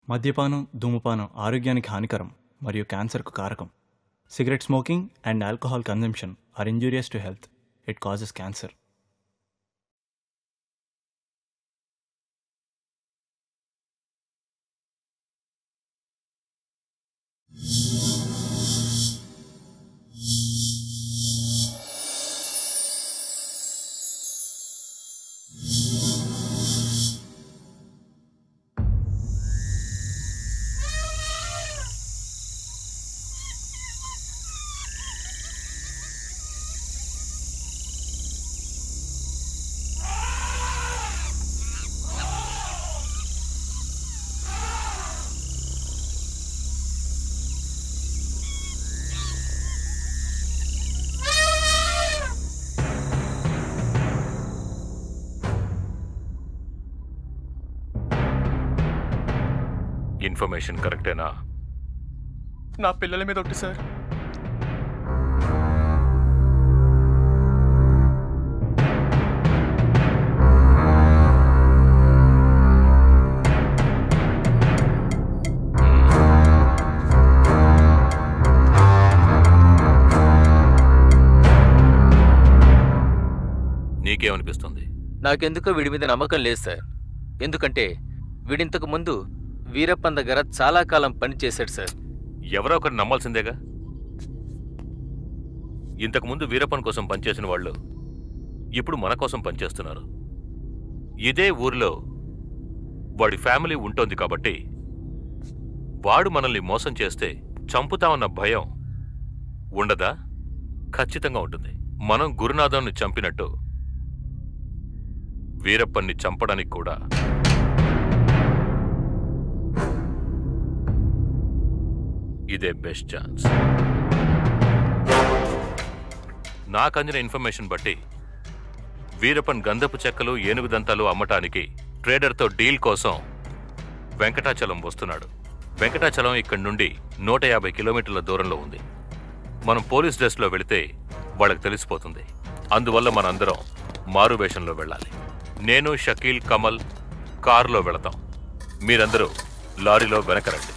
మద్యపానం ధూమపానం ఆరోగ్యానికి హానికరం మరియు క్యాన్సర్కు కారకం cigarette smoking and alcohol consumption are injurious to health it causes cancer information కరెక్టేనా నా పిల్లల మీద ఒకటి సార్ నీకేమనిపిస్తుంది నాకెందుకో వీడి మీద నమ్మకం లేదు సార్ ఎందుకంటే వీడింతకు ముందు వీరప్పన్ దగ్గర చాలా కాలం పనిచేశాడు సార్ ఎవరో ఒకరు నమ్మాల్సిందేగా ఇంతకుముందు వీరప్పన్ కోసం పనిచేసిన వాళ్ళు ఇప్పుడు మన కోసం పనిచేస్తున్నారు ఇదే ఊరిలో వాడి ఫ్యామిలీ ఉంటోంది కాబట్టి వాడు మనల్ని మోసం చేస్తే చంపుతామన్న భయం ఉండదా ఖచ్చితంగా ఉంటుంది మనం గురునాథంని చంపినట్టు వీరప్పన్ని చంపడానికి కూడా ఇదే బెస్ట్ ఛాన్స్ నాకు అందిన ఇన్ఫర్మేషన్ బట్టి వీరప్పన్ గంధపు చెక్కలు ఏనుగు దంతాలు అమ్మటానికి ట్రేడర్తో డీల్ కోసం వెంకటాచలం వస్తున్నాడు వెంకటాచలం ఇక్కడి నుండి నూట యాభై కిలోమీటర్ల దూరంలో ఉంది మనం పోలీస్ డ్రెస్లో వెళితే వాళ్ళకి తెలిసిపోతుంది అందువల్ల మనందరం మారు వేషంలో వెళ్ళాలి నేను షకీల్ కమల్ కారులో వెళతాం మీరందరూ లారీలో వెనకరండి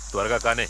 త్వరగా కానీ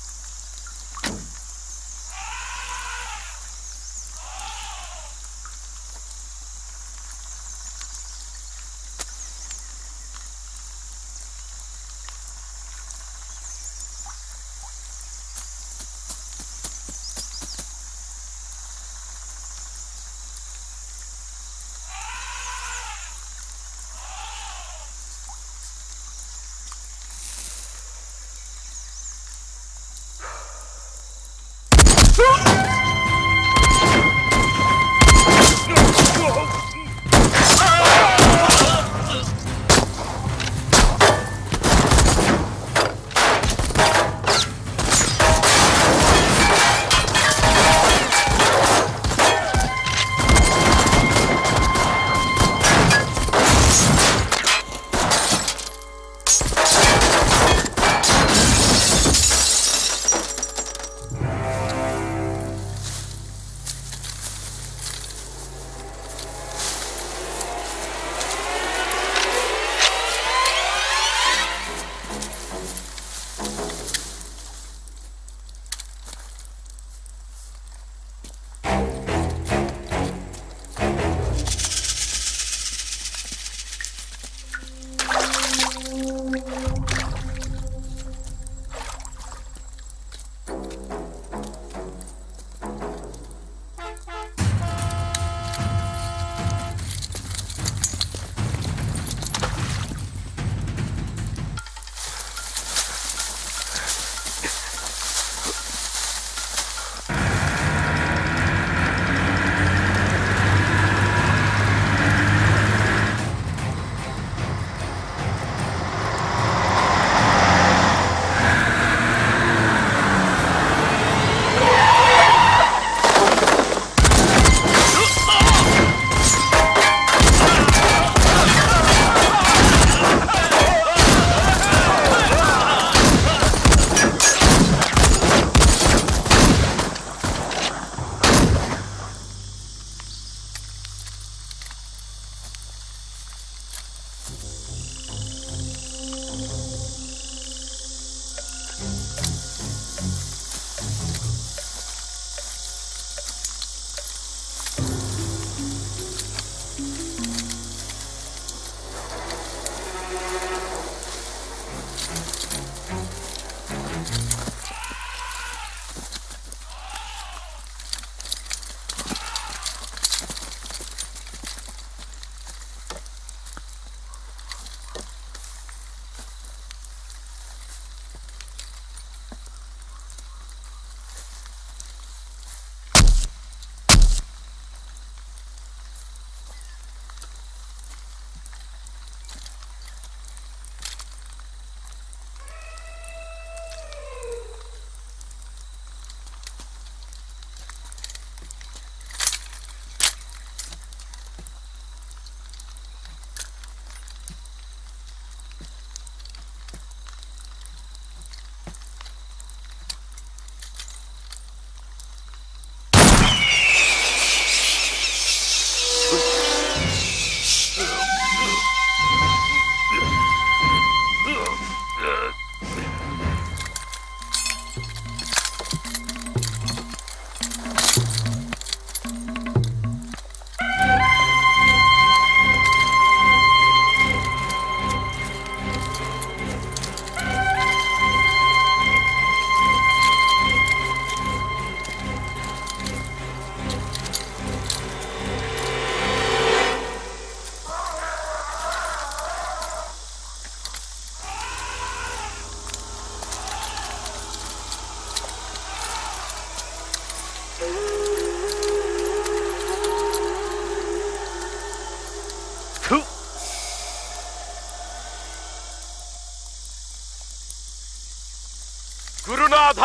గురునాథ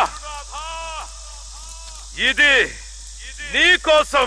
ఇది నీ కోసం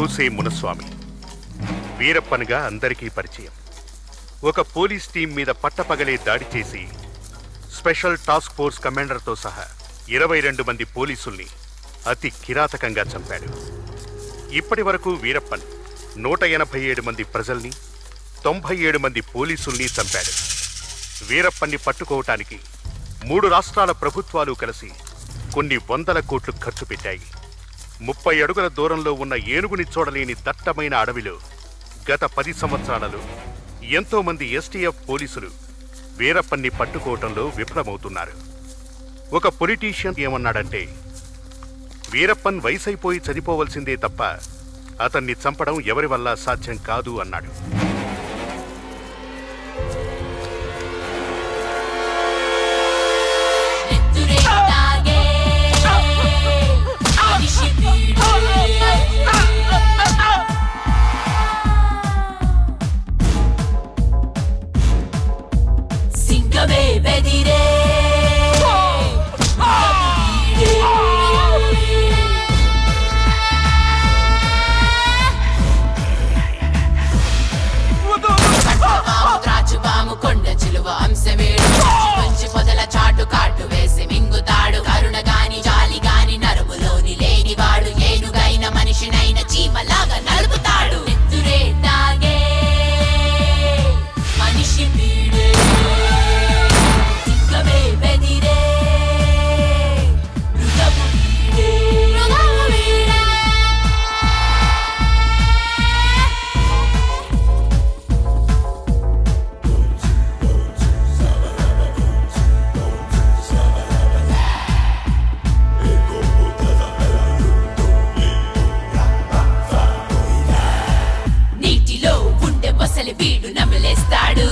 పూసే మునస్వామి వీరప్పన్గా అందరికీ పరిచయం ఒక పోలీస్ టీం మీద పట్టపగలే దాడి చేసి స్పెషల్ టాస్క్ ఫోర్స్ కమాండర్తో సహా ఇరవై రెండు మంది పోలీసుల్ని అతి కిరాతకంగా చంపాడు ఇప్పటి వరకు వీరప్పన్ నూట ఎనభై ఏడు మంది ప్రజల్ని తొంభై ఏడు మంది పోలీసుల్ని చంపాడు వీరప్పన్ని పట్టుకోవటానికి మూడు రాష్ట్రాల ప్రభుత్వాలు కలిసి కొన్ని వందల కోట్లు ఖర్చు పెట్టాయి ముప్పై అడుగుల దూరంలో ఉన్న ఏనుగుని చూడలేని దట్టమైన అడవిలో గత పది సంవత్సరాలలో ఎంతో మంది ఎస్టీఎఫ్ పోలీసులు వీరప్పన్ని పట్టుకోవటంలో విఫలమవుతున్నారు ఒక పొలిటీషియన్ ఏమన్నాడంటే వీరప్పన్ వయసైపోయి చనిపోవలసిందే తప్ప అతన్ని చంపడం ఎవరి వల్ల సాధ్యం కాదు అన్నాడు సింగమే బెదిరే త్రాచుపాము కొండ చిలువ అంశమేడు మంచి పొదల చాటు కాటు వేసి మింగుతాడు కరుణ గాని జాలి గాని నరుములోని లేనివాడు ఏనుగైన మనిషినైన చీమలాగా నలుపుతాడు నెత్తురే తాగే మనిషి పీడే సింగమే బెదిరే మృగము వీడే మృగము వీడే నీటిలో ఉండే బసలి వీడు నమిలేస్తాడు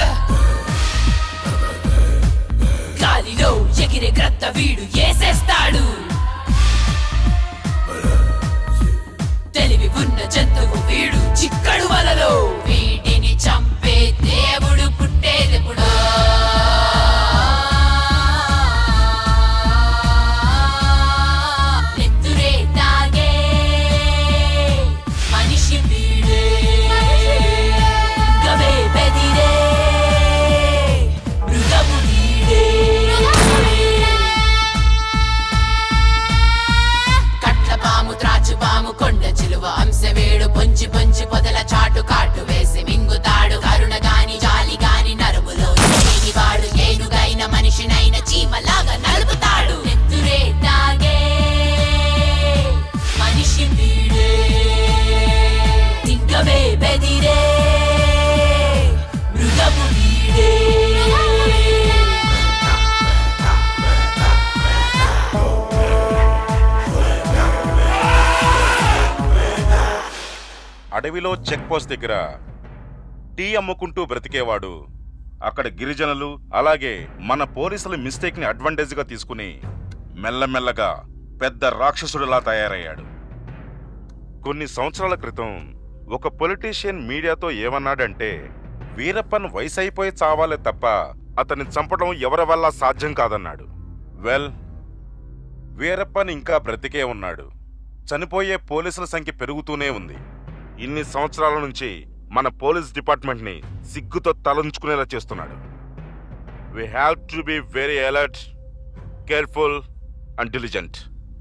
గాలిలో ఎగిరే గ్రద్ద వీడు ఏసేస్తాడు తెలివి ఉన్న జంతువు వీడు చిక్కడు వలలో వీటిని చంపే దేవుడు పుట్టేదెప్పుడు నెత్తురే తాగే మనిషి వీడే గవే బెదిరే మృగము వీడే కట్ల పాము త్రాచు పాము కొండ చిలువ అంశవేడు పొంచి పొంచి పొదల చాటు కాటు వేసి మింగుతాడు కరుణ గాని జాలి గాని నరుములో వాడు ఏనుగైన మనిషినైన చీమలాగా నలుపుతాడు నెత్తురే తాగే మనిషి వీడే దిగ్గవే బెదిరే మృగము వీడే అడవిలో చెక్ పోస్ట్ దగ్గర టీ అమ్ముకుంటూ బ్రతికేవాడు అక్కడ గిరిజనులు అలాగే మన పోలీసుల మిస్టేక్ ని అడ్వాంటేజ్ గా తీసుకుని మెల్లమెల్లగా పెద్ద రాక్షసుడిలా తయారయ్యాడు కొన్ని సంవత్సరాల క్రితం ఒక పొలిటీషియన్ మీడియాతో ఏమన్నాడంటే వీరప్పన్ వయసు అయిపోయి చావాలే తప్ప అతన్ని చంపడం ఎవరి వల్ల సాధ్యం కాదన్నాడు వెల్ వీరప్పన్ ఇంకా బ్రతికే ఉన్నాడు చనిపోయే పోలీసుల సంఖ్య పెరుగుతూనే ఉంది ఇన్ని సంవత్సరాల నుంచి మన పోలీస్ డిపార్ట్మెంట్ ని సిగ్గుతో తలంచుకునేలా చేస్తున్నాడు we have to be very alert careful and diligent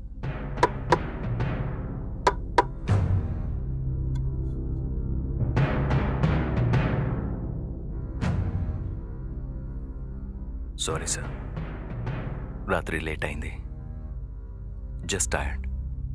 sorry sir రాత్రి లేట్ అయింది just tired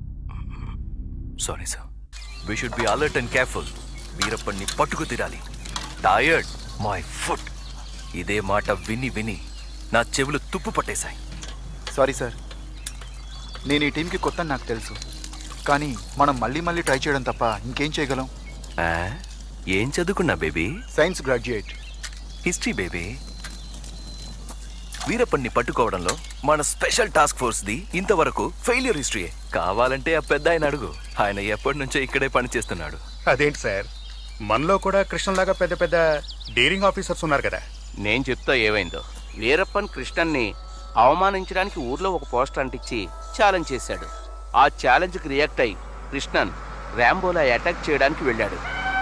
sorry sir we should be alert and careful వీరప్పన్ని పట్టుకు తిరాలి టైర్డ్ మై ఫుట్ ఇదే మాట విని విని నా చెవులు తుప్పు పట్టేశాయి సారీ సార్ నేను ఈ టీంకి కొత్త నాకు తెలుసు కానీ మనం మళ్ళీ మళ్ళీ ట్రై చేయడం తప్ప ఇంకేం చేయగలం ఆ, ఏం చదువుకున్నా baby science graduate history baby వీరప్పన్ని పట్టుకోవడంలో మన స్పెషల్ టాస్క్ ఫోర్స్ ది ఇంతవరకు ఫెయిల్యూర్ హిస్టరీ కావాలంటే ఆ పెద్ద ఆయన అడుగు ఆయన ఎప్పటి నుంచో ఇక్కడే పనిచేస్తున్నాడు అదేంటి సార్ మనలో కూడా కృష్ణలాగా పెద్ద పెద్ద డేరింగ్ ఆఫీసర్స్ ఉన్నారు కదా నేను చెప్తా ఏమైందో వీరప్పన్ కృష్ణన్ని అవమానించడానికి ఊర్లో ఒక పోస్టర్ అంటించి ఛాలెంజ్ చేశాడు ఆ ఛాలెంజ్కి రియాక్ట్ అయి కృష్ణన్ ర్యాంబోలా అటాక్ చేయడానికి వెళ్ళాడు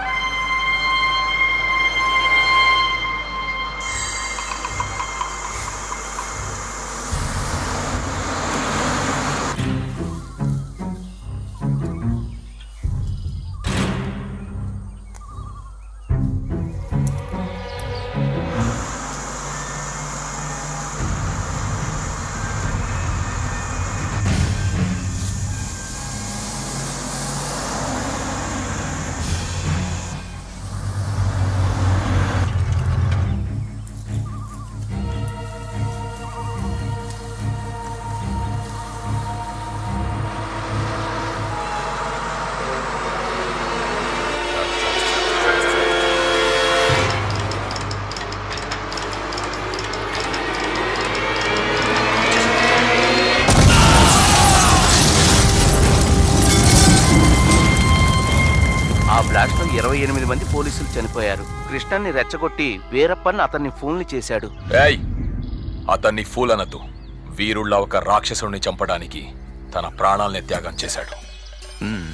ఆ బ్లాస్ట్ లో ఇరవై ఎనిమిది మంది పోలీసులు చనిపోయారు కృష్ణన్ని రెచ్చగొట్టి వీరప్పన్ అతన్ని ఫోన్లు చేశాడు ఏయ్ అతన్ని ఫూల్ అనద్దు వీరుళ్ళ ఒక రాక్షసుడిని చంపడానికి తన ప్రాణాల్ని త్యాగం చేశాడు మ్మ్.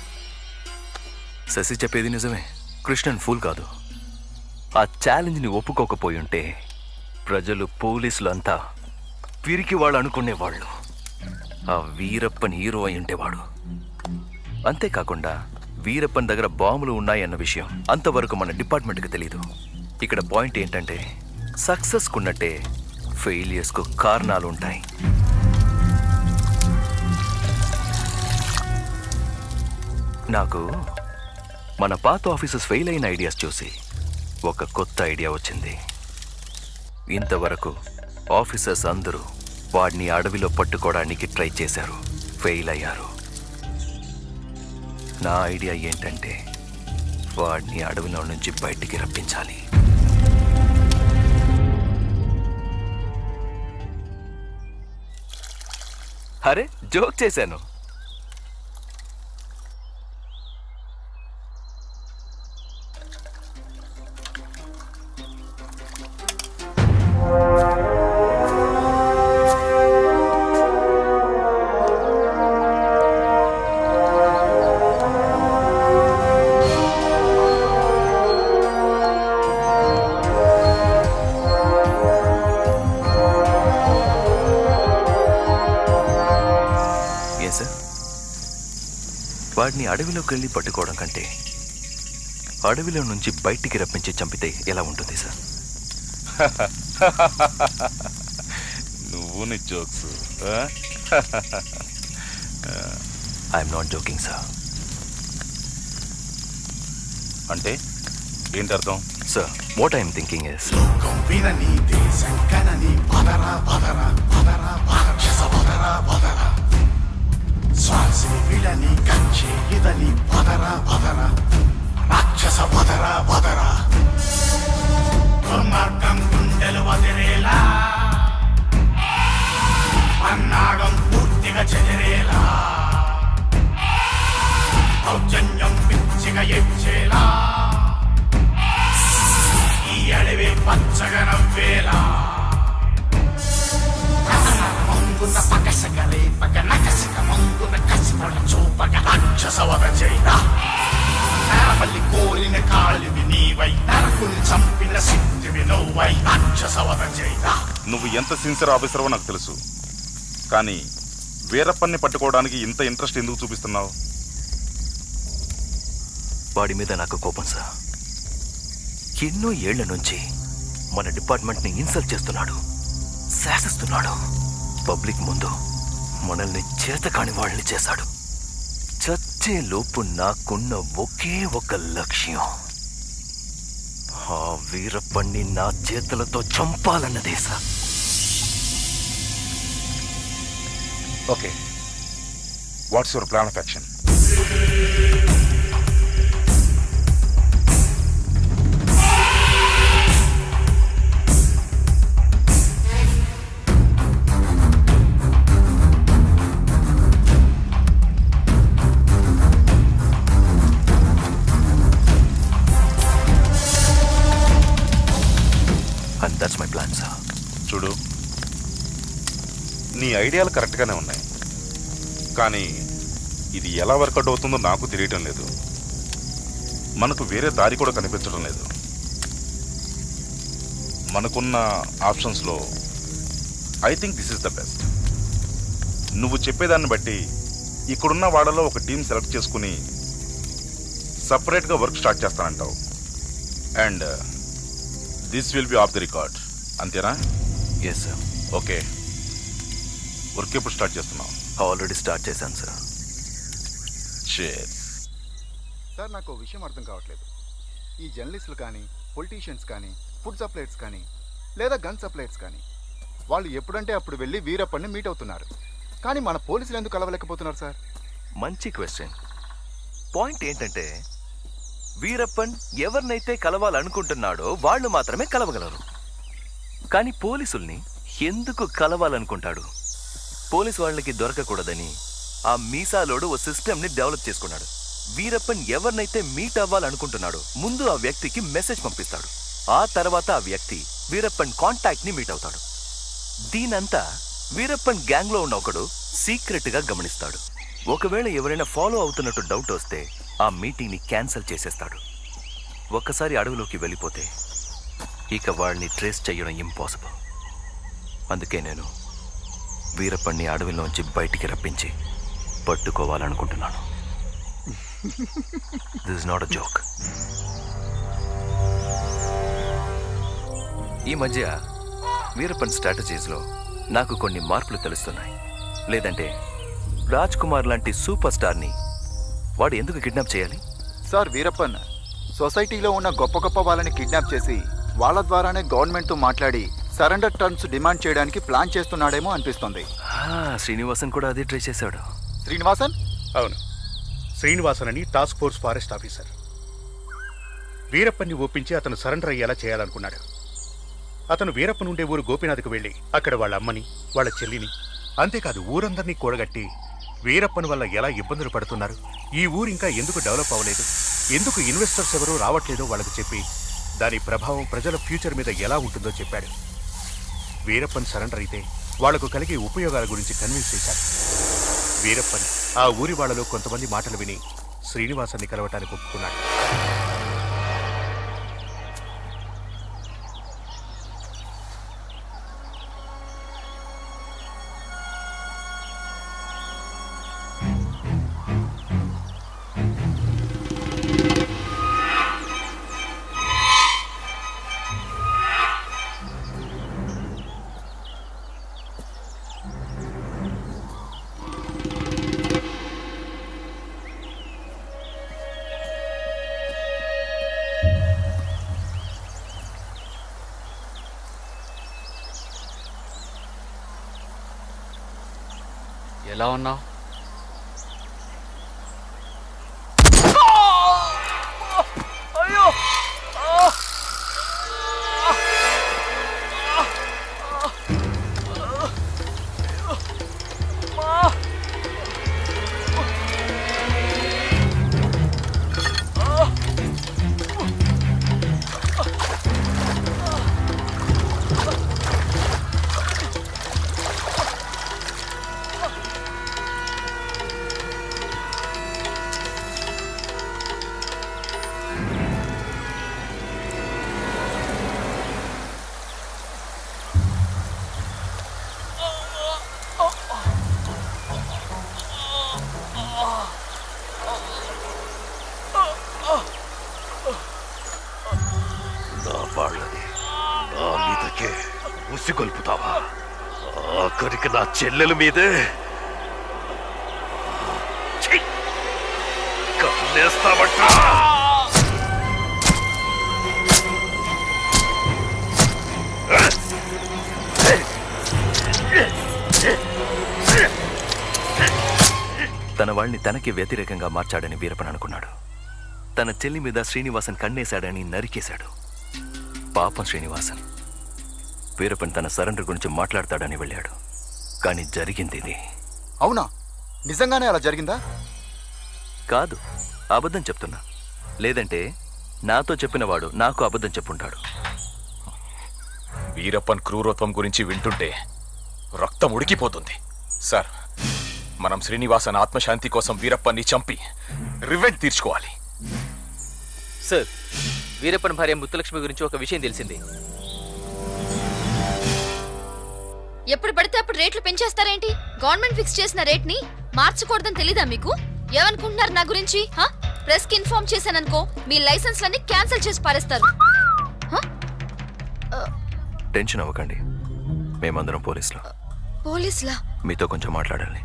శశి చెప్పేది నిజమే కృష్ణన్ ఫూల్ కాదు ఆ ఛాలెంజ్ని ఒప్పుకోకపోయి ఉంటే ప్రజలు పోలీసులంతా పిరికి వాళ్ళు అనుకునేవాళ్ళు ఆ వీరప్పన్ హీరో అయి ఉండేవాడు అంతేకాకుండా వీరప్పన్ దగ్గర బాంబులు ఉన్నాయన్న విషయం అంతవరకు మన డిపార్ట్మెంట్కి తెలీదు ఇక్కడ పాయింట్ ఏంటంటే సక్సెస్కున్నట్టే ఫెయిలియర్స్కు కారణాలు ఉంటాయి నాకు మన పాత ఆఫీసర్స్ ఫెయిల్ అయిన ఐడియాస్ చూసి ఒక కొత్త ఐడియా వచ్చింది ఇంతవరకు ఆఫీసర్స్ అందరూ వాడిని అడవిలో పట్టుకోవడానికి ట్రై చేశారు ఫెయిల్ అయ్యారు నా ఐడియా ఏంటంటే వాడిని అడవిలో నుంచి బయటికి రప్పించాలి అరే జోక్ చేశాను ఏ సార్ వాడిని అడవిలోకి వెళ్ళి పట్టుకోవడం కంటే అడవిలో నుంచి బయటికి రప్పించి చంపితే ఎలా ఉంటుంది సార్ నువ్వు నీ jokes I'm not joking sir అంటే ఏంటి అర్థం sir what I'm thinking is వినని దేశం కనని పదరా పదరా పదరా రాక్షస పదరా పదరా శ్వాసి విలని కంచి ఇదని పదరా పదరా రాక్షస పదరా పదరా దుర్మార్గం గుండెలు వదిలేలా అన్నాగం పూర్తిగా చెదిరేలా దౌర్జన్యం పిచ్చిగా ఎచ్చేలా ఈ అడవి పచ్చగా నవ్వేలా మంగున పకసగ రేపగ నకసిక మంగున కసిపడ చూపగ రాక్షసవద చేరా నేరపల్లి కోరిన కాళివి నీవై నరకుని చంపిన సిద్ధివి నువ్వై రాక్షసవద చేరా నువ్వు ఎంత సిన్సియర్ ఆఫీసరో నాకు తెలుసు కానీ వీరప్పన్ని పట్టుకోవడానికి ఇంత ఇంట్రెస్ట్ ఎందుకు చూపిస్తున్నావు వాడి మీద నాకు కోపం సార్ ఎన్నో ఏళ్ల నుంచి మన డిపార్ట్మెంట్ని ఇన్సల్ట్ చేస్తున్నాడు శాసిస్తున్నాడు పబ్లిక్ ముందు మనల్ని చేతకాని వాళ్ళని చేశాడు చచ్చే లోపు నాకున్న ఒకే ఒక లక్ష్యం ఆ వీరప్పన్ని నా చేతులతో చంపాలన్నదే sir okay what's your plan of action and that's my plan sir చూడు నీ ఐడియాలు కరెక్ట్గానే ఉన్నాయి కానీ ఇది ఎలా వర్కౌట్ అవుతుందో నాకు తెలియటం లేదు మనకు వేరే దారి కూడా కనిపించడం లేదు మనకున్న ఆప్షన్స్లో I think this is the best నువ్వు చెప్పేదాన్ని బట్టి ఇక్కడున్న వాళ్ళలో ఒక టీం సెలెక్ట్ చేసుకుని సపరేట్గా వర్క్ స్టార్ట్ చేస్తానంటావు and this will be off the record అంతేనా ఎస్ సార్ ఓకే వర్క్ ఎప్పుడు స్టార్ట్ చేస్తున్నావు ఆల్రెడీ స్టార్ట్ చేశాను సార్ షేర్ సార్ నాకు ఓ విషయం అర్థం కావట్లేదు ఈ జర్నలిస్టులు కానీ పొలిటీషియన్స్ కానీ ఫుడ్ సప్లైట్స్ కానీ లేదా గన్ సప్లైట్స్ కానీ వాళ్ళు ఎప్పుడంటే అప్పుడు వెళ్ళి వీరప్పని మీట్ అవుతున్నారు కానీ మన పోలీసులు ఎందుకు కలవలేకపోతున్నారు సార్ మంచి క్వశ్చన్ పాయింట్ ఏంటంటే వీరప్పన్ ఎవరినైతే కలవాలనుకుంటున్నాడో వాళ్ళు మాత్రమే కలవగలరు కానీ పోలీసుల్ని ఎందుకు కలవాలనుకుంటాడు పోలీస్ వాళ్ళకి దొరకకూడదని ఆ మీసాలోడు ఓ సిస్టమ్ని డెవలప్ చేసుకున్నాడు వీరప్పన్ ఎవరినైతే మీట్ అవ్వాలనుకుంటున్నాడో ముందు ఆ వ్యక్తికి మెసేజ్ పంపిస్తాడు ఆ తర్వాత ఆ వ్యక్తి వీరప్పన్ కాంటాక్ట్ ని మీట్ అవుతాడు దీనంతా వీరప్పన్ గ్యాంగ్ లో ఉన్న ఒకడు సీక్రెట్ గా గమనిస్తాడు ఒకవేళ ఎవరైనా ఫాలో అవుతున్నట్టు డౌట్ వస్తే ఆ మీటింగ్ ని క్యాన్సిల్ చేసేస్తాడు ఒక్కసారి అడవిలోకి వెళ్ళిపోతే ఇక వాళ్ళని ట్రేస్ చేయడం ఇంపాసిబుల్ అందుకే నేను వీరప్పన్ని అడవిలోంచి బయటికి రప్పించి పట్టుకోవాలనుకుంటున్నాను దిస్ నాట్ అ జోక్ ఈ మధ్య వీరప్పన్ స్ట్రాటజీస్లో నాకు కొన్ని మార్పులు తెలుస్తున్నాయి లేదంటే రాజ్ కుమార్ లాంటి సూపర్ స్టార్ని వాడు ఎందుకు కిడ్నాప్ చేయాలి సార్ వీరప్పన్ సొసైటీలో ఉన్న గొప్ప గొప్ప వాళ్ళని కిడ్నాప్ చేసి వాళ్ళ ద్వారానే గవర్నమెంట్తో మాట్లాడి సరెండర్ టర్మ్స్ డిమాండ్ చేయడానికి ప్లాన్ చేస్తున్నాడేమో అనిపిస్తుంది ఆ, శ్రీనివాసన్ కూడా అదే ట్రై చేశాడు శ్రీనివాసన్ అవును శ్రీనివాసన్ అని టాస్క్ ఫోర్స్ ఫారెస్ట్ ఆఫీసర్ వీరప్పన్ని ఒప్పించి అతను సరెండర్ అయ్యేలా చేయాలనుకున్నాడు అతను వీరప్పన్ ఉండే ఊరు గోపీనాథ్కు వెళ్ళి అక్కడ వాళ్ళ అమ్మని వాళ్ళ చెల్లిని అంతేకాదు ఊరందరినీ కూడగట్టి వీరప్పన్ వల్ల ఎలా ఇబ్బందులు పడుతున్నారు ఈ ఊరు ఇంకా ఎందుకు డెవలప్ అవ్వలేదు ఎందుకు ఇన్వెస్టర్స్ ఎవరూ రావట్లేదో వాళ్ళకు చెప్పి దాని ప్రభావం ప్రజల ఫ్యూచర్ మీద ఎలా ఉంటుందో చెప్పాడు వీరప్పన్ సరెండర్ అయితే వాళ్లకు కలిగే ఉపయోగాల గురించి కన్విన్స్ చేశాడు వీరప్పన్ ఆ ఊరి వాళ్ళలో కొంతమంది మాటలు విని శ్రీనివాసాన్ని కలవటానికి ఒప్పుకున్నాడు ఎలా ఉన్నావు అయ్యో నా వాళ్ళని నా మీదకే ఉసిగొల్పుతావా ఆఖరికి నా చెల్లెల మీదే ఛీ! కన్నేస్తావట తన వాణ్ణి తనకి వ్యతిరేకంగా మార్చాడని వీరప్పన్ అనుకున్నాడు తన చెల్లి మీద శ్రీనివాసన్ కన్నేశాడని నరికేశాడు పాపం శ్రీనివాసన్ వీరప్పన్ తన సరెండర్ గురించి మాట్లాడతాడని వెళ్ళాడు కానీ జరిగింది ఇది అవునా నిజంగానే అలా జరిగిందా కాదు అబద్ధం చెప్తున్నా లేదంటే నాతో చెప్పినవాడు నాకు అబద్ధం చెప్పుంటాడు వీరప్పన్ క్రూరత్వం గురించి వింటుంటే రక్తం ఉడికిపోతుంది సార్ మనం శ్రీనివాసన్ ఆత్మశాంతి కోసం వీరప్పన్ని చంపి రివెంజ్ తీర్చుకోవాలి సార్ వీరప్పన్ భార్య ముత్తులక్ష్మి గురించి ఒక విషయం తెలిసింది ఎప్పుడు పడితే అప్పుడు రేట్లు పెంచేస్తారేంటి గవర్నమెంట్ ఫిక్స్ చేసిన రేట్ ని మార్చకూడదని తెలీదా మీకు ఏమనుకుంటున్నారు నా గురించి హా? ప్రెస్ కి ఇన్ఫార్మ్ చేశాననుకో మీ లైసెన్స్ లన్నీ క్యాన్సిల్ చేసి పారేస్తారు టెన్షన్ అవ్వకండి మేమందరం పోలీసులు పోలీసులా మీతో కొంచెం మాట్లాడాలి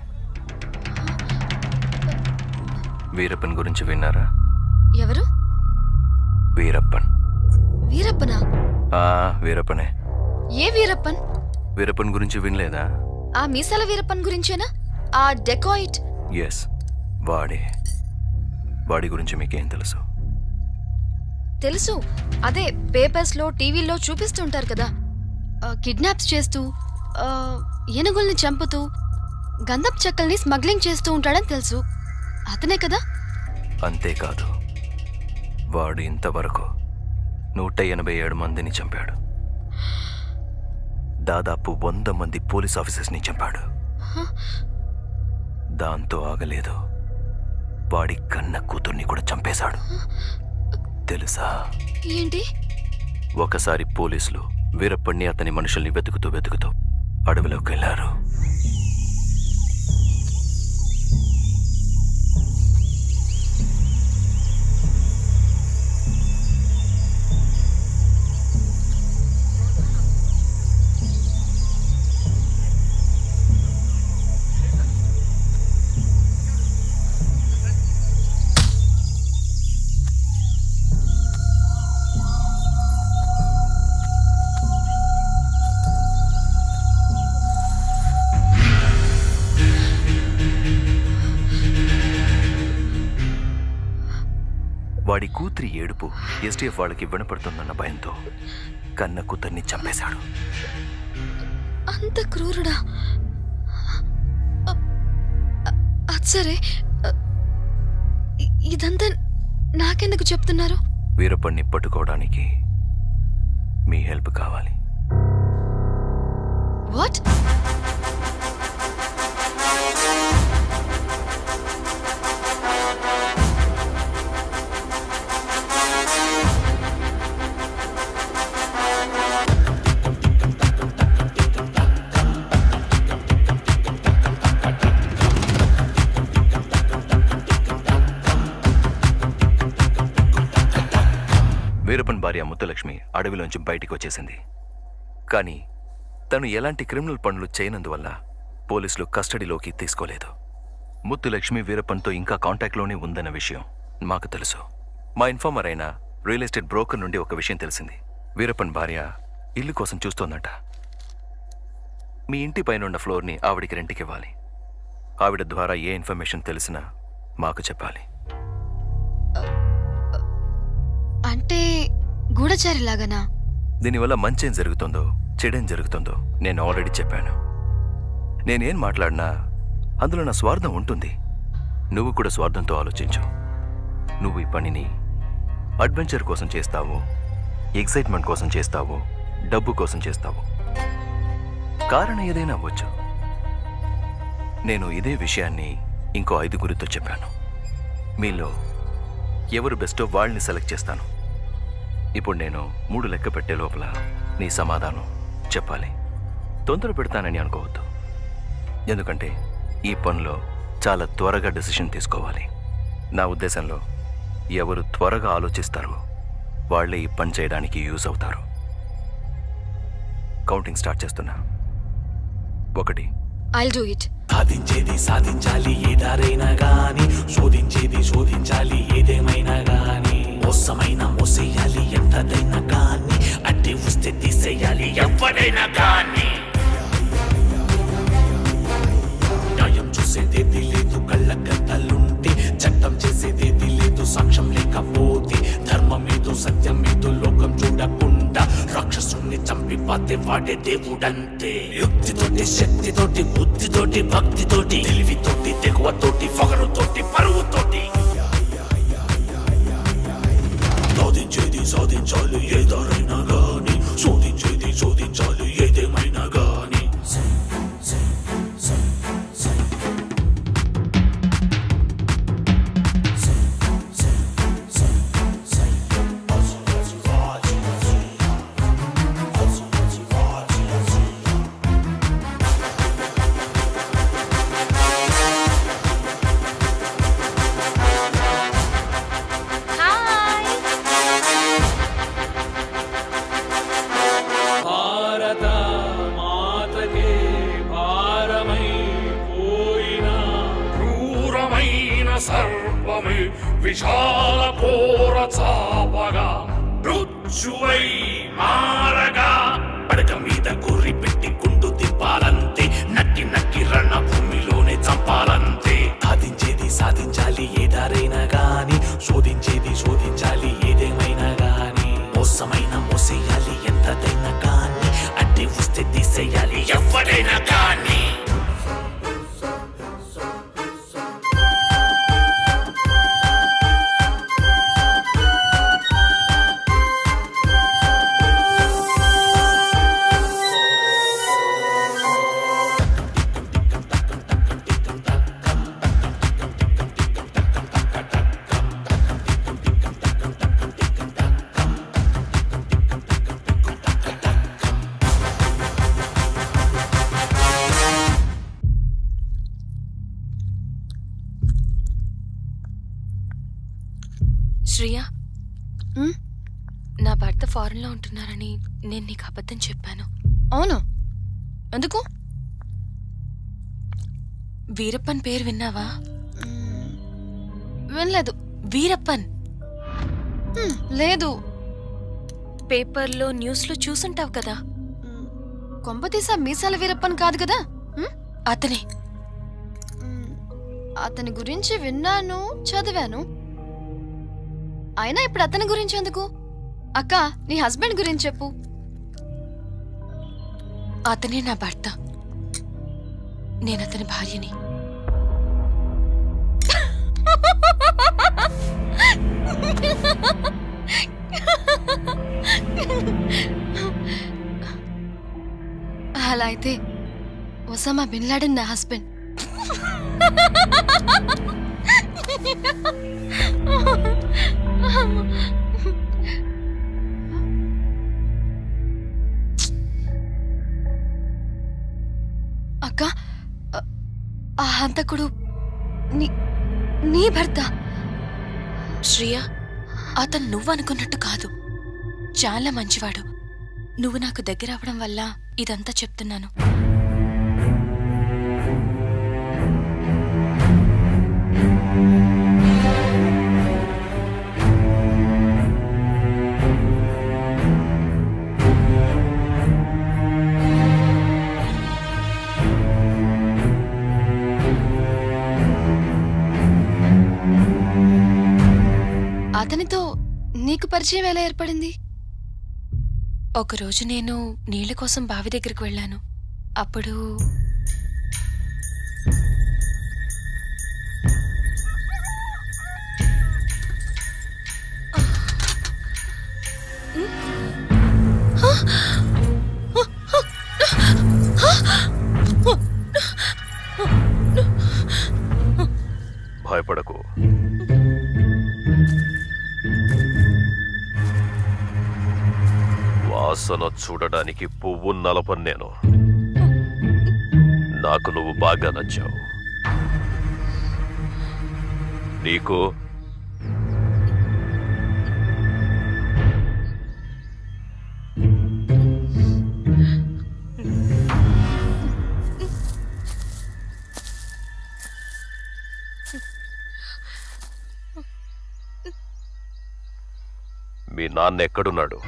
వీరప్పన్ గురించి విన్నారా ఎవరు వీరప్పన్ వీరప్పనా ఆ వీరప్పనే ఏ వీరప్పన్ వీరప్పన్ గురించి వినలేదా ఆ మీసాల వీరప్పన్ గురించేనా ఆ డెకాయిట్ ఎస్ వాడే వాడి గురించి మీకేం తెలుసు తెలుసు అదే పేపర్స్ లో టీవీల్లో చూపిస్తుంటారు కదా కిడ్నాప్స్ చేస్తూ ఆ, ఏనుగుల్ని చంపుతూ గంధప్ చెక్కల్ని స్మగ్లింగ్ చేస్తూ ఉంటాడని తెలుసు అతనే కదా అంతేకాదు వాడు ఇంతవరకు నూట ఎనభై ఏడు మందిని చంపాడు దాదాపు వంద మంది పోలీస్ ఆఫీసర్స్ని చంపాడు హ? దాంతో ఆగలేదు వాడి కన్న కూతుర్ని కూడా చంపేశాడు తెలుసా ఏంటి ఒకసారి పోలీసులు వీరప్పణ్ణి అతని మనుషుల్ని వెతుకుతూ వెతుకుతూ అడవిలోకి వెళ్ళారు వాడి కూతురి ఏడుపు ఎస్టీఎఫ్ వాళ్ళకి వినపడుతుందన్న భయంతో కన్న కూతుర్ని చంపేశాడు అంత క్రూరుడా అ- అ- అది సరే అ, ఇ- ఇదంతా నాకెందుకు చెప్తున్నారు వీరప్పణ్ణి పట్టుకోవడానికి మీ హెల్ప్ కావాలి వాట్ వీరప్పన్ భార్య ముత్తలక్ష్మి అడవిలోంచి బయటికి వచ్చేసింది కానీ తను ఎలాంటి క్రిమినల్ పనులు చేయనందువల్ల పోలీసులు కస్టడీలోకి తీసుకోలేదు ముత్తులక్ష్మి వీరప్పన్తో ఇంకా కాంటాక్ట్లోనే ఉందన్న విషయం మాకు తెలుసు మా ఇన్ఫార్మర్ అయిన రియల్ ఎస్టేట్ బ్రోకర్ నుండి ఒక విషయం తెలిసింది వీరప్పన్ భార్య ఇల్లు కోసం చూస్తోందట మీ ఇంటి పైనున్న ఫ్లోర్ని ఆవిడికి రెంట్కి ఇవ్వాలి ఆవిడ ద్వారా ఏ ఇన్ఫర్మేషన్ తెలిసినా మాకు చెప్పాలి అంటే గూఢచారిలాగానా దీనివల్ల మంచేం జరుగుతుందో చెడేం జరుగుతుందో నేను ఆల్రెడీ చెప్పాను నేనేం మాట్లాడినా అందులో నా స్వార్థం ఉంటుంది నువ్వు కూడా స్వార్థంతో ఆలోచించు నువ్వు ఈ పనిని అడ్వెంచర్ కోసం చేస్తావు ఎక్సైట్మెంట్ కోసం చేస్తావు డబ్బు కోసం చేస్తావు కారణం ఏదైనా అవ్వచ్చు నేను ఇదే విషయాన్ని ఇంకో ఐదుగురితో చెప్పాను మీలో ఎవరు బెస్టో వాళ్ళని సెలెక్ట్ చేస్తాను ఇప్పుడు నేను మూడు లెక్క పెట్టే లోపల నీ సమాధానం చెప్పాలి తొందర పెడతానని అనుకోవద్దు ఎందుకంటే ఈ పనిలో చాలా త్వరగా డెసిషన్ తీసుకోవాలి నా ఉద్దేశంలో ఎవరు త్వరగా ఆలోచిస్తారో వాళ్ళే ఈ పని చేయడానికి యూజ్ అవుతారు కౌంటింగ్ స్టార్ట్ చేస్తున్నా ఒకటి ఐల్ డూ ఇట్ సాధించేది సాధించాలి ఏ దారైనా గాని శోధించేది శోధించాలి ఏదేమైనా గాని మోసమైన మోసేయాలి ఎంతదైనా గాని అడ్డి వస్తే తీసేయాలి ఎవరైనా గాని న్యాయం చూసేదేది లేదు కళ్ళ గద్దలుంటే చట్టం చేసేదేది లేదు సాక్ష్యం లేకపోతే ధర్మం ఏదో సత్యం ఏదో లోకం చూడకుండా రాక్షసుని చంపి పాతే వాడే దేవుడంతే యుక్తితోటి శక్తితోటి బుద్ధితోటి భక్తితోటి తెలివితోటి తెగువతోటి పొగరుతోటి పరువుతోటి సాధించేది సాధించాలి ఏదారైనా గాని శోధించేది శోధించాలి ఏదేమైనా గాని విశాల పోర చాపగా మృత్యువై మారగా పడక మీద గురి పెట్టి గుండు తిప్పాలంతే నక్కి నక్కి రణ భూమిలోనే చంపాలంతే సాధించేది సాధించాలి ఏ దారైనా గాని శోధించేది శోధించాలి ఏదేమైనా గాని మోసమైన మోసేయాలి ఎంతదైనా కానీ అడ్డి వస్తే తీసేయాలి ఎవరైనా కానీ శ్రియా నా భర్త ఫారెన్లో ఉంటున్నారని నేను నీకు అబద్ధం చెప్పాను అవును ఎందుకు వీరప్పన్ పేరు విన్నావా వినలేదు వీరప్పన్ హ్మ్, లేదు పేపర్లో న్యూస్లో చూసుంటావు కదా కొంపతీసా మీసాల వీరప్పన్ కాదు కదా హ్మ్? అతనే అతని గురించి విన్నాను చదివాను అయినా ఇప్పుడు అతని గురించి ఎందుకు అక్క నీ హస్బెండ్ గురించి చెప్పు అతనే నా భర్త నేను అతని భార్యని అలా అయితే ఒసామా బిన్ లాడెన్ నా హస్బెండ్ అక్క ఆ- ఆ హంతకుడు నీ నీ భర్త శ్రియా అతను నువ్వు అనుకున్నట్టు కాదు చాలా మంచివాడు నువ్వు నాకు దగ్గర అవ్వడం వల్ల ఇదంతా చెప్తున్నాను అతనితో నీకు పరిచయం ఎలా ఏర్పడింది ఒకరోజు నేను నీళ్ల కోసం బావి దగ్గరికి వెళ్ళాను అప్పుడు భయపడకు వాసన చూడడానికి పువ్వు నలపను నేను నాకు నువ్వు బాగా నచ్చావు నీకు మీ నాన్న ఎక్కడున్నాడు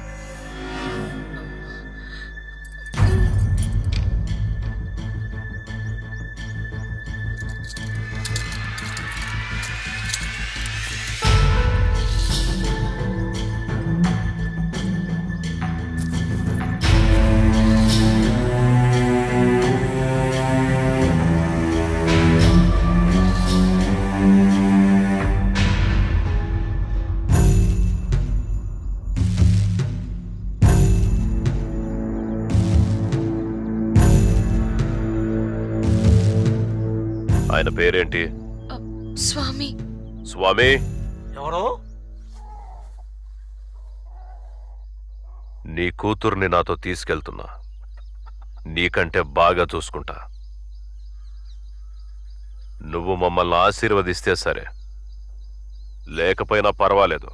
ఆయన పేరేంటి స్వామి స్వామి ఎవరు నీ కూతుర్ని నాతో తీసుకెళ్తున్నా నీకంటే బాగా చూసుకుంటా నువ్వు మమ్మల్ని ఆశీర్వదిస్తే సరే లేకపోయినా పర్వాలేదు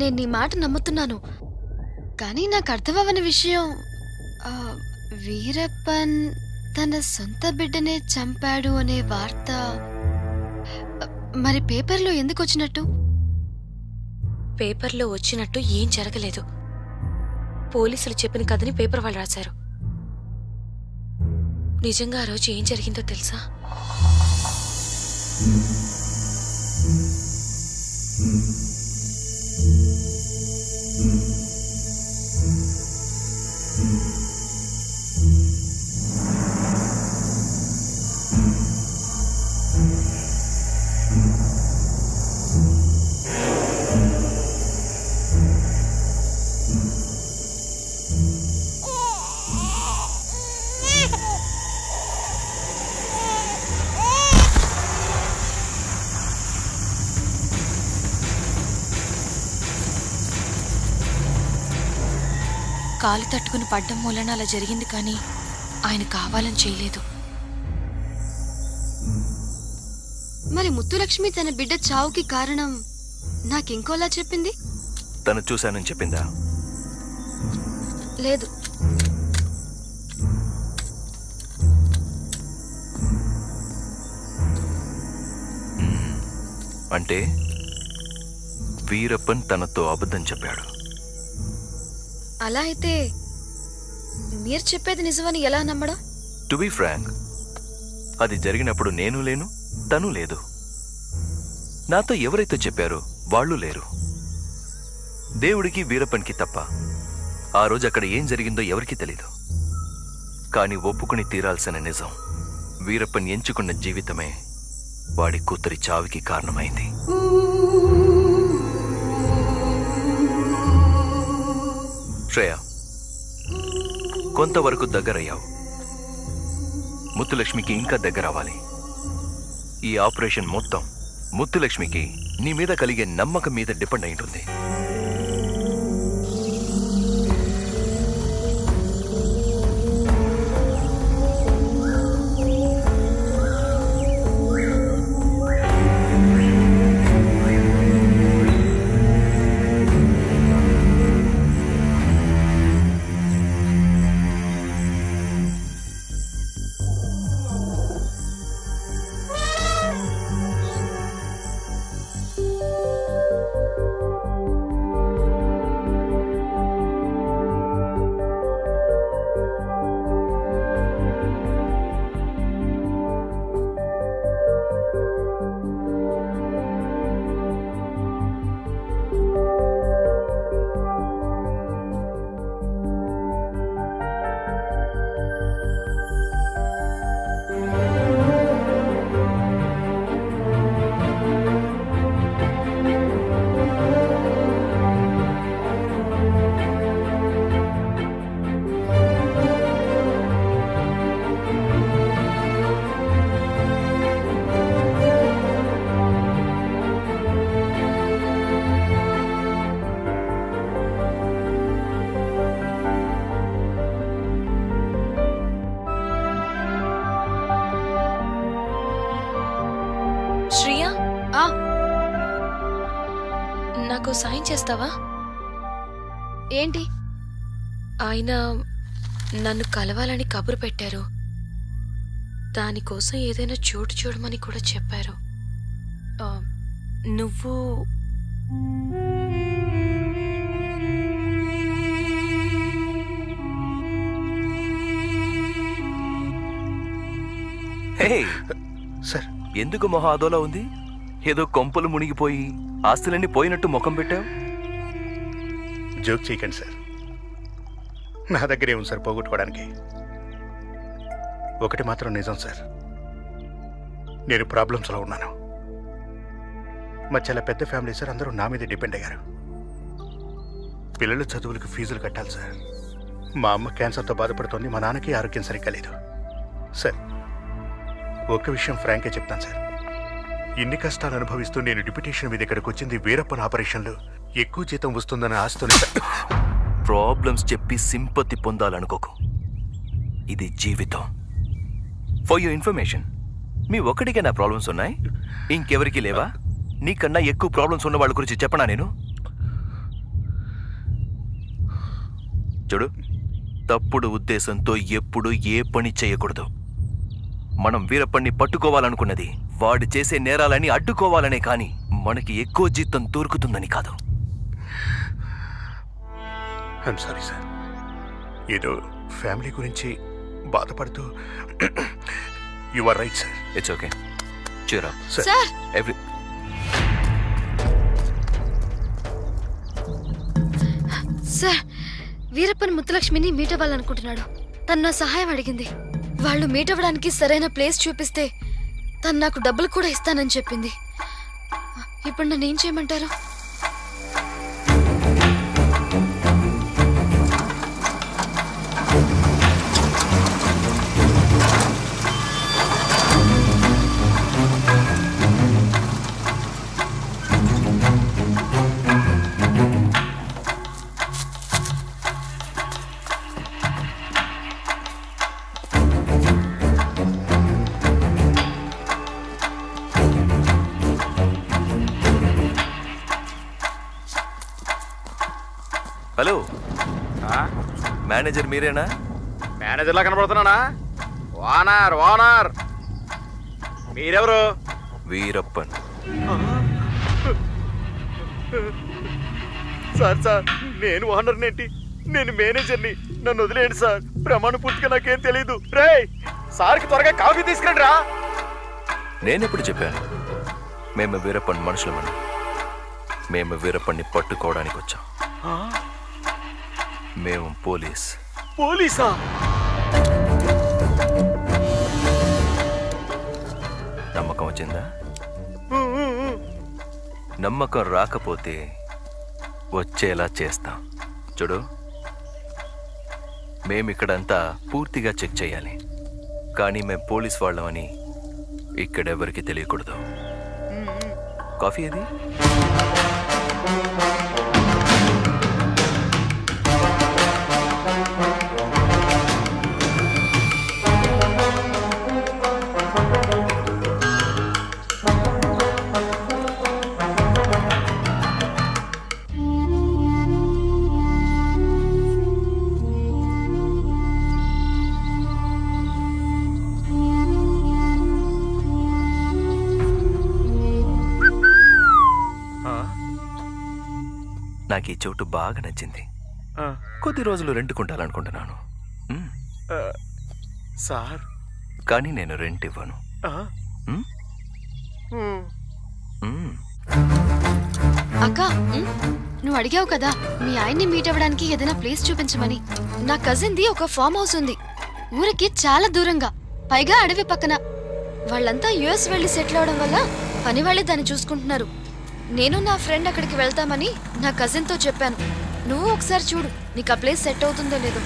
నేను నీ మాట నమ్ముతున్నాను కానీ నాకు అర్థమవని విషయం ఆ, వీరప్పన్ తన సొంత బిడ్డనే చంపాడు అనే వార్త ఆ, మరి పేపర్లో ఎందుకు వచ్చినట్టు పేపర్లో వచ్చినట్టు ఏం జరగలేదు పోలీసులు చెప్పిన కథని పేపర్ వాళ్ళు రాశారు నిజంగా ఆ రోజు ఏం జరిగిందో తెలుసా కాలు తట్టుకుని పడ్డం మూలన అలా జరిగింది కానీ ఆయన కావాలని చేయలేదు మరి ముత్తులక్ష్మి తన బిడ్డ చావుకి కారణం నాకింకోలా చెప్పింది తను చూశానని చెప్పిందా లేదు అంటే వీరప్పన్ తనతో అబద్ధం చెప్పాడు అలా అయితే మీరు చెప్పేది నిజమని ఎలా నమ్మడం టు బి ఫ్రాంక్ అది జరిగినప్పుడు నేను లేను తను లేదు నాతో ఎవరైతే చెప్పారో వాళ్ళు లేరు దేవుడికి వీరప్పన్కి తప్ప ఆ రోజు అక్కడ ఏం జరిగిందో ఎవరికీ తెలీదు కానీ ఒప్పుకుని తీరాల్సిన నిజం వీరప్పన్ ఎంచుకున్న జీవితమే వాడి కూతురి చావుకి కారణమైంది శ్రేయ కొంతవరకు దగ్గరయ్యావు ముత్తులక్ష్మికి ఇంకా దగ్గర అవ్వాలి ఈ ఆపరేషన్ మొత్తం ముత్తులక్ష్మికి నీ మీద కలిగే నమ్మకం మీద డిపెండ్ అయి ఉంటుంది శ్రియా ఆ నాకు సాయం చేస్తావా ఏంటి ఆయన నన్ను కలవాలని కబురు పెట్టారు దానికోసం ఏదైనా చోటు చూడమని కూడా చెప్పారు ఆ, నువ్వు హే సార్ ఎందుకు మొహం అదోలా ఉంది ఏదో కొంపలు మునిగిపోయి ఆస్తులన్నీ పోయినట్టు ముఖం పెట్టావు జోక్ చేయకండి సార్ నా దగ్గరే ఉంది సార్ పోగొట్టుకోవడానికి ఒకటి మాత్రం నిజం సార్ నేను ప్రాబ్లమ్స్లో ఉన్నాను మా చాలా పెద్ద ఫ్యామిలీ సార్ అందరూ నా మీద డిపెండ్ అయ్యారు పిల్లల చదువులకు ఫీజులు కట్టాలి సార్ మా అమ్మ క్యాన్సర్తో బాధపడుతోంది మా నాన్నకి ఆరోగ్యం సరిగ్గా లేదు సార్ ఒక్క విషయం ఫ్రాంకే చెప్తాను సార్ ఇన్ని కష్టాలు అనుభవిస్తూ నేను డిప్యుటేషన్ మీద ఇక్కడికి వచ్చింది వీరప్పన్ ఆపరేషన్లో ఎక్కువ జీతం వస్తుందన్న ఆస్తోనే సార్ ప్రాబ్లమ్స్ చెప్పి సింపతి పొందాలనుకోకు ఇది జీవితం ఫర్ యూర్ ఇన్ఫర్మేషన్ మీ ఒక్కడికే నా ప్రాబ్లమ్స్ ఉన్నాయి ఇంకెవరికి లేవా నీకన్నా ఎక్కువ ప్రాబ్లమ్స్ ఉన్న వాళ్ళ గురించి చెప్పనా నేను చూడు తప్పుడు ఉద్దేశంతో ఎప్పుడు ఏ పని చేయకూడదు మనం వీరప్పన్ని పట్టుకోవాలనుకున్నది వాడు చేసే నేరాలని అడ్డుకోవాలనే కాని మనకి ఎక్కువ జీతం దొరుకుతుందని కాదు ఐఎమ్ సారీ సార్ ఏదో ఫ్యామిలీ గురించి బాధపడుతూ you are right sir it's okay చూరా సార్ ఎవ్రీ సార్ వీరప్పన్ ముత్తులక్ష్మిని మీట్ అవ్వాలనుకుంటున్నాడు తను నా సహాయం అడిగింది వాళ్ళు మీట్ అవ్వడానికి సరైన ప్లేస్ చూపిస్తే తను నాకు డబ్బులు కూడా ఇస్తానని చెప్పింది ఇప్పుడు నన్ను ఏం చేయమంటారు హలో మేనేజర్ మీరేనా మేనేజర్లా కనబడుతున్నానా ఓనర్ ఓనర్ మీరెవరు వీరప్పన్ సార్ సార్ నేను ఓనర్ ఏంటి నేను మేనేజర్ని నన్ను వదిలేయండి సార్ ప్రమాణ పూర్తిగా నాకేం తెలియదు రే సార్కి త్వరగా కాఫీ తీసుకురండి రా నేనెప్పుడు చెప్పాను మేము వీరప్పన్ మనుషులమని మేము వీరప్పన్ని పట్టుకోవడానికి వచ్చాం మేము పోలీస్ పోలీసా నమ్మకం వచ్చిందా నమ్మకం రాకపోతే వచ్చేలా చేస్తాం చూడు మేమిక్కడంతా పూర్తిగా చెక్ చేయాలి కానీ మేము పోలీస్ వాళ్ళమని ఇక్కడెవరికి తెలియకూడదు కాఫీ ఏది నాకు ఈ చోటు బాగా నచ్చింది కొద్ది రోజులు రెంట్ కొంటాలనుకుంటున్నాను మ్, సార్ కానీ నేను రెంట్ ఇవ్వను మ్? మ్. అక్క ఉమ్, నువ్వు అడిగావు కదా మీ ఆయన్ని మీట్ అవ్వడానికి ఏదైనా ప్లేస్ చూపించమని నా కజిన్ది ఒక ఫామ్ హౌస్ ఉంది ఊరికి చాలా దూరంగా పైగా అడవి పక్కన వాళ్ళంతా యుఎస్ వెళ్ళి సెటిల్ అవడం వల్ల పని వాళ్ళే దాన్ని చూసుకుంటున్నారు నేను నా ఫ్రెండ్ అక్కడికి వెళ్తామని నా కజిన్తో చెప్పాను నువ్వు ఒకసారి చూడు నీకు ఆ ప్లేస్ సెట్ అవుతుందో లేదో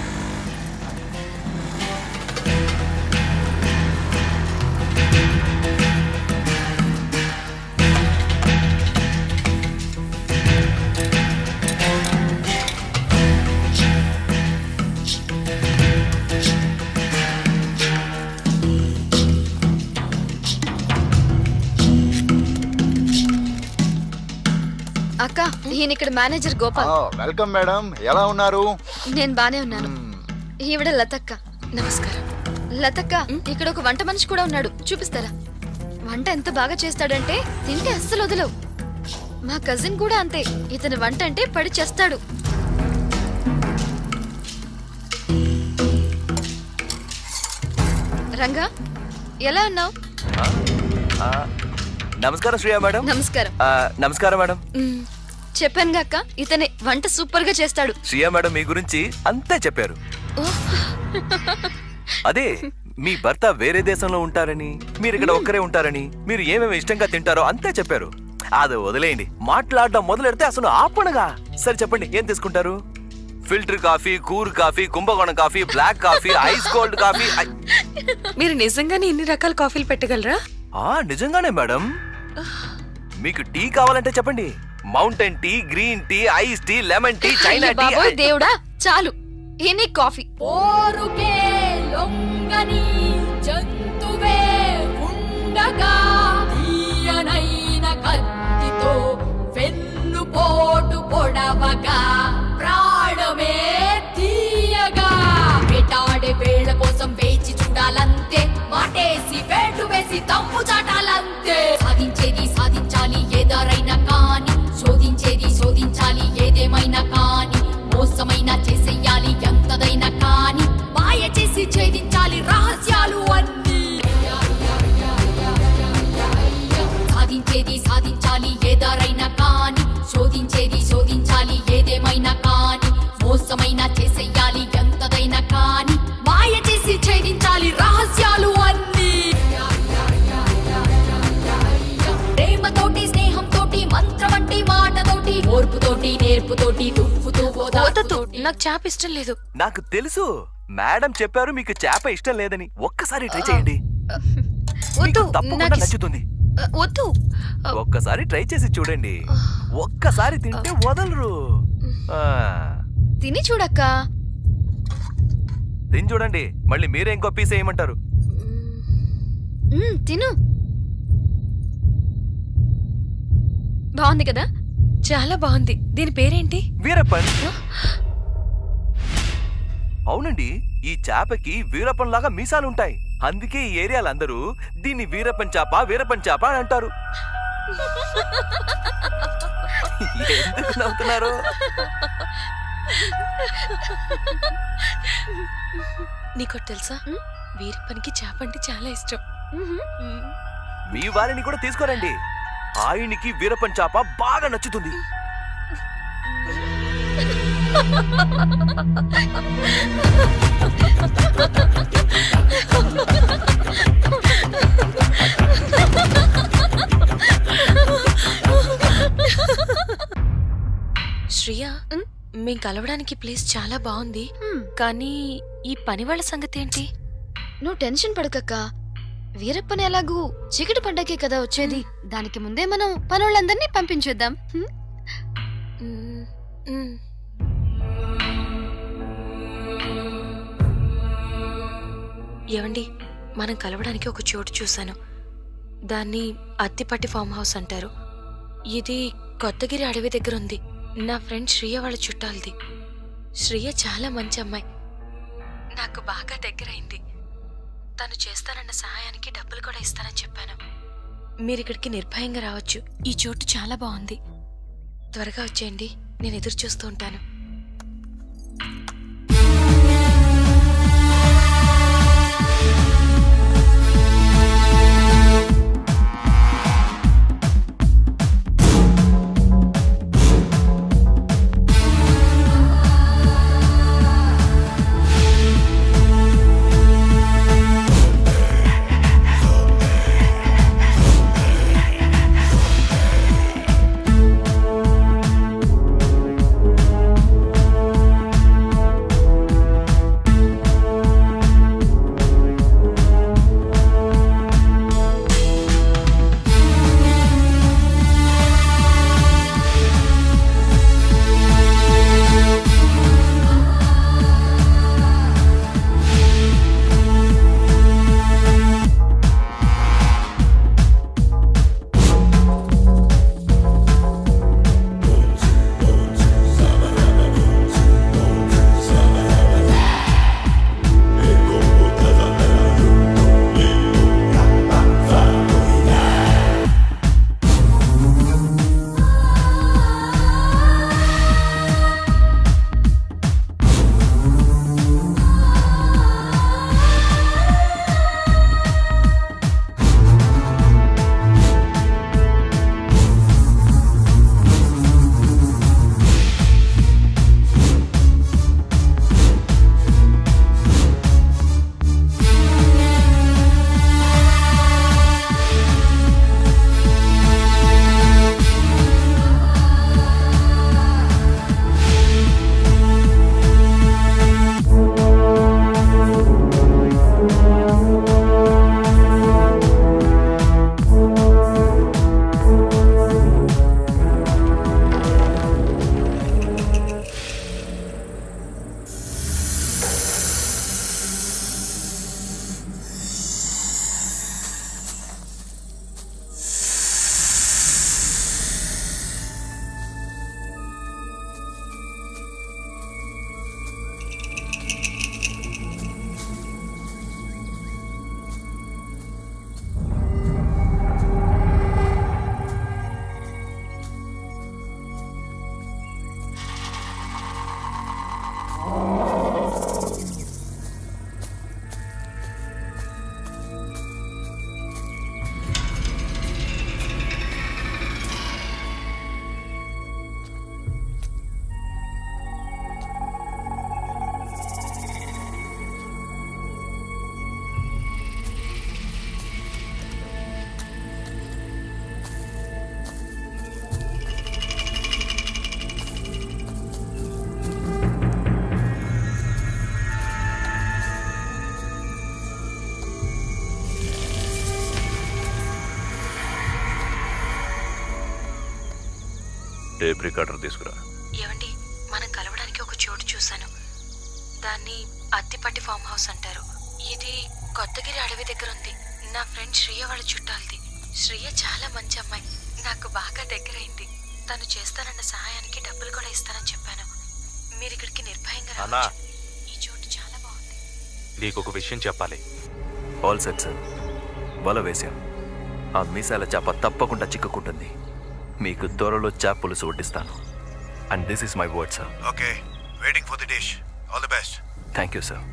అక్క ఈయన ఇక్కడ మేనేజర్ గోపాల్ వెల్కమ్ మేడం ఎలా ఉన్నారు నేను బానే ఉన్నాను ఈవిడ లతక్క నమస్కారం లతక్క ఇక్కడ ఒక వంట మనిషి కూడా ఉన్నాడు చూపిస్తారా వంట ఎంత బాగా చేస్తాడంటే తింటే అస్సలు వదలవు మా కజిన్ కూడా అంతే ఇతని వంట అంటే పడి చేస్తాడు రంగా ఎలా ఉన్నావు ఆ, నమస్కారం శ్రీయా మేడం నమస్కారం ఆ, నమస్కారం మేడం మ్, చెప్పానుగా అక్క ఇతనే వంట సూపర్ గా చేస్తాడు శ్రీయా మేడం మీ గురించి అంతే చెప్పారు అదే మీ భర్త వేరే దేశంలో ఉంటారని మీరు ఇక్కడ ఒక్కరే ఉంటారని మీరు ఏమేమి ఇష్టంగా తింటారో అంతే చెప్పారు అది వదిలేయండి మాట్లాడడం మొదలెడితే అసలు ఆపణగా సరే చెప్పండి ఏం తీసుకుంటారు ఫిల్టర్ కాఫీ కూర్ coffee Kumbakonam coffee black coffee ice cold coffee ఐ- మీరు నిజంగానే ఇన్ని రకాల కాఫీలు పెట్టగలరా ఆ నిజంగానే మేడం మీకు టీ కావాలంటే చెప్పండి mountain tea green tea ice tea lemon tea China అయ్య టీ బాబోయ్ దేవుడా చాలు ఎనీ కాఫీ ఓరుకే లొంగని జంతువే ఉండగా తీయనైన కత్తితో వెన్నుపోటు పొడవగా ప్రాణమే తీ తప్పు చాటాలంతే సాధించేది సాధించాలి ఏదారైనా కాని శోధించేది శోధించాలి ఏదేమైనా కాని మోసమైనా చేసేయాలి ఎంతదైనా కాని మాయ చేసి ఛేదించాలి రహస్యాలు అన్నీ సాధించేది సాధించాలి ఏదారైనా కాని శోధించేది శోధించాలి ఏదేమైనా కాని మోసమైనా చేసేయాలి ఎంతదైనా కాని మాయ చేసి ఛేదించాలి రహస్యాలు అన్నీ ప్రేమతోటి స్నేహంతోటి మంత్రం వంటి మాటతోటి ఓర్పుతోటి నేర్పుతోటి తుప్పుతూ వద్దొద్దు నాకు చేప ఇష్టం లేదు నాకు తెలుసు మేడం చెప్పారు మీకు చేప ఇష్టం లేదని ఒక్కసారి ట్రై చేయండి వద్దు తప్పకుండా నాకు ఇస్- నచ్చుతుంది వద్దు ఒక్కసారి ట్రై చేసి చూడండి ఒక్కసారి తింటే వదలరు ఆ, తిని చూడక్క తిని చూడండి మళ్ళీ మీరే ఇంకో పీస్ వేయమంటారు మ్మ్, తిను బాగుంది కదా చాలా బాగుంది దీని పేరేంటి వీరప్పన్ అవునండి ఈ చేపకి వీరప్పన్ లాగా మీసాలుంటాయి అందుకే ఈ ఏరియాలందరూ దీన్ని వీరప్పన్ చేప వీరప్పన్ చేప అని అంటారు ఎందుకు నవ్వుతున్నారు నీకు తెలుసా వీరప్పనికి చేప అంటే చాలా ఇష్టం మీ వారిని కూడా తీసుకోరండి ఆయనకి వీరప్పన్ చేప బాగా నచ్చుతుంది శ్రియ మేం కలవడానికి ప్లేస్ చాలా బాగుంది కానీ ఈ పని వాళ్ళ సంగతి ఏంటి నువ్వు టెన్షన్ పడకక్క వీరప్పని ఎలాగూ చీకటి పడ్డాకే కదా వచ్చేది దానికి ముందే మనం పనులందరినీ పంపించేద్దాం హ్మ్? ఏవండి మనం కలవడానికి ఒక చోటు చూశాను దాన్ని అత్తిపట్టి ఫామ్ హౌస్ అంటారు ఇది కొత్తగిరి అడవి దగ్గర ఉంది నా ఫ్రెండ్ శ్రియ వాళ్ళ చుట్టాలది శ్రియ చాలా మంచి అమ్మాయి నాకు బాగా దగ్గరైంది తను చేస్తానన్న సహాయానికి డబ్బులు కూడా ఇస్తానని చెప్పాను మీరు ఇక్కడికి నిర్భయంగా రావచ్చు ఈ చోటు చాలా బాగుంది త్వరగా వచ్చేయండి నేను ఎదురు చూస్తూ ఉంటాను ఆ టేప్ రికార్డర్ తీసుకురా ఏమండి మనం కలవడానికి ఒక చోటు చూశాను దాన్ని అత్తిపట్టి ఫామ్ హౌస్ అంటారు ఇది కొత్తగిరి అడవి దగ్గర ఉంది నా ఫ్రెండ్ శ్రీయ వాళ్ళ చుట్టాలది శ్రీయ చాలా మంచి అమ్మాయి నాకు బాగా దగ్గరైంది తను చేస్తానన్న సహాయానికి డబ్బులు కూడా ఇస్తానని చెప్పాను మీరు ఇక్కడికి నిర్భయంగా అన్నా. రావచ్చు ఈ చోటు చాలా బాగుంది నీకు ఒక విషయం చెప్పాలి ఆల్ సెట్ సార్ వల వేశాం ఆ మీసాల చేప తప్పకుండా చిక్కుకుంటుంది మీకు త్వరలో చేప పులుసు వడ్డిస్తాను and this is my word sir okay waiting for the dish all the best thank you sir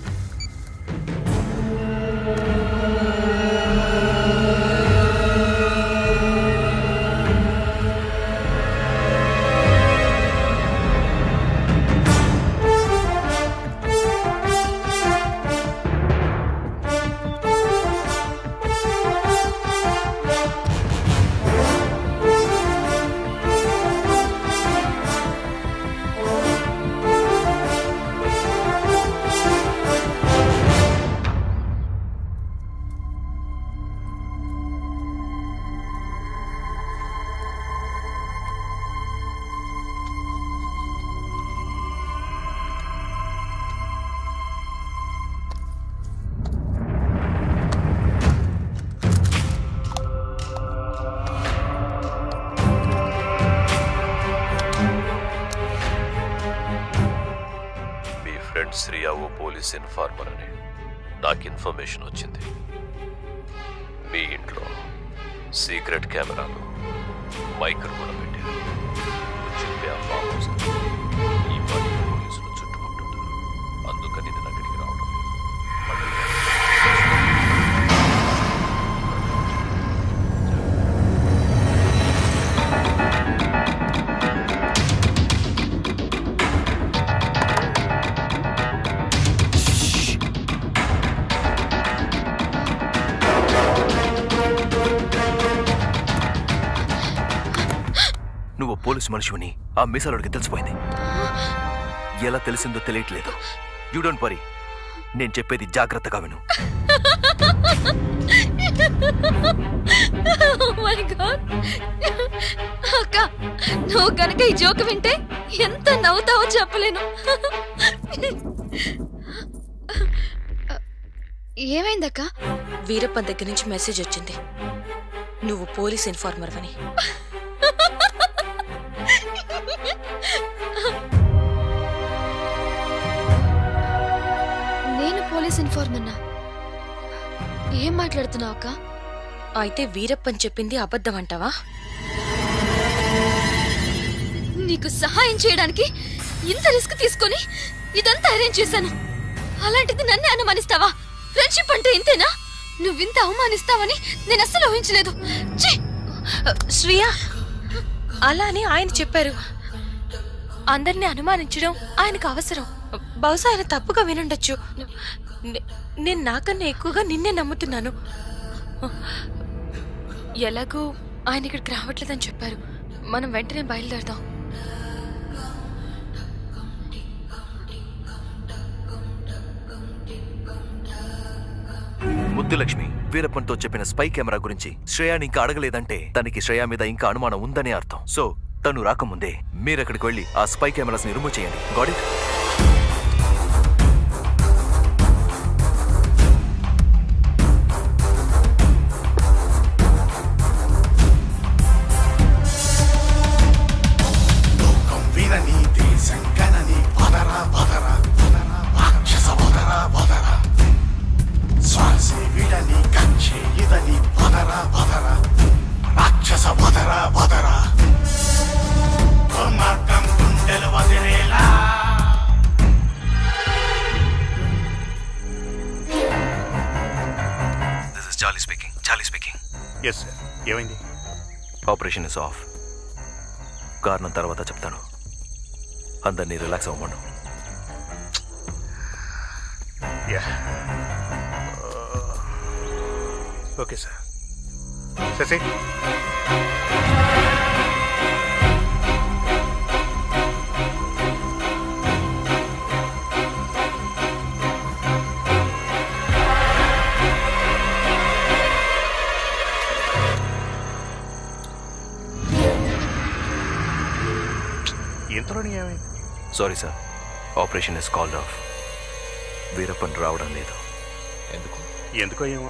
మీ ఫ్రెండ్ శ్రియా ఓ పోలీస్ ఇన్ఫార్మర్ అని నాకు ఇన్ఫర్మేషన్ వచ్చింది మీ ఇంట్లో సీక్రెట్ కెమెరాలు మైకులు కూడా పెట్టారు నువ్వు చెప్పే ఆ ఫామ్ హౌస్ ఈ పని పోలీసులు చుట్టుకుంటుంటారు అందుకని నేను అక్కడికి రావడం లేదు మళ్ళీ నువ్వు పోలీసు మనిషివని ఆ మీసాలోడికి తెలిసిపోయింది ఎలా తెలిసిందో తెలియట్లేదు యూ డోంట్ వరీ నేను చెప్పేది జాగ్రత్తగా విను మై గాడ్ అక్క నువ్వు కనుక ఈ జోక్ వింటే ఎంత నవ్వుతావో చెప్పలేను ఏమైందక్క వీరప్పన్ దగ్గర నుంచి మెసేజ్ వచ్చింది నువ్వు పోలీస్ ఇన్ఫార్మర్ అని నేను పోలీస్ ఇన్ఫార్మర్నా ఏం మాట్లాడుతున్నావు అక్క అయితే వీరప్పన్ చెప్పింది అబద్ధం అంటావా నీకు సహాయం చేయడానికి ఇంత రిస్క్ తీసుకొని ఇదంతా అరేంజ్ చేశాను అలాంటిది నన్నే అనుమానిస్తావా ఫ్రెండ్షిప్ అంటే ఇంతేనా నువ్వింత అవమానిస్తావని నేను అస్సలు ఊహించలేదు ఛీ! శ్రియా అలానే ఆయన చెప్పారు అందరిని అనుమానించడం ఆయనకు అవసరం బహుశా ఆయన తప్పుగా వినుండొచ్చు నే- నేను నాకన్నా ఎక్కువగా నిన్నే నమ్ముతున్నాను ఎలాగూ ఆయన ఇక్కడికి రావట్లేదని చెప్పారు మనం వెంటనే బయలుదేరదాం ముద్దులక్ష్మి వీరప్పన్తో చెప్పిన స్పై కెమెరా గురించి శ్రేయాని ఇంకా అడగలేదంటే తనకి శ్రేయ మీద ఇంకా అనుమానం ఉందనే అర్థం సో తను రాకముందే మీరక్కడికి వెళ్ళి ఆ స్పై కెమెరాస్ ని రిమూవ్ చేయండి గాడ్ ఇట్ లోకం వినని దేశం కనని పదర పదర పదర రాక్షస పదర పదర శ్వాసే విడని కంచె ఇదని పదర పదర రాక్షస పదర పదర దుర్మార్గం గుండెలు వదిలేలా this is Charlie speaking Charlie speaking yes sir ఏమైంది ఆపరేషన్ ఇస్ ఆఫ్ కారణం తర్వాత చెప్తాను అందరినీ రిలాక్స్ అవ్వమను yeah okay sir Sashi sorry sir operation is called off Veerappan రావడం లేదు ఎందుకు ఎందుకో ఏమో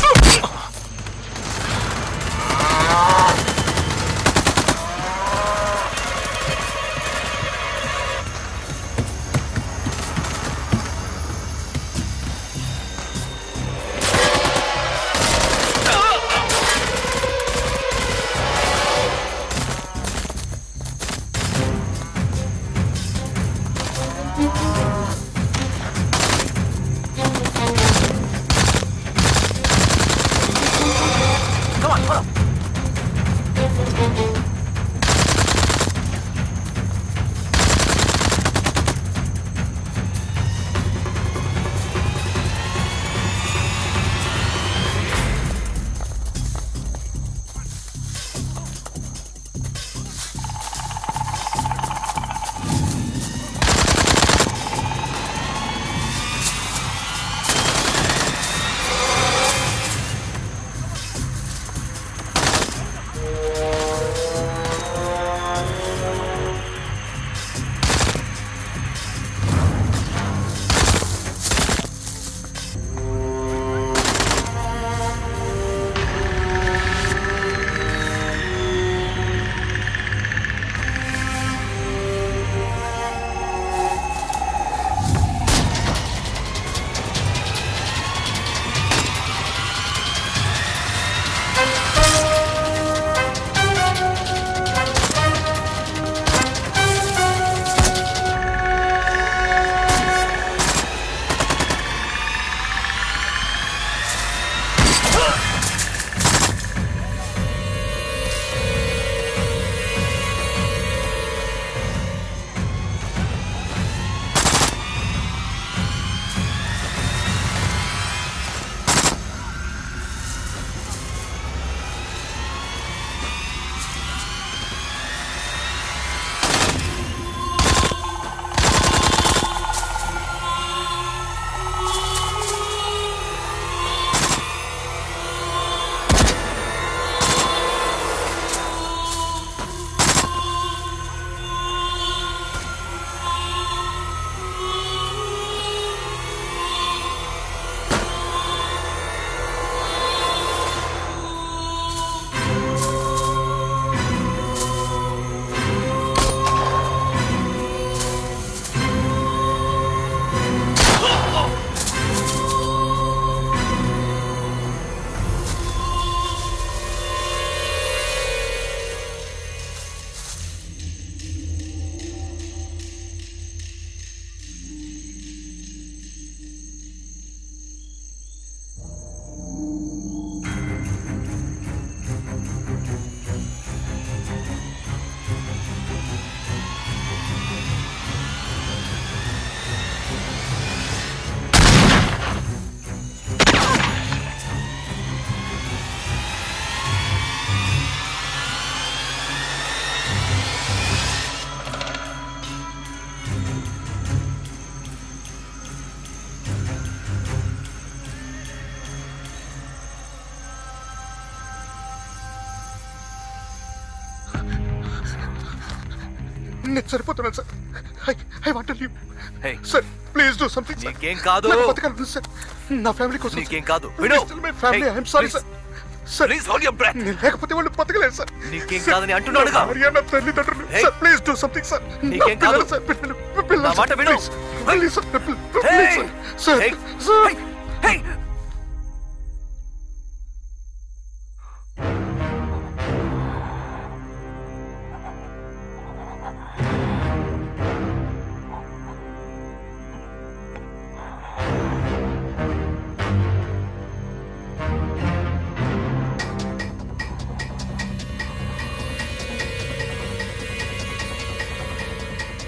నేను సరిపోతున్నాను sir I I want leave Hey. Sir please do something నీకేం కాదు. నాకు బతకాలను సార్ నా ఫ్యామిలీ కోసం నీకేం కాదు. విను. My family Hey, I'm sorry please. Sir sir Please hold your breath. నేను లేకపోతే వాళ్ళు బతకలేరు సార్ నీకేం సార్, కాదని అంటున్నాడుగా. నా భార్య, నా తల్లిదండ్రులు Hey. Sir please do something sir నీకేం నా పిల్లలు కాదు. సార్ పిల్లలు పిల్లలు నా మాట సార్, విను. please. Please sir please Hey. Sir Hey. Sir Hey.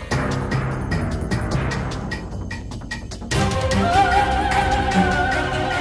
ఆ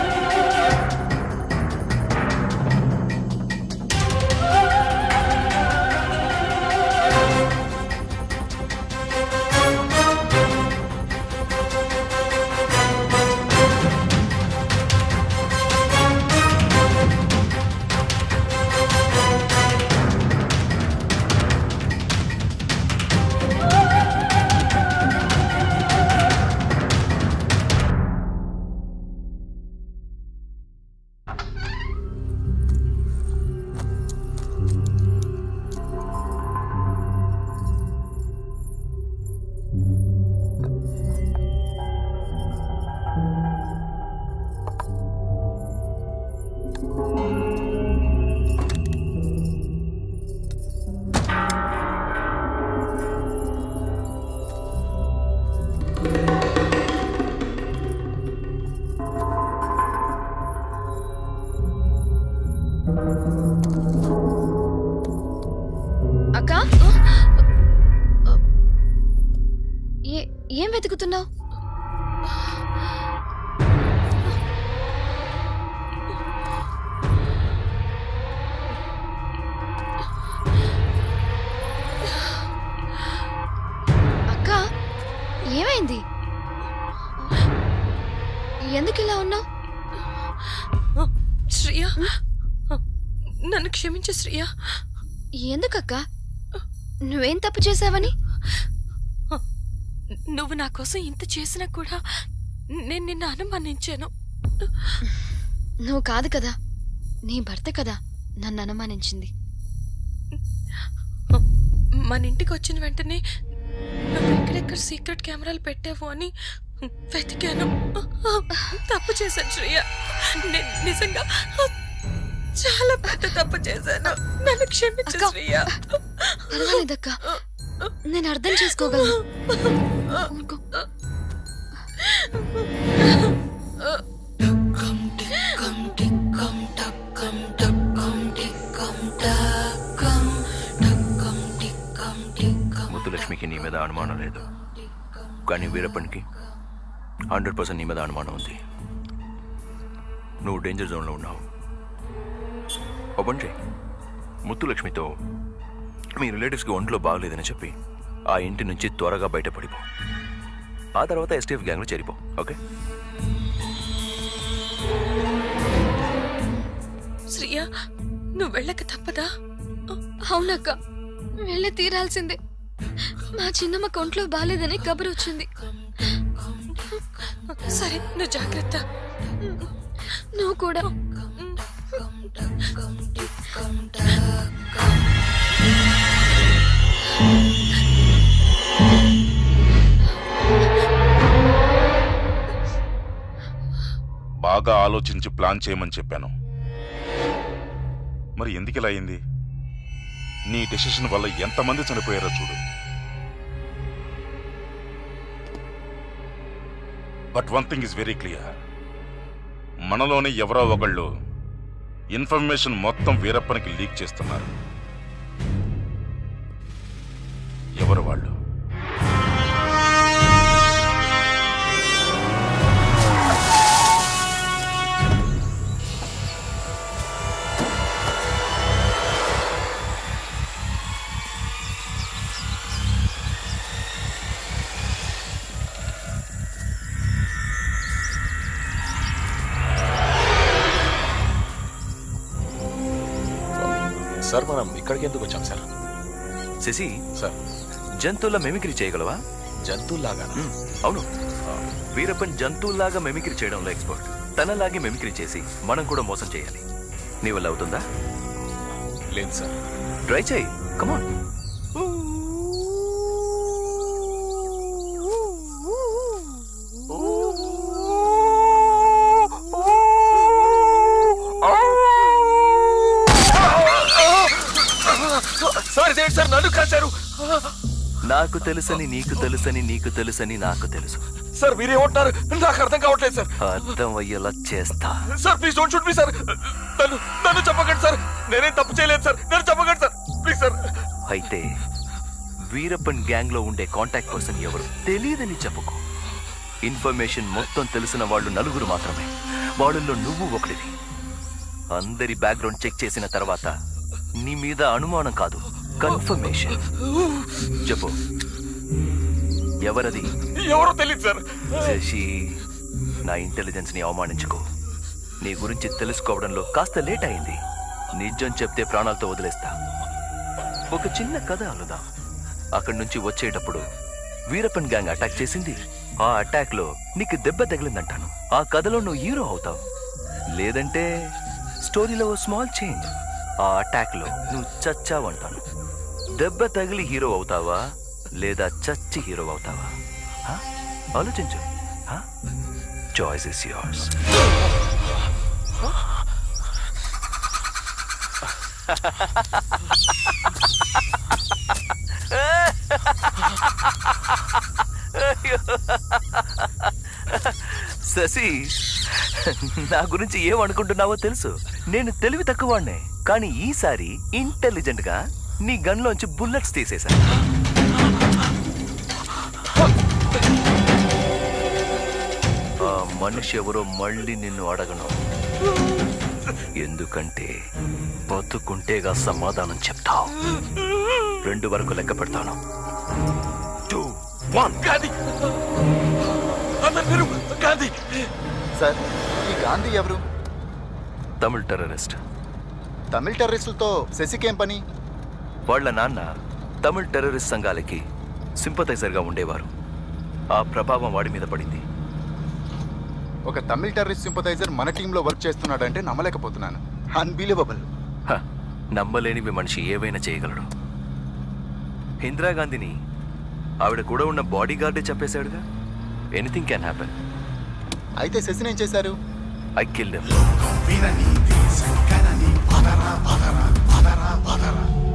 ఏం వెతుకుతున్నావు అక్క ఏమైంది ఎందుకు ఇలా ఉన్నావు శ్రియ నన్ను క్షమించు శ్రియ ఎందుకక్క నువ్వేం తప్పు చేశావని నువ్వు నా కోసం ఇంత చేసినా కూడా నేను నిన్ను అనుమానించాను నువ్వు కాదు కదా నీ భర్త కదా నన్ను అనుమానించింది మన ఇంటికి వచ్చిన వెంటనే నువ్వు ఎక్కడెక్కడ సీక్రెట్ కెమెరాలు పెట్టావు అని వెతికాను తప్పు చేశాను శ్రేయ నేను నిజంగా చాలా పెద్ద తప్పు చేశాను నన్ను క్షమించు శ్రేయ పర్వాలేదక్క నేను అర్థం చేసుకోగలను ఊరుకో. ముద్దులక్ష్మికి నీ మీద అనుమానం లేదు కానీ వీరప్పనికి హండ్రెడ్ పర్సెంట్ నీ మీద అనుమానం ఉంది నువ్వు డేంజర్ జోన్లో ఉన్నావు ఓ పని చేయి ముత్తులక్ష్మితో మీ రిలేటివ్స్కి ఒంట్లో బాగలేదని చెప్పి ఆ ఇంటి నుంచి త్వరగా బయటపడిపో ఆ తర్వాత ఎస్టీఎఫ్ గ్యాంగ్లో చేరిపో ఓకే శ్రీయ నువ్వు వెళ్ళక తప్పదా అవునక్క వెళ్ళి తీరాల్సిందే మా చిన్నమ్మ కొంట్లో బాలేదని కబురు వచ్చింది సరే నువ్వు జాగ్రత్త నువ్వు కూడా బాగా ఆలోచించి ప్లాన్ చేయమని చెప్పాను మరి ఎందుకు ఇలా అయింది నీ డెసిషన్ వల్ల ఎంతమంది చనిపోయారో చూడు but one thing is very clear మనలోనే ఎవరో ఒకళ్ళు ఇన్ఫర్మేషన్ మొత్తం వీరప్పనికి లీక్ చేస్తున్నారు ఎవరు వాళ్ళు సార్ మనం ఇక్కడికి ఎందుకు వచ్చాం సార్ శశి సార్ జంతువుల మెమిక్రీ చేయగలవా జంతువులాగా మ్, అవును వీరప్పన్ జంతువుల్లాగా మెమిక్రీ చేయడంలో ఎక్స్పర్ట్ తనలాగే మెమిక్రీ చేసి మనం కూడా మోసం చేయాలి నీ వల్ల అవుతుందా లేదు సార్ ట్రై చేయి కమాన్ సార్ ఇదేంటి సార్ నన్ను కాశారు నాకు తెలుసని నీకు తెలుసని నీకు తెలుసని నాకు తెలుసు సార్ మీరేమంటున్నారు నాకు అర్థం కావట్లేదు సార్ అర్థం అయ్యేలా చేస్తా sir please don't shoot me sir నన్ను నన్ను చెప్పకండి సార్ నేనేం తప్పు చేయలేదు సార్ నన్ను చెప్పకండి సార్ ప్లీజ్ సార్ అయితే వీరప్పన్ గ్యాంగ్ లో ఉండే కాంటాక్ట్ పర్సన్ ఎవరు తెలియదని చెప్పుకో ఇన్ఫర్మేషన్ మొత్తం తెలిసిన వాళ్ళు నలుగురు మాత్రమే వాళ్ళల్లో నువ్వు ఒకటివి అందరి బ్యాక్గ్రౌండ్ చెక్ చేసిన తర్వాత నీ మీద అనుమానం కాదు కన్ఫర్మేషన్ చెప్పు ఎవరది ఎవరో తెలియదు సార్ శశి నా ఇంటెలిజెన్స్ ని అవమానించుకో నీ గురించి తెలుసుకోవడంలో కాస్త లేట్ అయింది నిజం చెప్తే ప్రాణాలతో వదిలేస్తా ఒక చిన్న కథ అలుదా అక్కడి నుంచి వచ్చేటప్పుడు వీరప్పన్ గ్యాంగ్ అటాక్ చేసింది ఆ అటాక్ లో నీకు దెబ్బ తగిలిందంటాను ఆ కథలో నువ్వు హీరో అవుతావు లేదంటే స్టోరీలో ఓ స్మాల్ చేంజ్ ఆ అటాక్ లో నువ్వు చచ్చావంటాను దెబ్బ తగిలి హీరో అవుతావా లేదా చచ్చి హీరో అవుతావా హ? ఆలోచించు చాయిస్ ఇస్ యోర్స్ శశి నా గురించి ఏమనుకుంటున్నావో తెలుసు నేను తెలివి తక్కువవాణ్ణే కానీ ఈసారి ఇంటెలిజెంట్ గా నీ గన్లోంచి బుల్లెట్స్ తీసేశాను మనిషి ఎవరో మళ్ళీ నిన్ను అడగను ఎందుకంటే బతుకుంటేగా సమాధానం చెప్తావు రెండు వరకు లెక్క పెడతాను టూ వన్ గాంధీ అందరు గాంధీ సార్ ఈ గాంధీ ఎవరు తమిళ్ టెర్రరిస్ట్ తమిళ టెర్రరిస్టులతో శశికేం పని వాళ్ళ నాన్న తమిళ్ టెర్రరిస్ట్ సంఘాలకి సింపథైజర్గా ఉండేవారు ఆ ప్రభావం వాడి మీద పడింది ఒక తమిళ టెర్రరిస్ట్ సింపథైజర్ మన టీంలో వర్క్ చేస్తున్నాడంటే నమ్మలేకపోతున్నాను అన్బిలీవబుల్ హ, నమ్మలేనివి మనిషి ఏవైనా చేయగలడు ఇందిరాగాంధీని ఆవిడ కూడా ఉన్న బాడీ గార్డే చెప్పేశాడుగా ఎనీథింగ్ క్యాన్ హ్యాపెన్ అయితే శశిని ఏం చేశారు ఐ కిల్ దెమ్ విననీతి సంకనని పదర పదర పదర పదర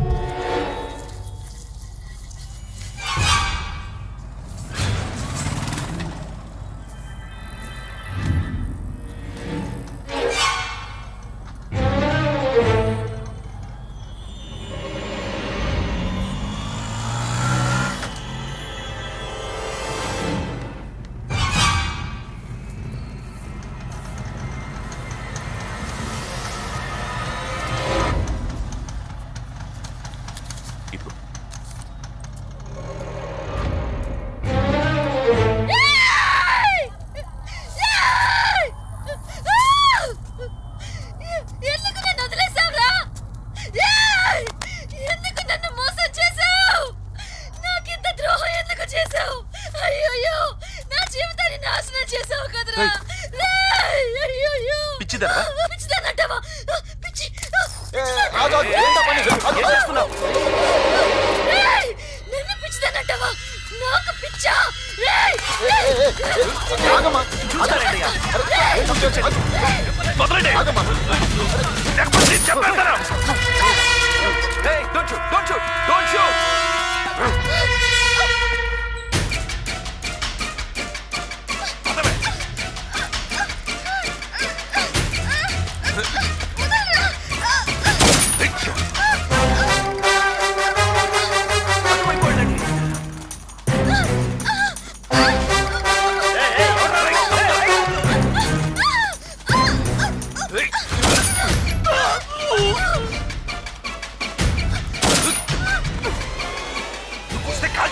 ఎందుకు నన్ను వదిలేసావురా ఏయ్! ఎందుకు నన్ను మోసం చేసావు నాకింత ద్రోహం ఎందుకు చేసావు అయ్యో నా జీవితాన్ని నాశనం చేసావు కదరా రేయ్! అయ్యయ్యో! పిచ్చిదనా? పిచ్చిదానంటావా పిచ్చి ఆగు, ఆగు, ఏంటా పని? ఆగు, ఏం చేస్తున్నావు? రేయ్! నన్ను పిచ్చిదానంటావా నాకు పిచ్చా రేయ్! ఆగమ్మా చూసారండి ఆగమ్మా Hey, don't shoot! Don't shoot! Don't shoot! వస్తే కాల్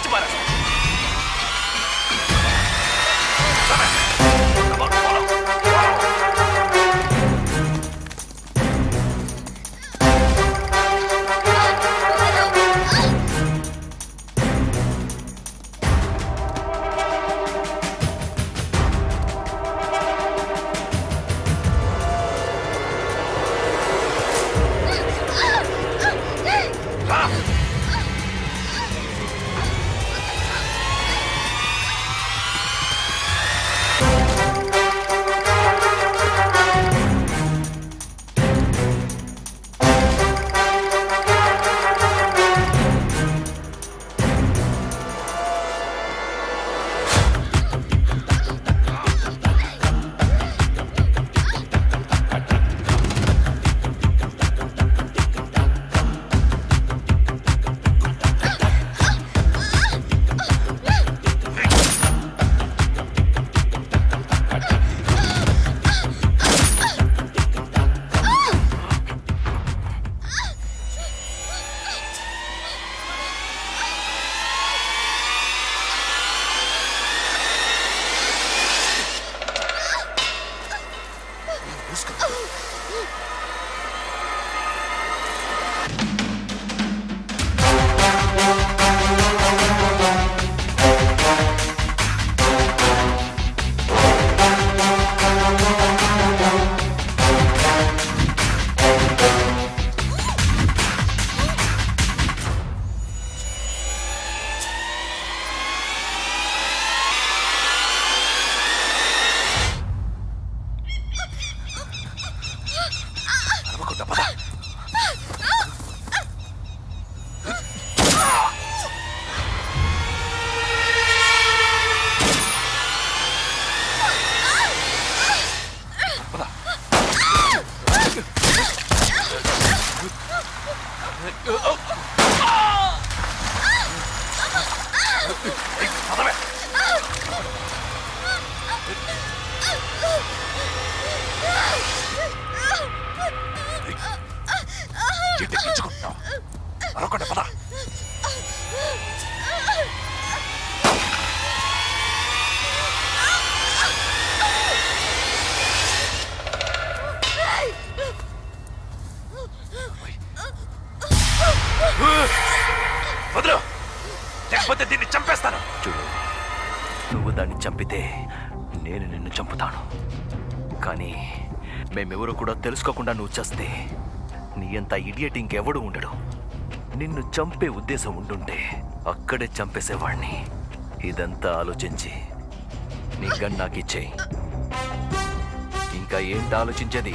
చంపితే నేను నిన్ను చంపుతాను కానీ మేమెవరో కూడా తెలుసుకోకుండా నువ్వు చస్తే నీ అంత ఇడియట్ ఇంకెవడు ఉండడు నిన్ను చంపే ఉద్దేశం ఉండుంటే అక్కడే చంపేసేవాణ్ణి ఇదంతా ఆలోచించి నీ గన్ నాకు ఇచ్చేయి ఇంకా ఏంటి ఆలోచించేది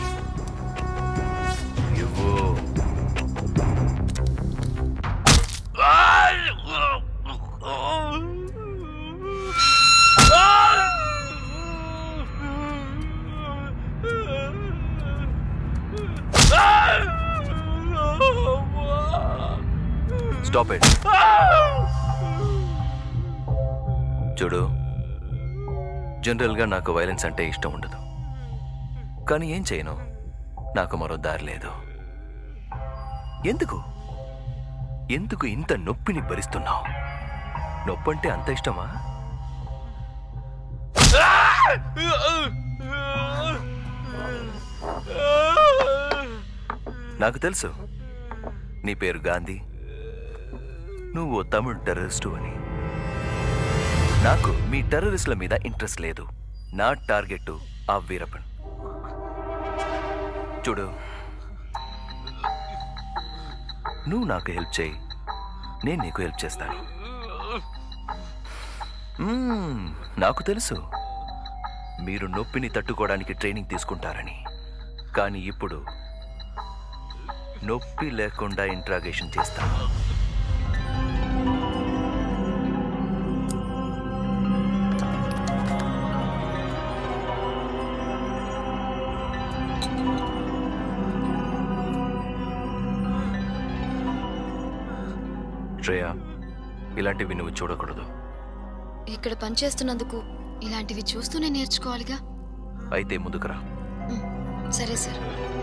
ఇవ్వు స్టాప్ ఇట్ చూడు జనరల్గా నాకు వైలెన్స్ అంటే ఇష్టం ఉండదు కానీ ఏం చేయను నాకు మరో దారి లేదు ఎందుకు ఎందుకు ఇంత నొప్పిని భరిస్తున్నావు నొప్పంటే అంత ఇష్టమా నాకు తెలుసు నీ పేరు గాంధీ నువ్వు ఓ తమిళ్ టెర్రరిస్టు అని నాకు మీ టెర్రరిస్టుల మీద ఇంట్రెస్ట్ లేదు నా టార్గెట్ ఆ వీరప్పన్ చూడు నువ్వు నాకు హెల్ప్ చేయి నేను నీకు హెల్ప్ చేస్తాను మ్మ్, నాకు తెలుసు మీరు నొప్పిని తట్టుకోవడానికి ట్రైనింగ్ తీసుకుంటారని కానీ ఇప్పుడు నొప్పి లేకుండా ఇంట్రాగేషన్ చేస్తాను శ్రేయ ఇలాంటివి నువ్వు చూడకూడదు ఇక్కడ పనిచేస్తున్నందుకు ఇలాంటివి చూస్తూనే నేర్చుకోవాలిగా అయితే ముందుకురా సరే సార్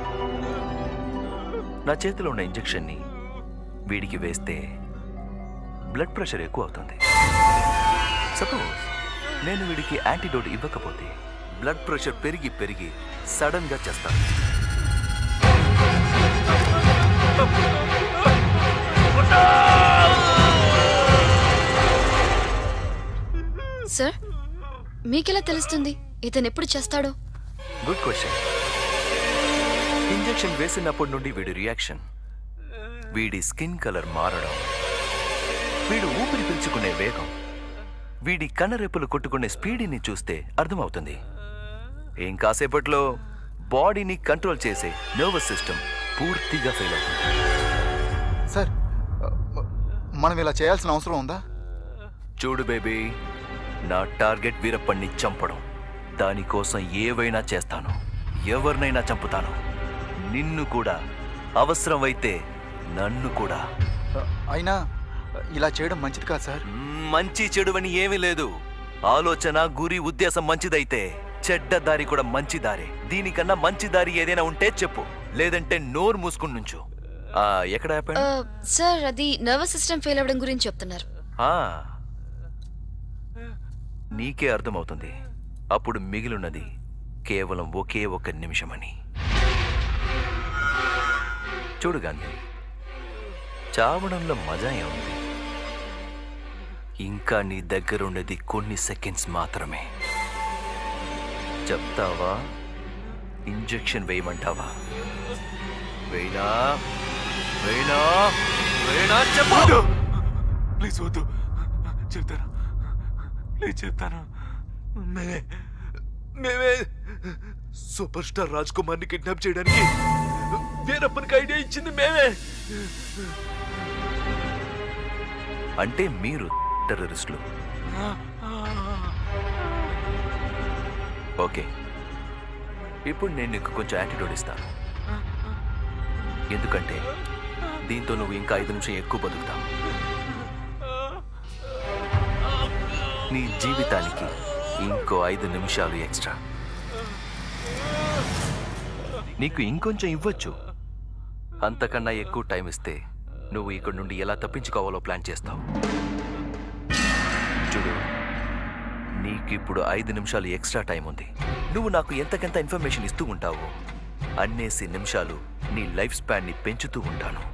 నా చేతిలో ఉన్న ఇంజెక్షన్ని వీడికి వేస్తే బ్లడ్ ప్రెషర్ ఎక్కువ అవుతుంది సపోజ్ నేను వీడికి యాంటీడోట్ ఇవ్వకపోతే బ్లడ్ ప్రెషర్ పెరిగి పెరిగి సడన్ గా చేస్తాను సార్ మీకెలా తెలుస్తుంది ఇతను ఎప్పుడు చేస్తాడో గుడ్ క్వశ్చన్ ఇంజెక్షన్ వేసినప్పటి నుండి వీడి రియాక్షన్ వీడి స్కిన్ కలర్ మారడం వీడు ఊపిరి పీల్చుకునే వేగం వీడి కన్నరెప్పులు కొట్టుకునే స్పీడ్ని చూస్తే అర్థమవుతుంది ఏం కాసేపట్లో బాడీని కంట్రోల్ చేసే నర్వస్ సిస్టమ్ పూర్తిగా ఫెయిల్ అవుతుంది సార్ మనం ఇలా చేయాల్సిన అవసరం ఉందా చూడు బేబీ నా టార్గెట్ వీరప్పన్ని చంపడం దానికోసం ఏవైనా చేస్తాను ఎవరినైనా చంపుతాను నిన్ను కూడా అవసరమైతే నన్ను కూడా అయినా ఇలా చేయడం మంచిది కాదు సార్ మంచి చెడు అని ఏమీ లేదు ఆలోచన గురి ఉద్దేశం మంచిదైతే చెడ్డ దారి కూడా మంచి దారి దీనికన్నా మంచి దారి ఏదైనా ఉంటే చెప్పు లేదంటే నోరు మూసుకుని నుంచు ఆ, ఎక్కడ ఆపాను? ఆ, సార్ అది నర్వస్ సిస్టమ్ ఫెయిల్ అవ్వడం గురించి చెప్తున్నారు ఆ నీకే అర్థమవుతుంది అప్పుడు మిగిలినది కేవలం ఒకే ఒక నిమిషమని చూడు గాంధీ చావడంలో మజా ఏముంది ఇంకా నీ దగ్గరున్నది కొన్ని సెకండ్స్ మాత్రమే చెప్తావా ఇంజెక్షన్ వేయమంటావా వేయనా వేయనా వేయనా చెప్పు ప్లీజ్ వద్దు చెప్తాను ప్లీజ్ చెప్తాను మేమే మేమే సూపర్ స్టార్ రాజ్ కుమార్ని కిడ్నాప్ చేయడానికి వీరప్పనికి ఐడియా ఇచ్చింది మేమే అంటే మీరు టెర్రరిస్టులు ఓకే ఇప్పుడు నేను నీకు కొంచెం యాంటీడోట్ ఇస్తాను ఎందుకంటే దీంతో నువ్వు ఇంకా ఐదు నిమిషం ఎక్కువ బతుకుతావు నీ జీవితానికి ఇంకో ఐదు నిమిషాలు ఎక్స్ట్రా నీకు ఇంకొంచెం ఇవ్వచ్చు అంతకన్నా ఎక్కువ టైం ఇస్తే నువ్వు ఇక్కడ నుండి ఎలా తప్పించుకోవాలో ప్లాన్ చేస్తావు చూడు నీకిప్పుడు ఐదు నిమిషాలు ఎక్స్ట్రా టైం ఉంది నువ్వు నాకు ఎంతకెంత ఇన్ఫర్మేషన్ ఇస్తూ ఉంటావో అన్నేసి నిమిషాలు నీ లైఫ్ స్పాన్ని పెంచుతూ ఉంటాను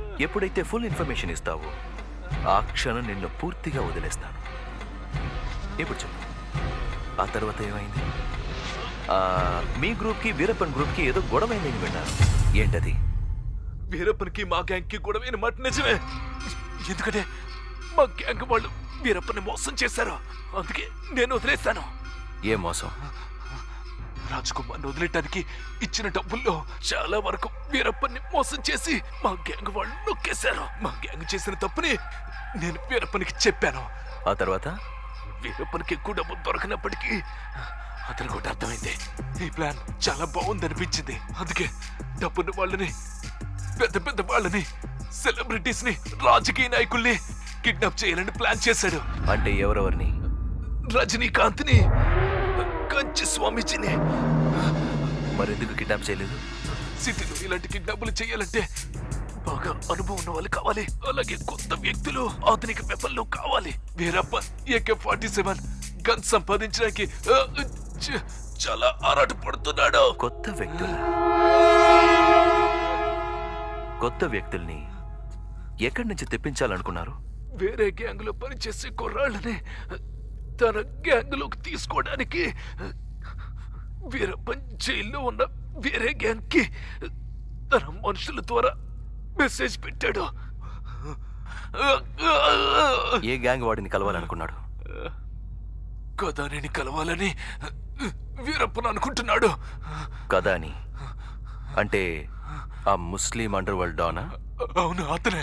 ఎప్పుడైతే ఫుల్ ఇన్ఫర్మేషన్ ఇస్తావో ఆ క్షణం నిన్ను పూర్తిగా వదిలేస్తాను ఇప్పుడు చెప్పు ఆ తర్వాత ఏమైంది ఆ, మీ గ్రూప్కి వీరప్పన్ గ్రూప్కి ఏదో గొడవైందని విన్నాను ఏంటది వీరప్పనికి మా గ్యాంగ్ కి కూడా మాట నిజమే ఎందుకంటే మా గ్యాంగ్ వాళ్ళు వీరప్పని మోసం చేశారు అందుకే నేను వదిలేస్తాను ఏ మోసం రాజ్ కుమార్ని వదిలేయటానికి ఇచ్చిన డబ్బుల్లో చాలా వరకు వీరప్పని మోసం చేసి మా గ్యాంగ్ వాళ్ళు నొక్కేశారు మా గ్యాంగ్ చేసిన తప్పుని నేను వీరప్పనికి చెప్పాను ఆ తర్వాత వీరప్పనికి ఎక్కువ డబ్బు దొరకనప్పటికీ అతనికి ఒకటి అర్థమైంది ఈ ప్లాన్ చాలా బాగుంది అనిపించింది అందుకే డబ్బున్న వాళ్ళని పెద్ద పెద్ద వాళ్ళని సెలబ్రిటీస్ ని రాజకీయ నాయకుల్ని కిడ్నాప్ చేయాలని ప్లాన్ చేశాడు అంటే ఎవరెవరిని రజనీకాంత్ ని కంచి స్వామీజీని మరెందుకు కిడ్నాప్ చేయలేదు సిటీలో ఇలాంటి కిడ్నాపులు చేయాలంటే బాగా అనుభవం ఉన్న వాళ్ళు కావాలి అలాగే కొత్త వ్యక్తులు ఆధునిక వెపన్లు కావాలి వీరప్ప ఏకే ఫార్టీ సెవెన్ గన్ సంపాదించడానికి ఆ, చ- చాలా ఆరాట పడుతున్నాడు కొత్త వ్యక్తులు కొత్త వ్యక్తుల్ని ఎక్కడి నుంచి తెప్పించాలనుకున్నారు వేరే గ్యాంగ్ లో పనిచేసే కుర్రాళ్ళని తన గ్యాంగ్ లోకి తీసుకోవడానికి వీరప్పన్ జైల్లో ఉన్న వేరే గ్యాంగ్ కి తన మనుషుల ద్వారా మెసేజ్ పెట్టాడు ఏ గ్యాంగ్ వాడిని కలవాలనుకున్నాడు కదానిని కలవాలని వీరప్పన్ అనుకుంటున్నాడు కదా అని అంటే ఆ ముస్లిం అండర్ వరల్డ్ డానా అవును అతనే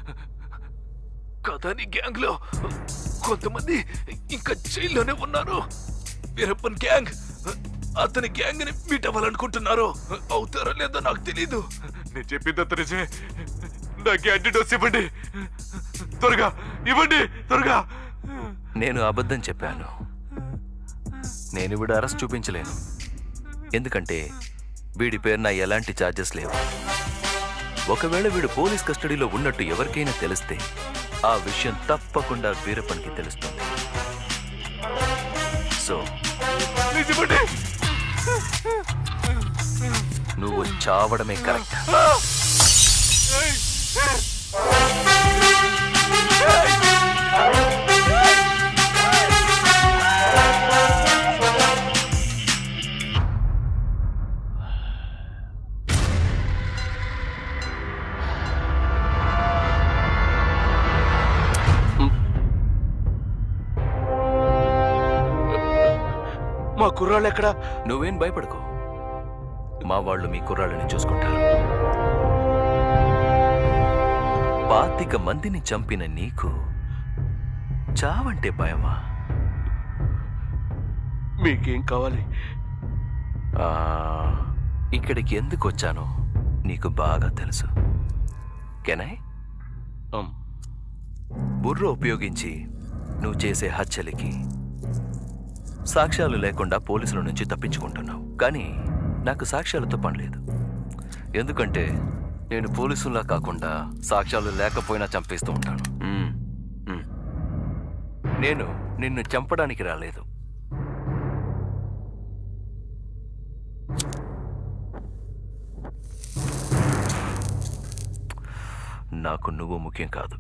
కదాని గ్యాంగ్ లో కొంతమంది ఇంకా జైల్లోనే ఉన్నారు వీరప్పన్ గ్యాంగ్ అతని గ్యాంగ్ ని మీట్ అవ్వాలనుకుంటున్నారు అవుతారో లేదో నాకు తెలీదు నేను చెప్పింది అంత నిజమే నాకు యాంటీడోస్ ఇవ్వండి త్వరగా ఇవ్వండి త్వరగా నేను అబద్ధం చెప్పాను నేను వీడు అరెస్ట్ చూపించలేను ఎందుకంటే వీడి పేరున ఎలాంటి ఛార్జెస్ లేవు ఒకవేళ వీడు పోలీస్ కస్టడీలో ఉన్నట్టు ఎవరికైనా తెలిస్తే ఆ విషయం తప్పకుండా వీరప్పనికి తెలుస్తుంది సో ప్లీజ్ ఇవ్వండి నువ్వు చావడమే కరెక్ట్ మా కుర్రాళ్ళు ఎక్కడ నువ్వేం భయపడకు మా వాళ్ళు మీ కుర్రాళ్ళని చూసుకుంటారు పాతిక మందిని చంపిన నీకు చావంటే భయమా మీకేం కావాలి ఆ, ఇక్కడికి ఎందుకు వచ్చానో నీకు బాగా తెలుసు కెనాయ్ బుర్ర ఉపయోగించి నువ్వు చేసే హత్యలకి సాక్ష్యాలు లేకుండా పోలీసుల నుంచి తప్పించుకుంటున్నావు కానీ నాకు సాక్ష్యాలతో పని లేదు ఎందుకంటే నేను పోలీసుల్లా కాకుండా సాక్ష్యాలు లేకపోయినా చంపేస్తూ ఉంటాను మ్మ్. మ్మ్. నేను నిన్ను చంపడానికి రాలేదు నాకు నువ్వు ముఖ్యం కాదు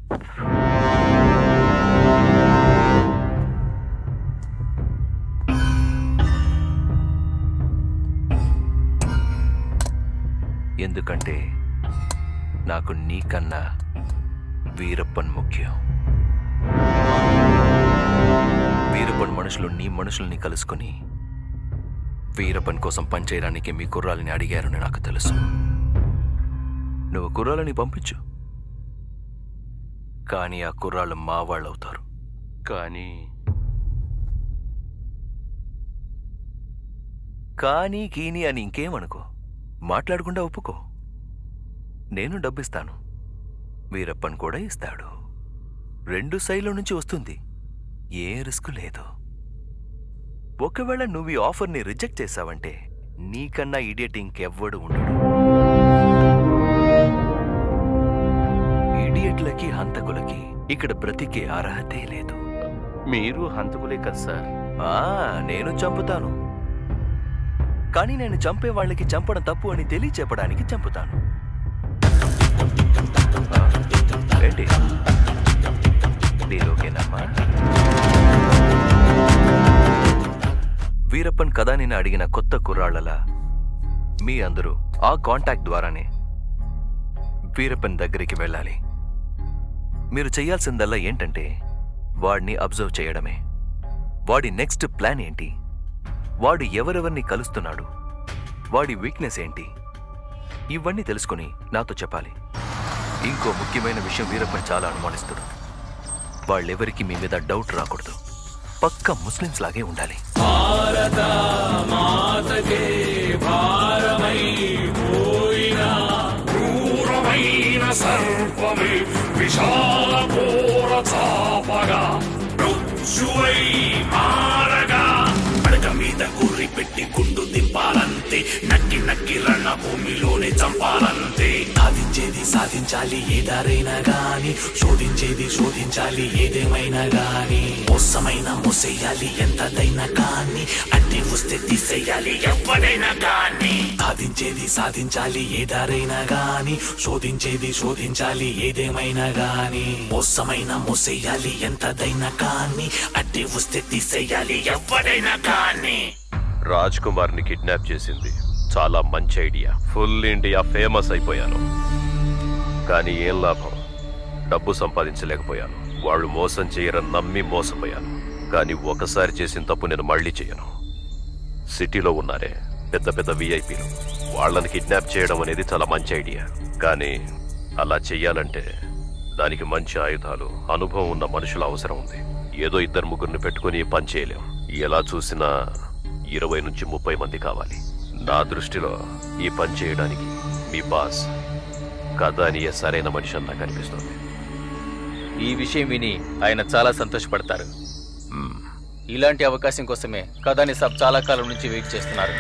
ఎందుకంటే నాకు నీకన్నా వీరప్పన్ ముఖ్యం వీరప్పన్ మనుషులు నీ మనుషుల్ని కలుసుకొని వీరప్పన్ కోసం పనిచేయడానికి మీ కుర్రాలని అడిగారని నాకు తెలుసు నువ్వు కుర్రాలని పంపించు కానీ ఆ కుర్రాళ్ళు మా వాళ్ళు అవుతారు కానీ కానీ కీని అని ఇంకేమనుకో మాట్లాడకుండా ఒప్పుకో నేను డబ్బిస్తాను వీరప్పన్ కూడా ఇస్తాడు రెండు సైడ్ల నుంచి వస్తుంది ఏ రిస్క్ లేదు ఒకవేళ నువ్వు ఈ ఆఫర్ని రిజెక్ట్ చేశావంటే నీకన్నా ఇడియట్ ఇంకెవ్వడు ఉండడు ఇడియట్లకి హంతకులకి ఇక్కడ బ్రతికే అర్హతే లేదు మీరు హంతకులే కదా సార్ ఆ నేను చంపుతాను కానీ నేను చంపే వాళ్ళకి చంపడం తప్పు అని తెలియచెప్పడానికి చంపుతాను ఆ, ఏంటి డీల్ ఓకేనమ్మా వీరప్పన్ కథానిని అడిగిన కొత్త కుర్రాళ్ళలా మీ అందరూ ఆ కాంటాక్ట్ ద్వారానే వీరప్పన్ దగ్గరికి వెళ్ళాలి మీరు చేయాల్సిందల్లా ఏంటంటే వాడిని అబ్జర్వ్ చేయడమే వాడి నెక్స్ట్ ప్లాన్ ఏంటి వాడు ఎవరెవరిని కలుస్తున్నాడు వాడి వీక్నెస్ ఏంటి ఇవన్నీ తెలుసుకుని నాతో చెప్పాలి ఇంకో ముఖ్యమైన విషయం వీరప్పన్ చాలా అనుమానిస్తాడు వాళ్ళెవరికి మీ మీద డౌట్ రాకూడదు పక్క ముస్లిమ్స్ లాగే ఉండాలి భారత మాతకే భారమై పోయిన క్రూరమైన సర్పమే విశాల పోర చాపగా మృత్యువై మారగా పడక మీద గుర్రి పెట్టి గుండు దింపాలంతే నక్కి నక్కి రణ భూమిలోనే చంపాలంతే సాధించేది సాధించాలి ఏదారైనా గాని శోధించేది శోధించాలి ఏదేమైనా గాని మోసమైన మోసేయాలి ఎంతదైనా కానీ అడ్డి వస్తే తీసేయాలి ఎవరైనా గాని సాధించేది సాధించాలి ఏదారైనా గాని శోధించేది శోధించాలి ఏదేమైనా గాని మోసమైన మోసేయాలి ఎంతదైనా కానీ అడ్డి వస్తే తీసేయాలి ఎవరైనా కానీ రాజ్ కుమార్ని కిడ్నాప్ చేసింది చాలా మంచి ఐడియా ఫుల్ ఇండియా ఫేమస్ అయిపోయాను కానీ ఏం లాభం డబ్బు సంపాదించలేకపోయాను వాళ్ళు మోసం చేయరని నమ్మి మోసపోయాను కానీ ఒకసారి చేసిన తప్పు నేను మళ్ళీ చేయను సిటీలో ఉన్నారే పెద్ద పెద్ద విఐపీలు వాళ్ళని కిడ్నాప్ చేయడం అనేది చాలా మంచి ఐడియా కానీ అలా చెయ్యాలంటే దానికి మంచి ఆయుధాలు అనుభవం ఉన్న మనుషుల అవసరం ఉంది ఏదో ఇద్దరు ముగ్గురిని పెట్టుకుని ఈ పని చేయలేం ఎలా చూసినా ఇరవై నుంచి ముప్పై మంది కావాలి నా దృష్టిలో ఈ పని చేయడానికి మీ బాస్ కథానియే సరైన మనిషి అని నాకు అనిపిస్తుంది ఈ విషయం విని ఆయన చాలా సంతోషపడతారు ఇలాంటి అవకాశం కోసమే కథాని సబ్ చాలా కాలం నుంచి వెయిట్ చేస్తున్నారు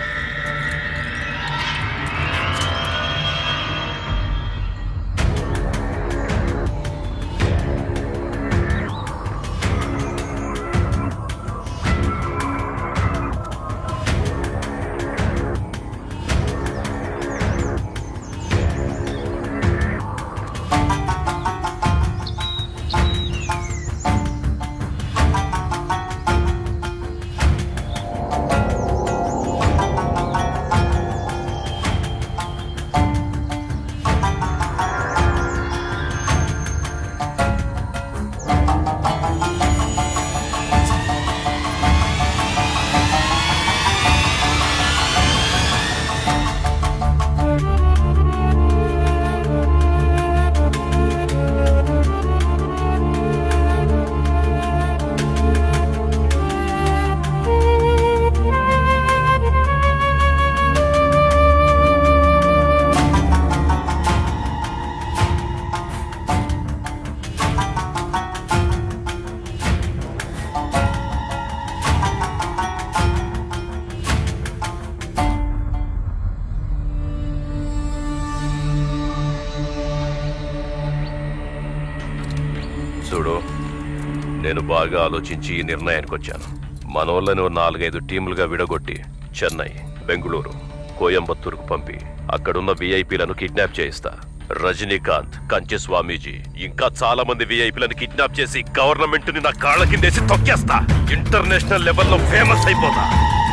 చూడు నేను బాగా ఆలోచించి ఈ నిర్ణయానికి వచ్చాను మనోళ్ళని ఓ నాలుగైదు టీములుగా విడగొట్టి చెన్నై బెంగళూరు కోయంబత్తూరుకు పంపి అక్కడున్న విఐపీలను కిడ్నాప్ చేయిస్తా రజనీకాంత్ కంచె స్వామీజీ ఇంకా చాలా మంది విఐపీలను కిడ్నాప్ చేసి గవర్నమెంట్ ని నా కాళ్ళ కిందేసి తొక్కేస్తా ఇంటర్నేషనల్ లెవెల్లో ఫేమస్ అయిపోతా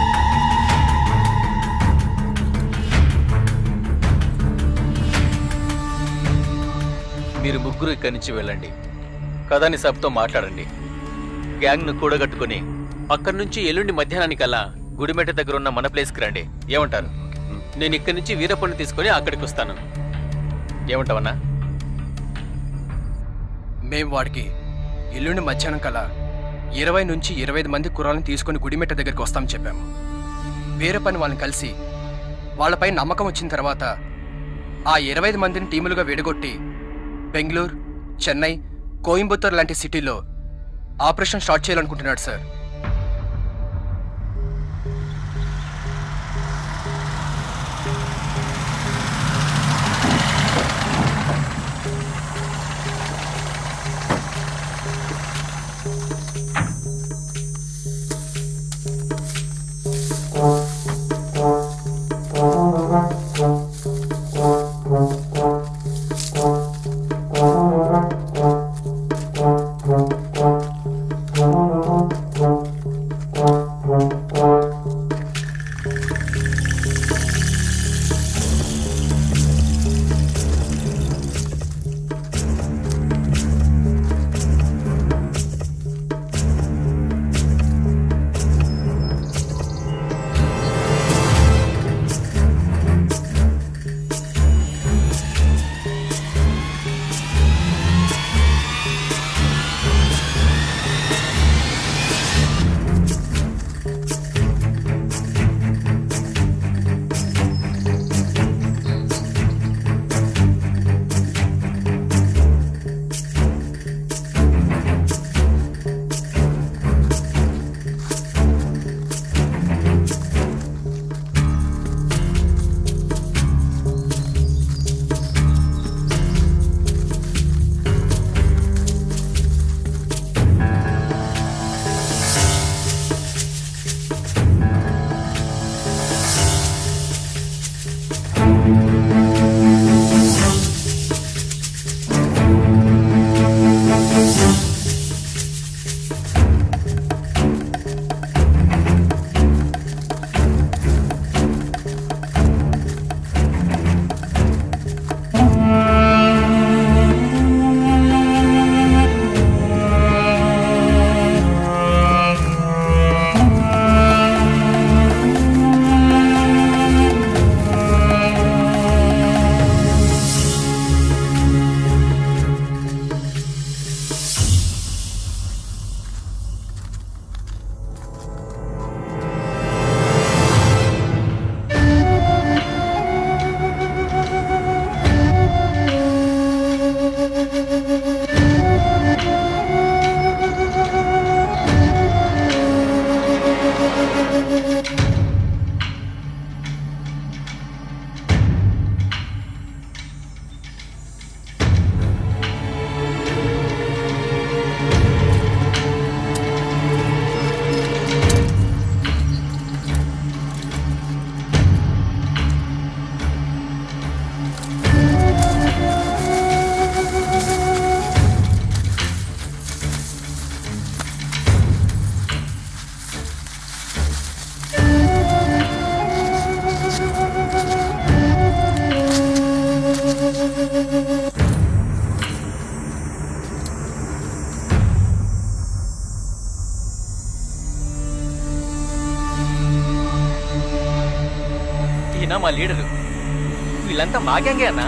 మీరు ముగ్గురు ఇక్కడి నుంచి వెళ్ళండి కథాని సబ్తో మాట్లాడండి గ్యాంగ్ను కూడగట్టుకుని అక్కడి నుంచి ఎల్లుండి మధ్యాహ్నానికల్లా గుడిమెట్ట దగ్గర ఉన్న మన ప్లేస్కి రండి ఏమంటారు నేను ఇక్కడి నుంచి వీరప్పని తీసుకొని అక్కడికి వస్తాను ఏమంటావన్నా మేం వాడికి ఎల్లుండి మధ్యాహ్నం కల్లా ఇరవై నుంచి ఇరవై ఐదు మంది కుర్రాలను తీసుకుని గుడిమెట్ట దగ్గరికి వస్తామని చెప్పాము వేరే పని వాళ్ళని కలిసి వాళ్ళపై నమ్మకం వచ్చిన తర్వాత ఆ ఇరవై ఐదు మందిని టీములుగా విడగొట్టి బెంగళూరు చెన్నై కోయంబత్తూర్ లాంటి సిటీలో ఆపరేషన్ స్టార్ట్ చేయాలనుకుంటున్నాడు సార్ ఈయన మా లీడరు వీళ్ళంతా మా గ్యాంగే అన్నా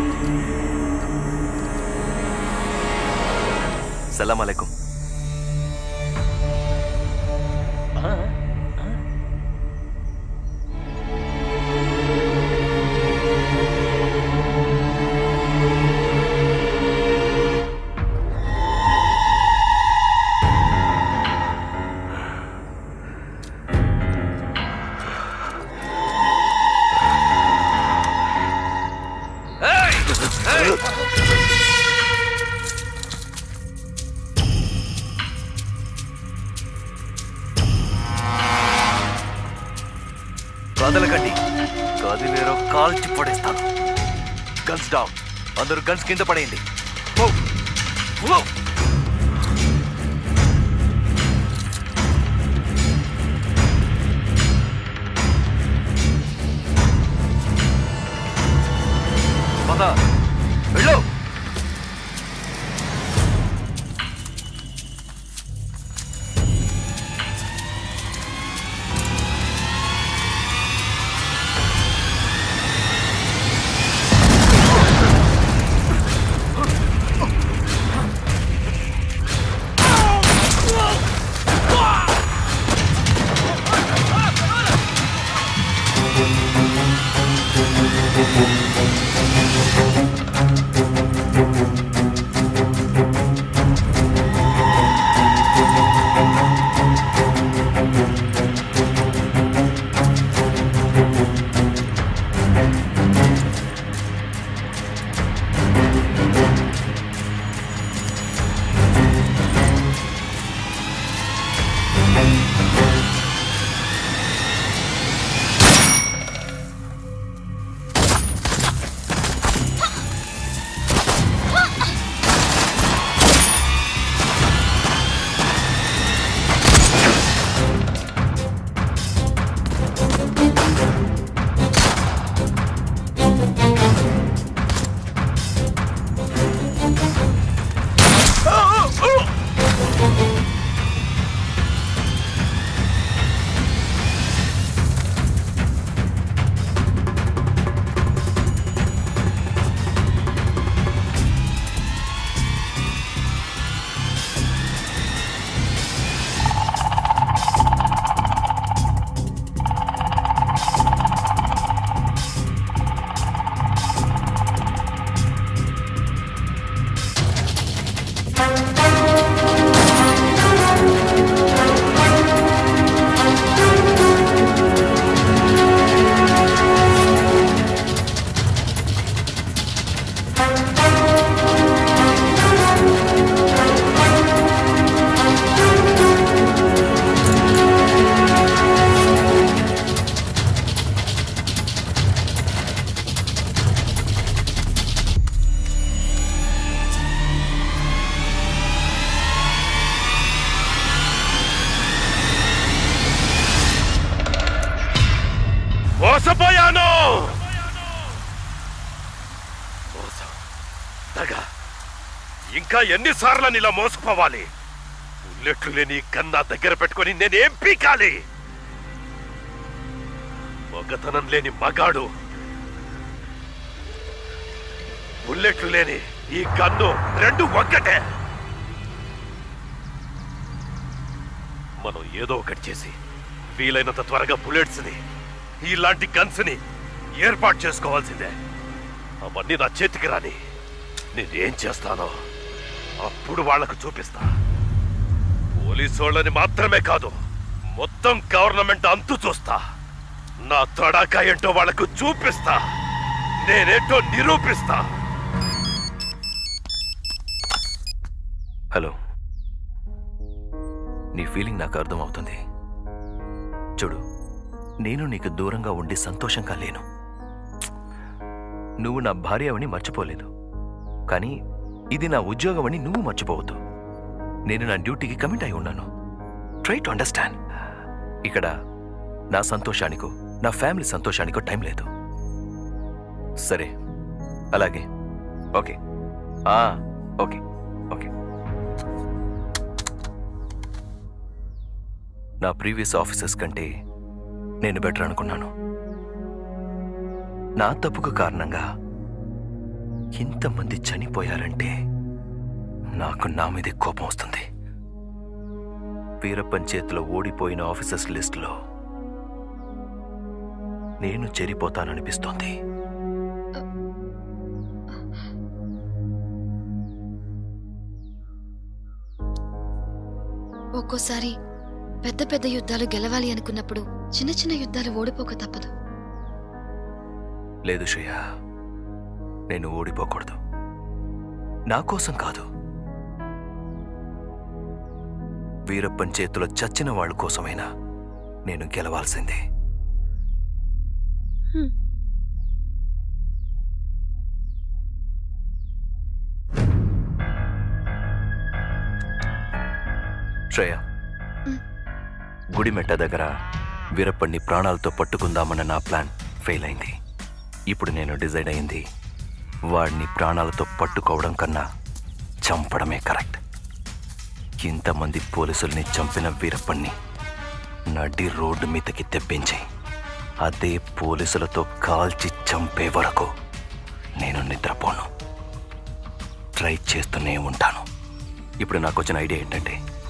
సలాం అలైకుం కదలకండి కదిలేరో కాల్చి పడేస్తాను గన్స్ డౌన్ అందరూ గన్స్ కింద పడేయండి Move. Move. పద వెళ్ళు మోసపోయాను మోసం దగ ఇంకా ఎన్నిసార్లు ఇలా మోసపోవాలి బుల్లెట్లు లేని కన్నా దగ్గర పెట్టుకొని నేనేం పీకాలి మగతనం లేని మగాడు బుల్లెట్లు లేని ఈ గన్ను రెండు ఒక్కటే మనం ఏదో ఒకటి చేసి వీలైనంత త్వరగా బుల్లెట్స్ ని ఇలాంటి గన్స్ ని ఏర్పాటు చేసుకోవాల్సిందే అవన్నీ నా చేతికి రాని నేనేం చేస్తానో అప్పుడు వాళ్లకు చూపిస్తా పోలీసోళ్ళని మాత్రమే కాదు మొత్తం గవర్నమెంట్ అంతు చూస్తా నా తడాకా ఏంటో వాళ్లకు చూపిస్తా నేనేంటో నిరూపిస్తా హలో నీ ఫీలింగ్ నాకు అర్థమవుతుంది చూడు నేను నీకు దూరంగా ఉండి సంతోషంగా లేను నువ్వు నా భార్య అని మర్చిపోలేదు కానీ ఇది నా ఉద్యోగం అని నువ్వు మర్చిపోవద్దు నేను నా డ్యూటీకి కమిట్ అయి ఉన్నాను ట్రై టు అండర్స్టాండ్ ఇక్కడ నా సంతోషానికో నా ఫ్యామిలీ సంతోషానికో టైం లేదు సరే అలాగే ఓకే ఆ, ఓకే ఓకే నా ప్రీవియస్ ఆఫీసర్స్ కంటే నేను బెటర్ అనుకున్నాను నా తప్పుకు కారణంగా ఇంతమంది చనిపోయారంటే నాకు నా మీదే కోపం వస్తుంది వీరప్పన్ చేతిలో ఓడిపోయిన ఆఫీసర్స్ లిస్టులో నేను చేరిపోతాననిపిస్తోంది ఒక్కోసారి పెద్ద పెద్ద యుద్ధాలు గెలవాలి అనుకున్నప్పుడు చిన్న చిన్న యుద్ధాలు ఓడిపోక తప్పదు లేదు శ్రేయ నేను ఓడిపోకూడదు నా కోసం కాదు వీరప్పన్ చేతిలో చచ్చిన వాళ్ళ కోసమైనా నేను గెలవాల్సిందే శ్రేయ గుడిమెట్ట దగ్గర వీరప్పన్ని ప్రాణాలతో పట్టుకుందామన్న నా ప్లాన్ ఫెయిల్ అయింది ఇప్పుడు నేను డిసైడ్ అయింది వాడిని ప్రాణాలతో పట్టుకోవడం కన్నా చంపడమే కరెక్ట్ ఇంతమంది పోలీసుల్ని చంపిన వీరప్పన్ని నడి రోడ్డు మీదకి తెప్పించి అదే పోలీసులతో కాల్చి చంపే వరకు నేను నిద్రపోను ట్రై చేస్తూనే ఉంటాను ఇప్పుడు నాకు వచ్చిన ఐడియా ఏంటంటే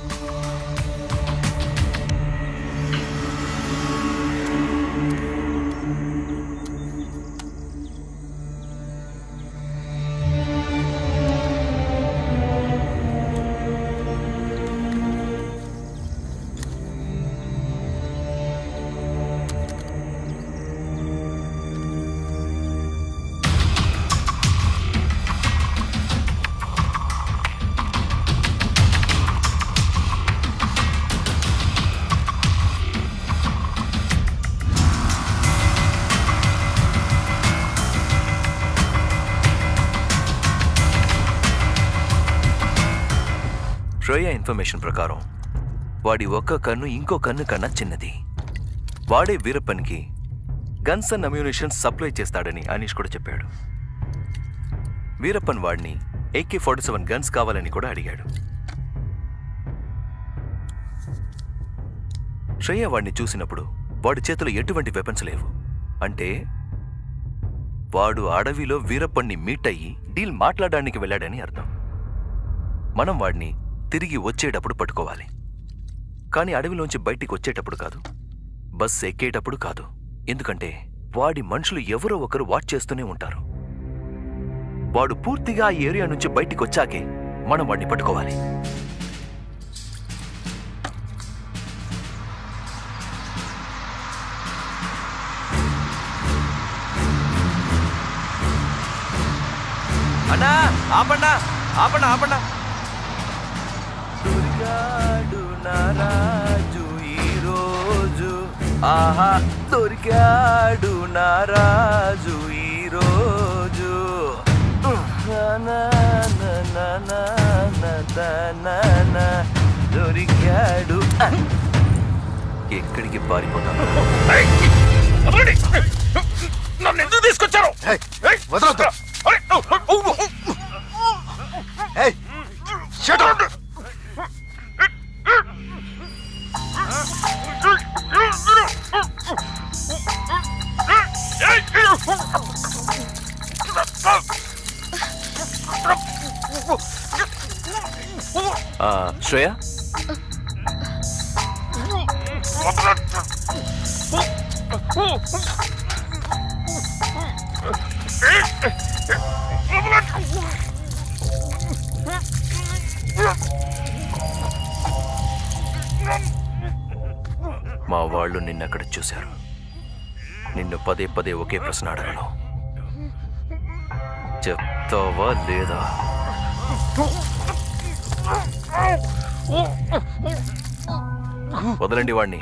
శ్రేయ ఇన్ఫర్మేషన్ ప్రకారం వాడి ఒక్క కన్ను ఇంకో కన్ను కన్నా చిన్నది వాడే వీరప్పన్కి గన్స్ అండ్ అమ్యూనిషన్ సప్లై చేస్తాడని అనీష్ కూడా చెప్పాడు వీరప్పన్ వాడిని ఏకే ఫార్టీ సెవెన్ గన్స్ కావాలని కూడా అడిగాడు శ్రేయ వాడిని చూసినప్పుడు వాడి చేతిలో ఎటువంటి వెపన్స్ లేవు అంటే వాడు అడవిలో వీరప్పన్ని మీట్ అయ్యి డీల్ మాట్లాడడానికి వెళ్ళాడని అర్థం మనం వాడిని తిరిగి వచ్చేటప్పుడు పట్టుకోవాలి కానీ అడవిలోంచి బయటికి వచ్చేటప్పుడు కాదు బస్ ఎక్కేటప్పుడు కాదు ఎందుకంటే వాడి మనుషులు ఎవరో ఒకరు వాచ్ చేస్తూనే ఉంటారు వాడు పూర్తిగా ఆ ఏరియా నుంచి బయటికి వచ్చాకే మనం వాడిని పట్టుకోవాలి అన్నా ఆపండా ఆపండా ఆపండా దొరికాడు నారాజు ఈరోజు ఆహా దొరికాడు నారాజు ఈరోజు దొరికాడు ఎక్కడికి పారిపోతాను నన్ను ఎందుకు తీసుకొచ్చారు వదలొద్దు ఏయ్ షట్ అప్ ఆ, శ్రేయ మా వాళ్ళు నిన్నక్కడ చూశారు నిన్ను పదే పదే ఒకే ప్రశ్న అడగను చెప్తావా లేదా వదలండి వాణ్ణి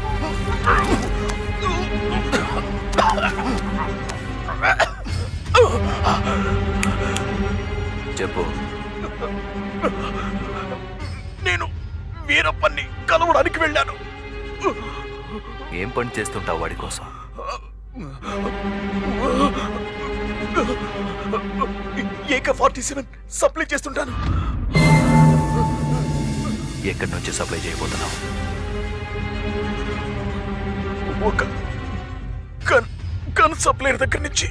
చెప్పు నేను వీరప్పన్ని కలవడానికి వెళ్ళాను ఏం పని చేస్తుంటావు వాడి కోసం ఏక ఫార్టీ సెవెన్ సప్లై చేస్తుంటాను ఎక్కడి నుంచి సప్లై చేయబోతున్నావు ఒక గన్ గన్ సప్లైర్ దగ్గర నుంచి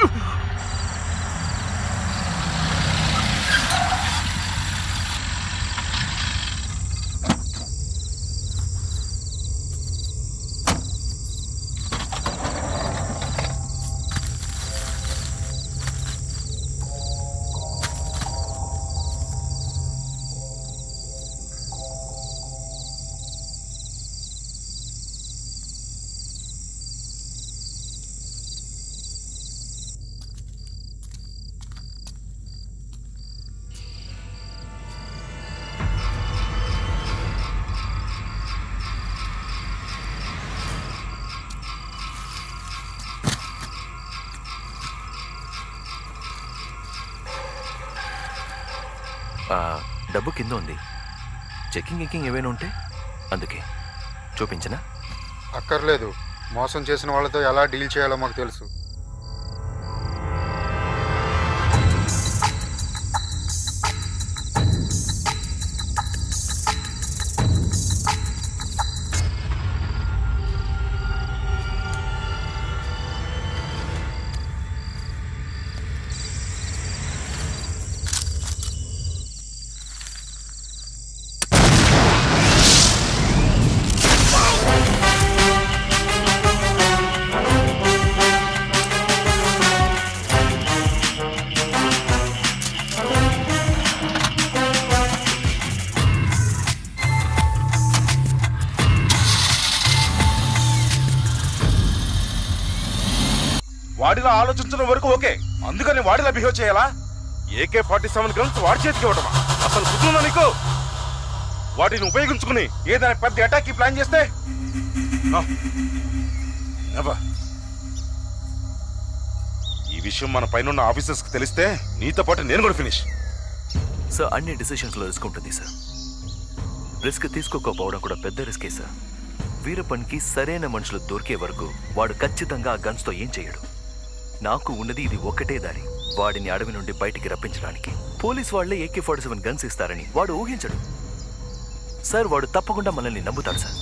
ఆ, డబ్బు కింద ఉంది చెక్కింగ్ ఎక్కింగ్ ఏమైనా ఉంటే అందుకే చూపించనా అక్కర్లేదు మోసం చేసిన వాళ్ళతో ఎలా డీల్ చేయాలో మాకు తెలుసు వాడిలా ఆలోచించడం వరకు ఓకే అందుకని వాడిలా బిహేవ్ చేయాలా ఏకే ఫార్టీ సెవెన్ గన్స్ వాడి చేతికి ఇవ్వటమా అసలు కుటుంబం నీకు వాటిని ఉపయోగించుకుని ఏదైనా పెద్ద అటాక్ ప్లాన్ చేస్తే No. Never. ఈ విషయం మన పైన ఉన్న ఆఫీసర్స్ కి తెలిస్తే నీతో పాటు నేను కూడా ఫినిష్ సార్ అన్ని డిసిషన్స్లో రిస్క్ ఉంటుంది సార్ రిస్క్ తీసుకోకపోవడం కూడా పెద్ద రిస్కే సార్ వీరప్పన్కి సరైన మనుషులు దొరికే వరకు వాడు ఖచ్చితంగా ఆ గన్స్తో ఏం చేయడు నాకు ఉన్నది ఇది ఒకటే దారి వాడిని అడవి నుండి బయటికి రప్పించడానికి పోలీస్ వాళ్ళే ఏకే ఫార్టీ సెవెన్ గన్స్ ఇస్తారని వాడు ఊహించడు సార్ వాడు తప్పకుండా మనల్ని నమ్ముతాడు సార్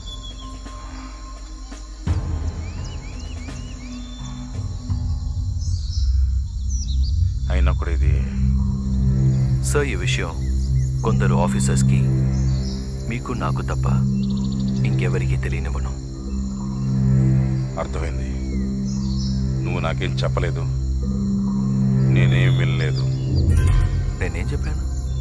అయినా కూడా ఇది సార్ ఈ విషయం కొందరు ఆఫీసర్స్కి మీకు నాకు తప్ప ఇంకెవరికీ తెలియనివ్వను అర్థమైంది నువ్వు నాకేం చెప్పలేదు నేనేం వినలేదు నేనేం చెప్పాను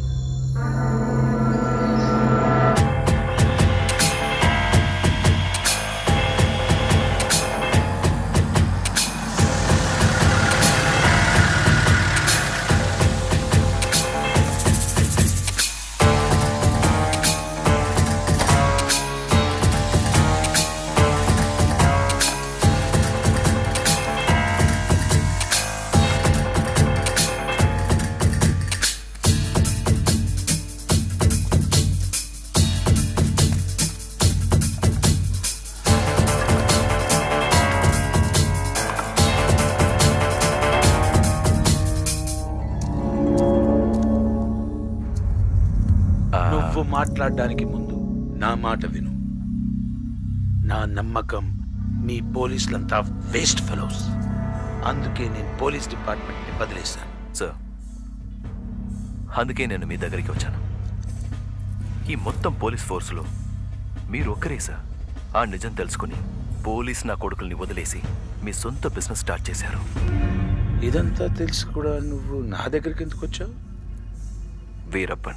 నువ్వు మాట్లాడడానికి ముందు నా మాట విను నా నమ్మకం మీ పోలీసులంతా వేస్ట్ ఫెలోస్ అందుకే నేను పోలీస్ డిపార్ట్మెంట్ని వదిలేశాను సార్ అందుకే నేను మీ దగ్గరికి వచ్చాను ఈ మొత్తం పోలీస్ ఫోర్సులో మీరు ఒక్కరే సార్ ఆ నిజం తెలుసుకుని పోలీస్ నా కొడుకుల్ని వదిలేసి మీ సొంత బిజినెస్ స్టార్ట్ చేశారు ఇదంతా తెలిసి కూడా నువ్వు నా దగ్గరికి ఎందుకు వచ్చావు వీరప్పన్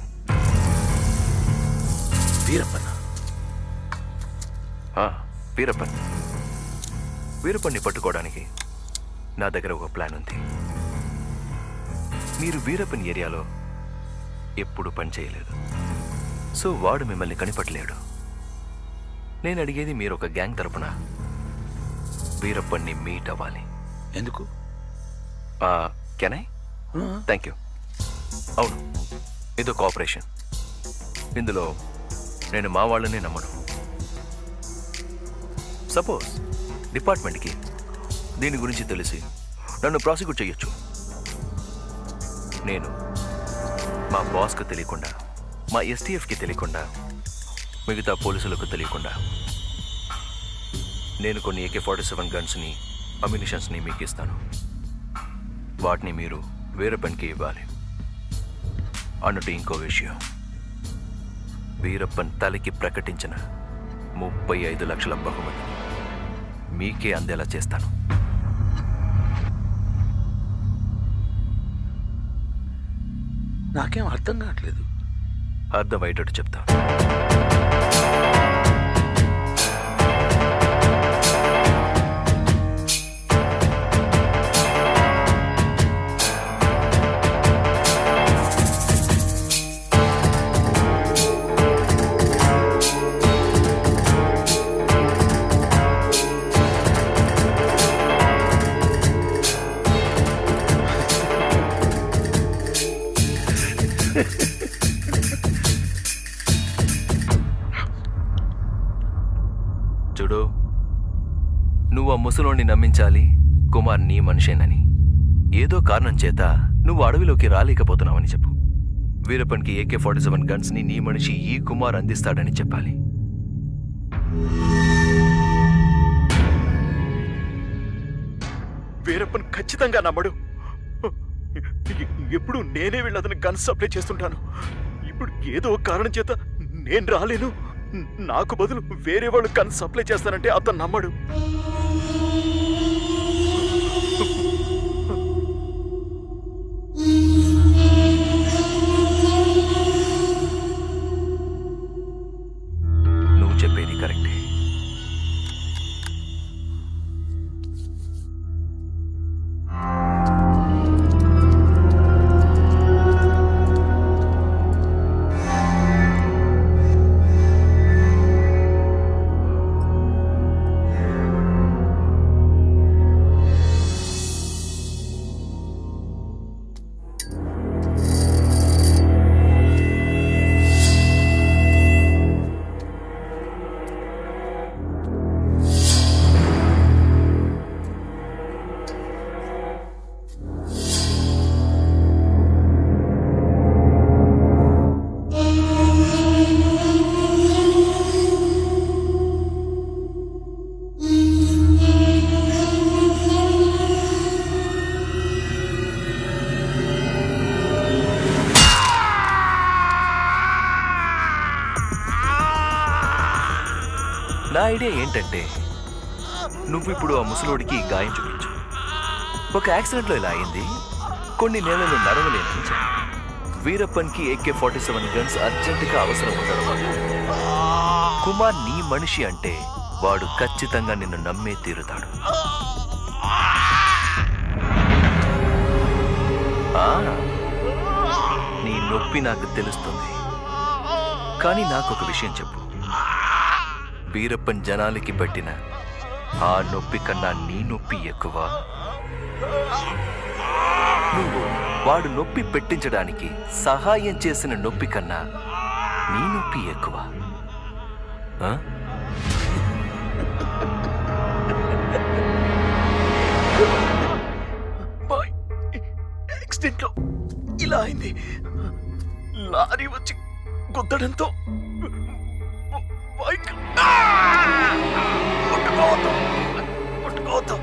వీరప్పన ఆ, వీరప్పన్ వీరప్పన్ని పట్టుకోవడానికి నా దగ్గర ఒక ప్లాన్ ఉంది మీరు వీరప్పన్ ఏరియాలో ఎప్పుడు పని చేయలేదు సో వాడు మిమ్మల్ని కనిపట్టలేడు నేను అడిగేది మీరు ఒక గ్యాంగ్ తరపున వీరప్పన్ని మీట్ అవ్వాలి ఎందుకు కెనై థ్యాంక్ యూ అవును ఇదో కోఆపరేషన్ ఇందులో నేను మా వాళ్ళని నమ్మను సపోజ్ డిపార్ట్మెంట్కి దీని గురించి తెలిసి నన్ను ప్రాసిక్యూట్ చేయొచ్చు నేను మా బాస్కు తెలియకుండా మా ఎస్టీఎఫ్కి తెలియకుండా మిగతా పోలీసులకు తెలియకుండా నేను కొన్ని ఏకే ఫార్టీ సెవెన్ గన్స్ని అమ్యునిషన్స్ని మీకు ఇస్తాను వాటిని మీరు వేరే పనికి ఇవ్వాలి అన్నట్టు ఇంకో విషయం వీరప్పన్ తలకి ప్రకటించిన ముప్పై ఐదు లక్షల బహుమతి మీకే అందేలా చేస్తాను నాకేం అర్థం కావట్లేదు అర్థమయ్యేటట్టు చెప్తా చూడు నువ్వు ఆ ముసలోని నమ్మించాలి కుమార్ నీ మనిషేనని ఏదో కారణం చేత నువ్వు అడవిలోకి రాలేకపోతున్నావని చెప్పు వీరప్పన్కి ఏకే ఫార్టీ సెవెన్ గన్స్ ని నీ మనిషి ఈ కుమార్ అందిస్తాడని చెప్పాలి వీరప్పన్ ఖచ్చితంగా నమ్మడు ఎ- ఎప్పుడు నేనే వెళ్ళి అతను గన్ సప్లై చేస్తుంటాను ఇప్పుడు ఏదో ఒక కారణం చేత నేను రాలేను నాకు బదులు వేరే వాళ్ళు గన్ సప్లై చేస్తానంటే అతను నమ్మడు నువ్వు చెప్పేది కరెక్టే నా ఐడియా ఏంటంటే నువ్వు ఇప్పుడు ఆ ముసలోడికి గాయం చూపించు ఒక యాక్సిడెంట్లో ఇలా అయింది కొన్ని నెలలు నడవలేనని చెప్పు వీరప్పన్కి ఏకే ఫార్టీ సెవెన్ గన్స్ అర్జెంటుగా అవసరం ఉండడం వల్ల కుమార్ నీ మనిషి అంటే వాడు ఖచ్చితంగా నిన్ను నమ్మే తీరుతాడు ఆ, నీ నొప్పి నాకు తెలుస్తుంది కానీ నాకు ఒక విషయం చెప్పు వీరప్పన్ జనాలకి పట్టిన ఆ నొప్పి కన్నా నీ నొప్పి ఎక్కువ నువ్వు వాడు నొప్పి పెట్టించడానికి సహాయం చేసిన నొప్పి కన్నా నీ నొప్పి ఎక్కువ ఆ? బాయ్ యాక్సిడెంట్ లో ఇలా అయింది లారీ వచ్చి గుద్దడంతో బైక్ పట్టుకోవద్దు పట్టుకోవద్దు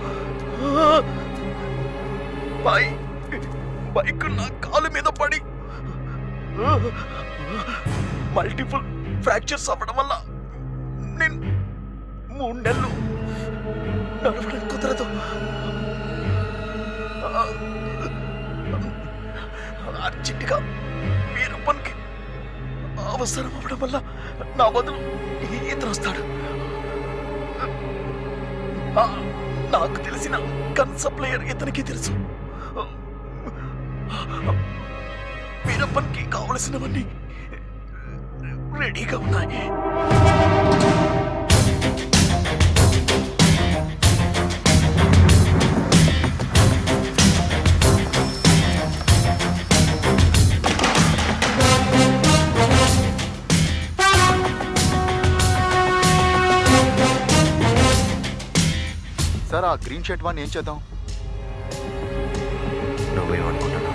బై బైక్ నా కాలు మీద పడి మల్టిపుల్ ఫ్రాక్చర్స్ అవ్వడం వల్ల నేను మూడు నెలలు నడవడం కుదరదు అర్జెంటుగా వీరప్పన్కి అవసరం అవ్వడం వల్ల నా బదులు ఇతను వస్తాడు ఆ, నాకు తెలిసిన గన్ సప్లయర్ ఇతనికి తెలుసు వీరప్పన్కి కావలసినవన్నీ రెడీగా ఉన్నాయి సార్ ఆ గ్రీన్ షర్ట్ వన్ ఏం చేద్దాం నువ్వేమనుకుంటున్నావు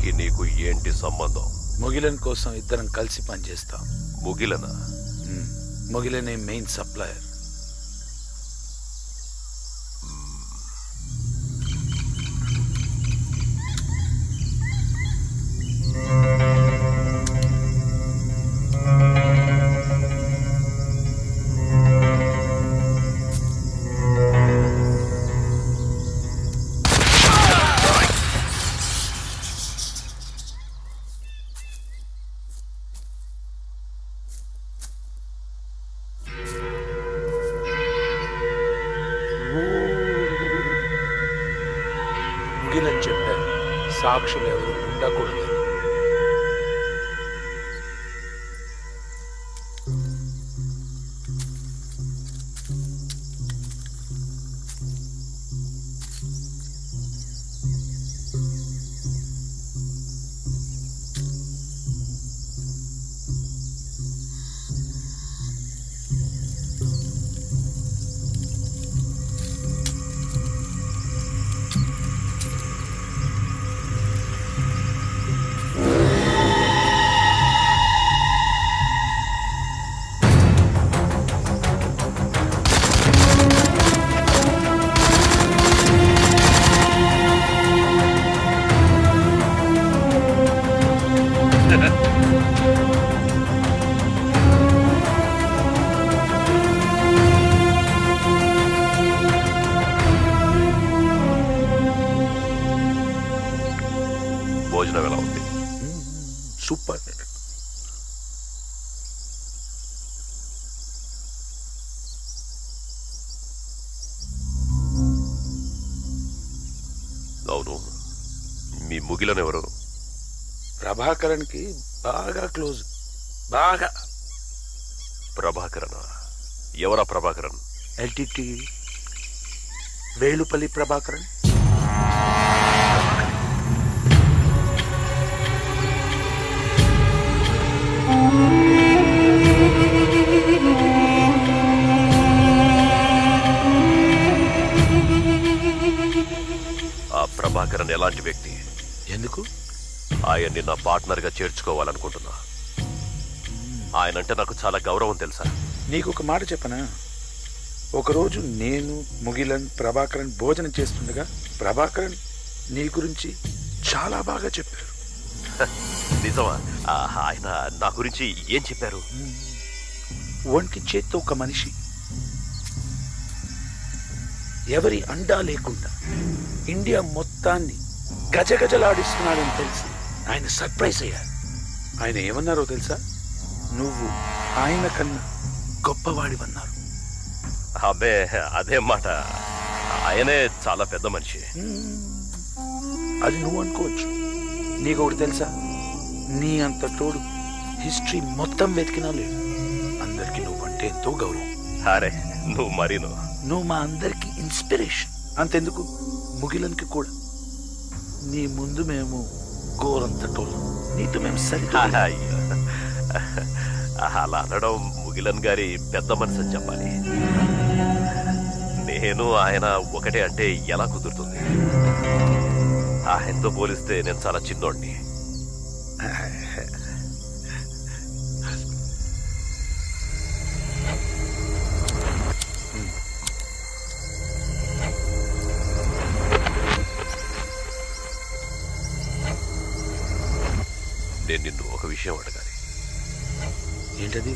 దీనికి నీకు ఏంటి సంబంధం మొగిలన్ కోసం ఇద్దరం కలిసి పనిచేస్తాం ముగిలనా మొగిలనే మెయిన్ సప్లయర్ ముగిలన్ చెప్పారు సాక్షులు ఎవరు ఉండకూడదు భోజనం ఎలా ఉంది సూపర్ అవును మీ ముగిలను ఎవరు ప్రభాకరన్ కి బాగా క్లోజ్ బాగా ప్రభాకరన్ ఎవరా ప్రభాకరన్ ఎల్టీటీ వేలుపల్లి ప్రభాకరన్ ఆ ప్రభాకరన్ ఎలాంటి వ్యక్తి ఎందుకు ఆయన్ని నా పార్ట్నర్ గా చేర్చుకోవాలనుకుంటున్నా ఆయనంటే నాకు చాలా గౌరవం తెలుసా నీకు ఒక మాట చెప్పనా ఒకరోజు నేను ముగిలన్ ప్రభాకరన్ భోజనం చేస్తుండగా ప్రభాకరన్ నీ గురించి చాలా బాగా చెప్పారు నిజమా ఆ, ఆయన నా గురించి ఏం చెప్పారు ఒంటి చేత్తో ఒక మనిషి ఎవరి అండా లేకుండా ఇండియా మొత్తాన్ని గజగజలాడిస్తున్నాడని తెలిసి ఆయన సర్ప్రైజ్ అయ్యారు ఆయన ఏమన్నారో తెలుసా నువ్వు ఆయన కన్నా గొప్పవాడివన్నారు అబ్బే అదే మాట ఆయనే చాలా పెద్ద మనిషి అది నువ్వు అనుకోవచ్చు నీకు ఒకటి తెలుసా నీ అంత తోడు హిస్టరీ మొత్తం వెతికినా లేడు అందరికి నువ్వంటే ఎంతో గౌరవం అరే నువ్వు మరీను నువ్వు మా అందరికి ఇన్స్పిరేషన్ అంతెందుకు ముగిలన్కి కూడా నీ ముందు మేము ఘోరంత టోలం నీతో మేము సరి అయ్యో. అలా అనడం ముగిలన్ గారి పెద్ద మనసు అని చెప్పాలి నేను ఆయన ఒకటే అంటే ఎలా కుదురుతుంది ఆయనతో పోలిస్తే నేను చాలా చిన్నోడిని నేను నిన్ను ఒక విషయం అడగాలి ఏంటది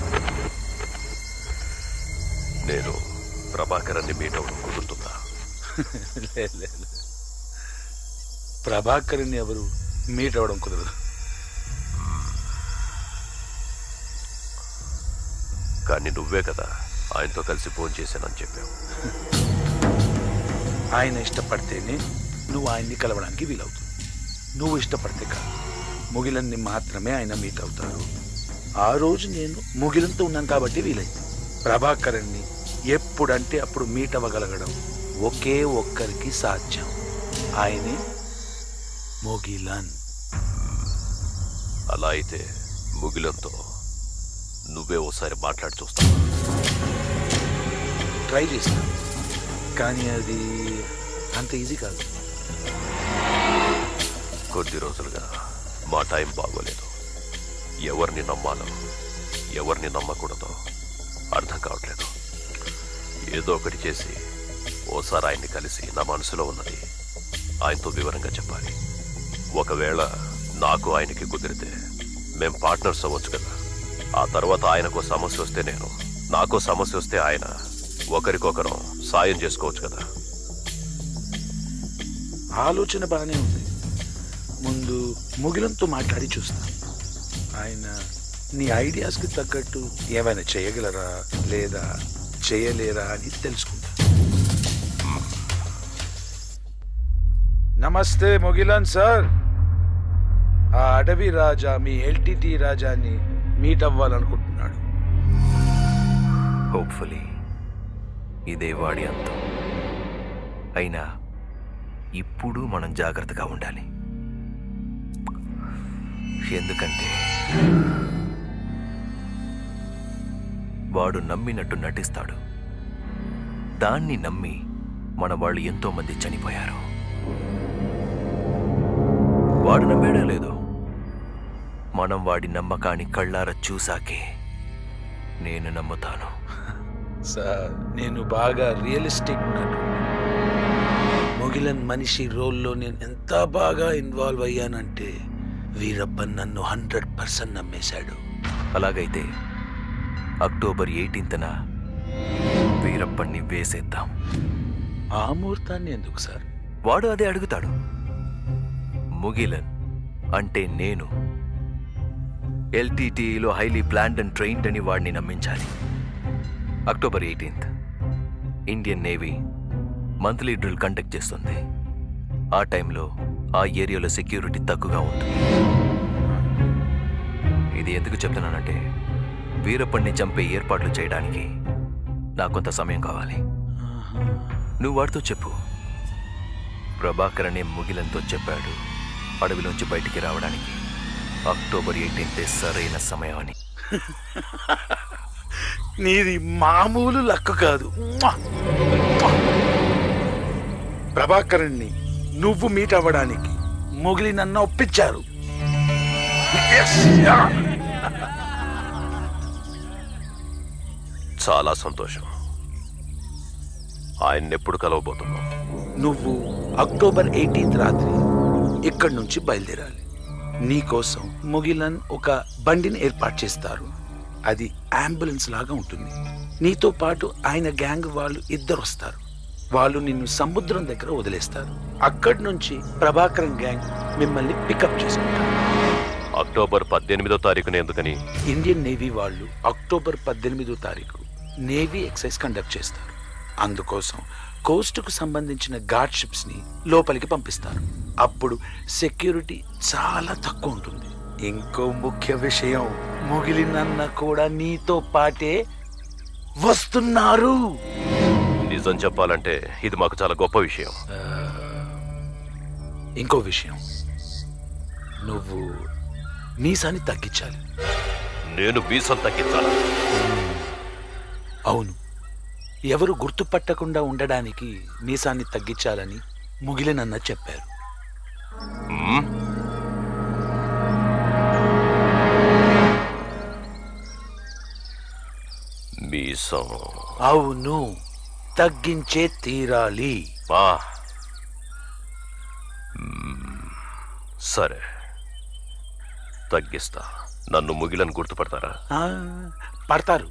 నేను ప్రభాకరాన్ని మీట్ అవ్వడం కుదురుతుందా లే, లే, లే. ప్రభాకర్ని ఎవరు మీట్ అవ్వడం కుదరదు కానీ నువ్వే కదా ఆయనతో కలిసి ఫోన్ చేశానని చెప్పావు ఆయన ఇష్టపడితేనే నువ్వు ఆయన్ని కలవడానికి వీలవుతుంది నువ్వు ఇష్టపడితే కాదు ముగిలన్ని మాత్రమే ఆయన మీట్ అవుతారు ఆ రోజు నేను ముగిలంతో ఉన్నాను కాబట్టి వీలైంది ప్రభాకరన్ని ఎప్పుడంటే అప్పుడు మీట్ అవ్వగలగడం ఒకే ఒక్కరికి సాధ్యం ఆయనే మొగిలన్ అలా అయితే ముగిలంతో నువ్వే ఓసారి మాట్లాడి చూస్తావా ట్రై చేస్తాను కానీ అది అంత ఈజీ కాదు కొద్ది రోజులుగా మా టైం బాగోలేదు ఎవరిని నమ్మాలో ఎవరిని నమ్మకూడదో అర్థం కావట్లేదు ఏదో ఒకటి చేసి ఓసారి ఆయన్ని కలిసి నా మనసులో ఉన్నది ఆయనతో వివరంగా చెప్పాలి ఒకవేళ నాకు ఆయనకి కుదిరితే మేం పార్ట్నర్స్ అవ్వచ్చు కదా ఆ తర్వాత ఆయనకు సమస్య వస్తే నేను నాకు సమస్య వస్తే ఆయన ఒకరికొకరం సాయం చేసుకోవచ్చు కదా ఆలోచన బాగానే ఉంది ముందు ముగిలంతో మాట్లాడి చూస్తాం ఆయన నీ ఐడియాస్కి తగ్గట్టు ఏమైనా చేయగలరా లేదా చేయలేరా అని తెలుసుకుంటా నమస్తే ముగిలన్ సార్ ఆ అడవి రాజా మీ ఎల్టీటీ రాజాని మీట్ అవ్వాలనుకుంటున్నాడు హోప్ఫుల్లీ ఇదే వాడి అంతం అయినా ఇప్పుడు మనం జాగ్రత్తగా ఉండాలి ఎందుకంటే వాడు నమ్మినట్టు నటిస్తాడు దాన్ని నమ్మి మన వాళ్ళు ఎంతో మంది చనిపోయారు వాడు నమ్మాడో లేదో మనం వాడి నమ్మకాన్ని కళ్ళారా చూసాకే నేను నమ్ముతాను సార్ నేను బాగా రియలిస్టిక్ నటు మొగిలన్ మనిషి రోల్లో నేను ఎంత బాగా ఇన్వాల్వ్ అయ్యానంటే వీరప్పన్ నన్ను హండ్రెడ్ పర్సెంట్ నమ్మేశాడు అలాగైతే అక్టోబర్ ఎయిటీన్త్న వీరప్పన్ని వేసేద్దాం ఆ ముహూర్తాన్ని ఎందుకు సార్ వాడు అదే అడుగుతాడు ముగిలన్ అంటే నేను ఎల్టీటీలో హైలీ ప్లాన్డ్ అండ్ ట్రైన్డ్ అని వాడిని నమ్మించాలి October eighteenth Indian navy monthly drill conduct చేస్తుంది ఆ టైంలో ఆ ఏరియాలో సెక్యూరిటీ తక్కువగా ఉంటుంది ఇది ఎందుకు చెప్తున్నానంటే వీరప్పన్ని చంపే ఏర్పాట్లు చేయడానికి నాకు కొంత సమయం కావాలి నువ్వు వాడితో చెప్పు ప్రభాకర్ అనే ముగిలంతో చెప్పాడు అడవిలోంచి బయటికి రావడానికి అక్టోబర్ ఎయిటీన్త్ సరైన సమయం అని నీది మామూలు లక్క కాదు ప్రభాకరుణ్ణి నువ్వు మీట్ అవ్వడానికి మొగిలి నన్ను ఒప్పించారు Yes! Yeah! చాలా సంతోషం ఆయన్ని ఎప్పుడు కలవబోతున్నాం నువ్వు అక్టోబర్ ఎయిటీన్త్ రాత్రి ఇక్కడి నుంచి బయలుదేరాలి నీకోసం ముగిలన్ ఒక బండిని ఏర్పాటు చేస్తారు అది అంబులెన్స్ లాగా ఉంటుంది నీతో పాటు ఆయన గ్యాంగ్ వాళ్ళు ఇద్దరు వస్తారు వాళ్ళు నిన్ను సముద్రం దగ్గర వదిలేస్తారు అక్కడి నుంచి ప్రభాకరన్ గ్యాంగ్ మిమ్మల్ని పికప్ చేసుకుంటారు అక్టోబర్ పద్దెనిమిదో తారీఖున ఎందుకని ఇండియన్ నేవీ వాళ్ళు అక్టోబర్ పద్దెనిమిదో తారీఖు నేవీ ఎక్సైజ్ కండక్ట్ చేస్తారు అందుకోసం కోస్టుకు సంబంధించిన గార్డ్ షిప్స్ ని లోపలికి పంపిస్తారు అప్పుడు సెక్యూరిటీ చాలా తక్కువ ఉంటుంది ఇంకో ముఖ్య విషయం ముగిలినన్న కూడా నీతో పాటే వస్తున్నారు నిజం చెప్పాలంటే ఇది మాకు చాలా గొప్ప విషయం ఇంకో విషయం నువ్వు మీసాన్ని తగ్గించాలి నేను వీసం తగ్గించాలా అవును ఎవరు గుర్తుపట్టకుండా ఉండడానికి మీసాన్ని తగ్గించాలని ముగిలినన్న చెప్పారు మ్మ్? మీసం అవును తగ్గించే తీరాలి ఆ. మ్మ్. సరే తగ్గిస్తా నన్ను ముగిలను గుర్తుపడతారా ఆ, పడతారు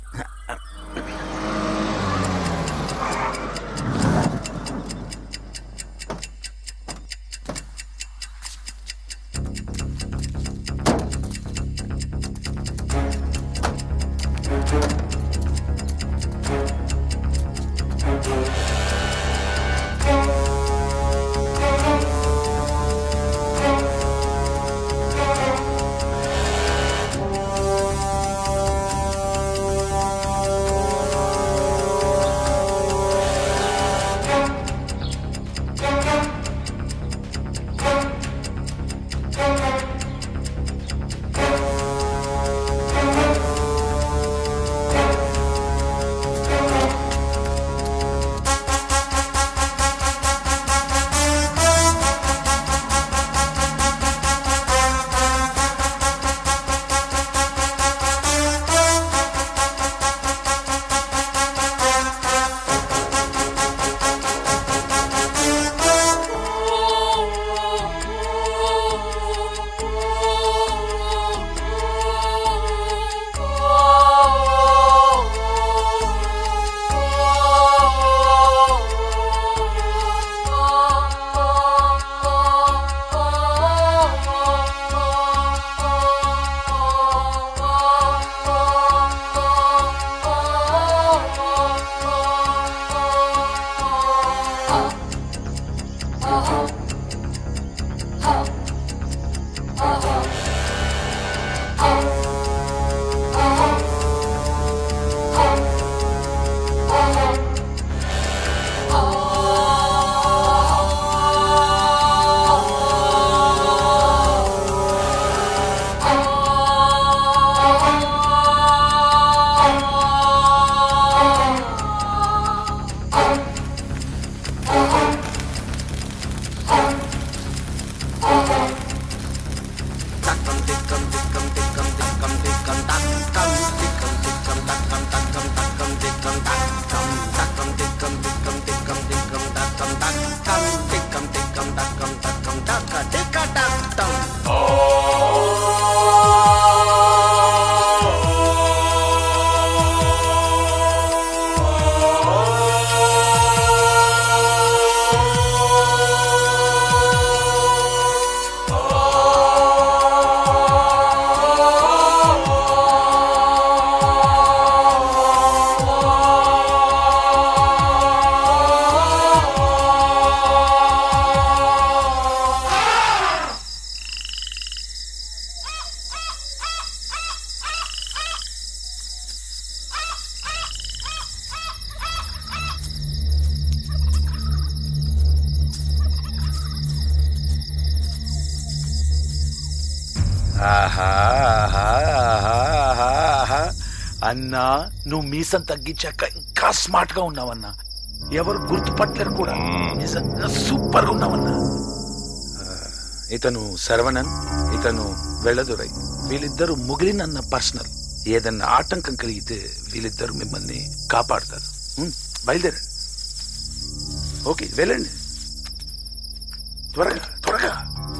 ఆహా ఆహా, ఆహా, ఆహా, ఆహా. అన్నా నువ్వు మీసం తగ్గించాక ఇంకా స్మార్ట్ గా ఉన్నావన్నా ఎవరు గుర్తుపట్టలేరు కూడా నిజంగా సూపర్ గా ఉన్నావన్నా ఆ, ఇతను శరవణన్ ఇతను వెళ్ళదురై వీళ్ళిద్దరు ముగిలినన్న పర్సనల్ ఏదన్నా ఆటంకం కలిగితే వీళ్ళిద్దరు మిమ్మల్ని కాపాడతారు ఉం, బయలుదేరండి ఓకే వెళ్ళండి త్వరగా త్వరగా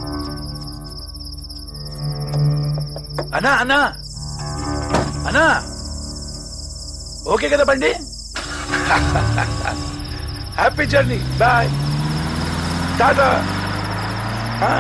అన్నా అన్నా అన్నా ఓకే కదా బండి హ్యాపీ జర్నీ బాయ్ టాటా ఆ.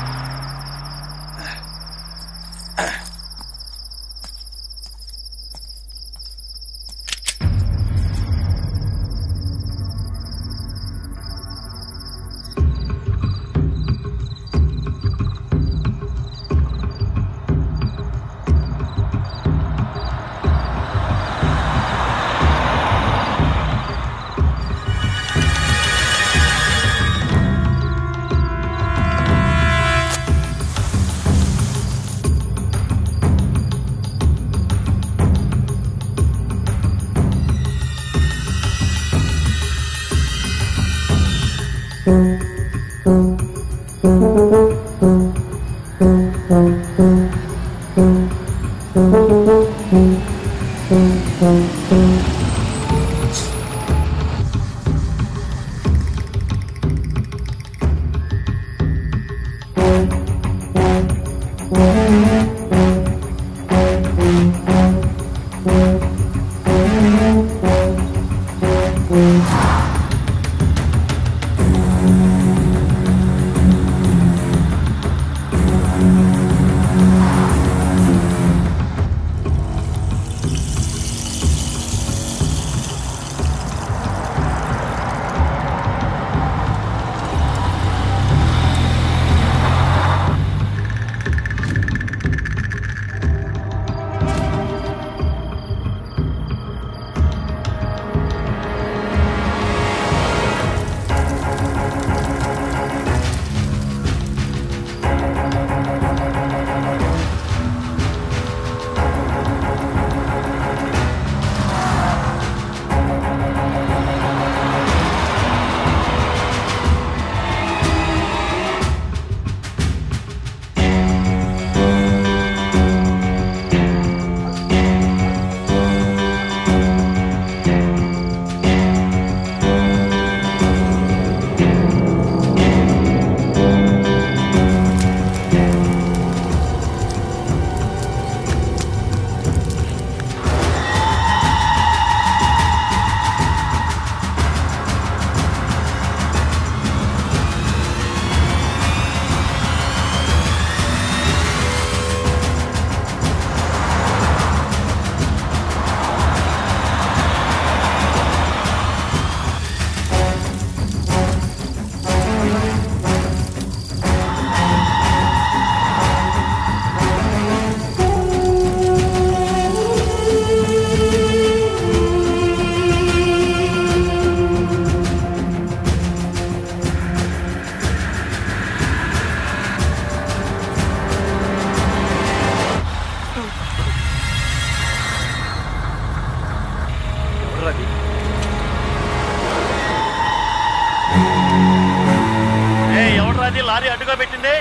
ఎవరు అది లారీ అడ్డుగా పెట్టింది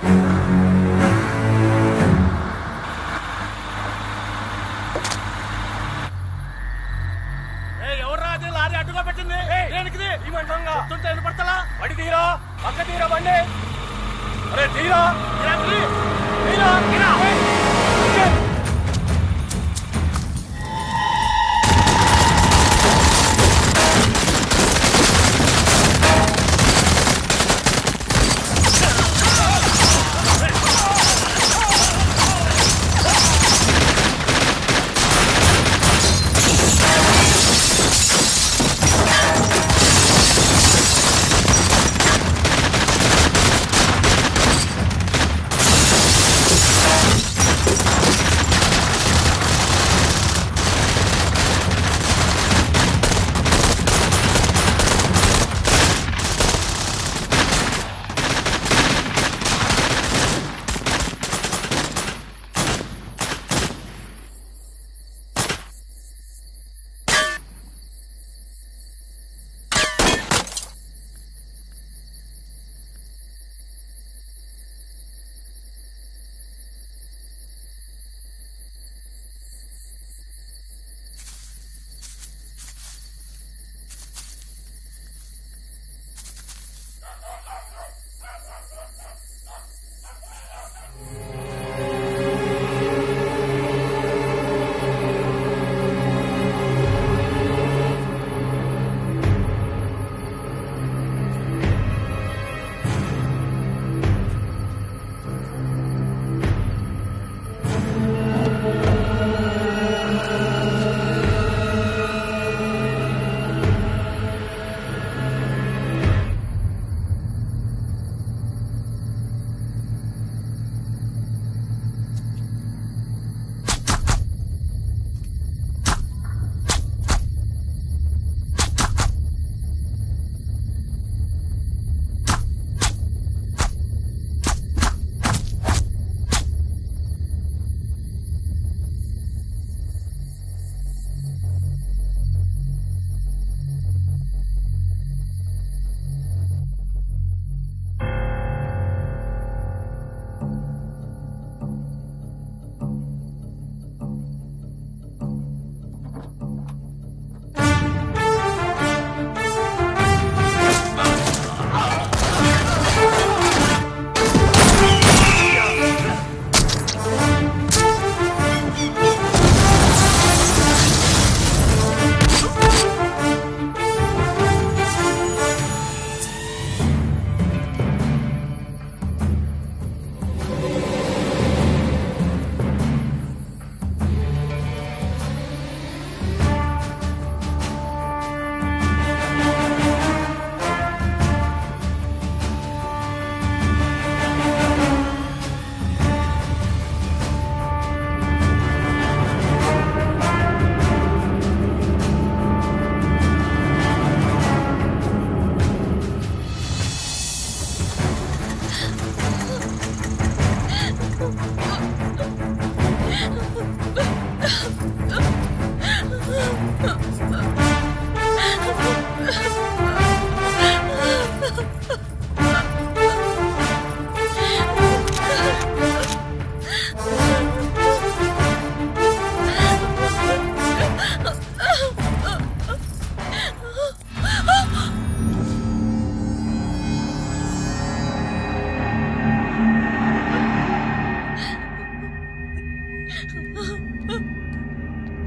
ఎవరు అది లారీ అడ్డుగా పెట్టింది దేనికిది ఈ మంటంగా చెప్తుంటే వినపడతలా వడి తీరా పక్క తీరా బండి అరే తీరా తీరా తీ. తీరా తీరా ఏయ్. Thank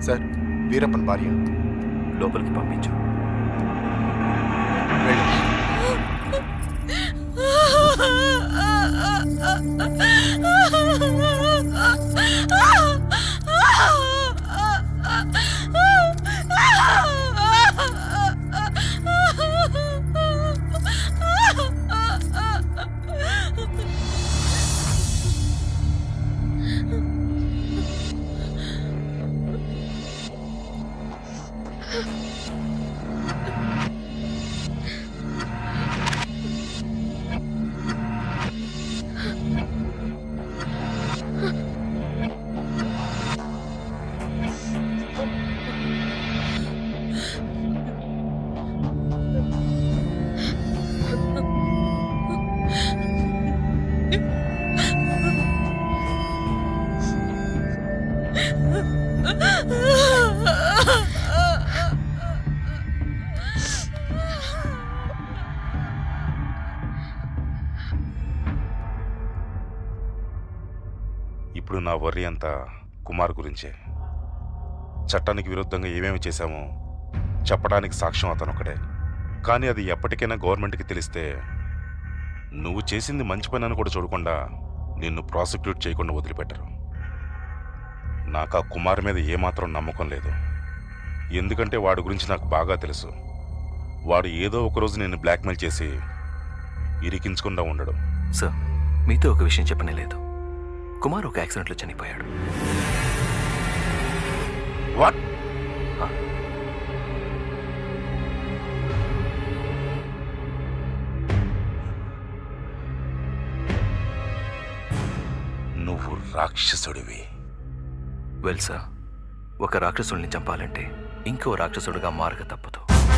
సార్ వీరప్పన్ భార్య లోపలికి పంపించు ఇప్పుడు నా వర్రీ అంతా కుమార్ గురించే చట్టానికి విరుద్ధంగా ఏమేమి చేశామో చెప్పడానికి సాక్ష్యం అతను ఒకడే కానీ అది ఎప్పటికైనా గవర్నమెంట్కి తెలిస్తే నువ్వు చేసింది మంచి పని అని కూడా చూడకుండా నిన్ను ప్రాసిక్యూట్ చేయకుండా వదిలిపెట్టరు నాకు ఆ కుమార్ మీద ఏమాత్రం నమ్మకం లేదు ఎందుకంటే వాడి గురించి నాకు బాగా తెలుసు వాడు ఏదో ఒక రోజు నేను బ్లాక్మెయిల్ చేసి ఇరికించకుండా ఉండడు సార్ మీతో ఒక విషయం చెప్పనే లేదు కుమార్ ఒక యాక్సిడెంట్లో చనిపోయాడు వాట్ నువ్వు రాక్షసుడివి వెల్ సార్ ఒక రాక్షసుడిని చంపాలంటే ఇంకో రాక్షసుడిగా మారక తప్పదు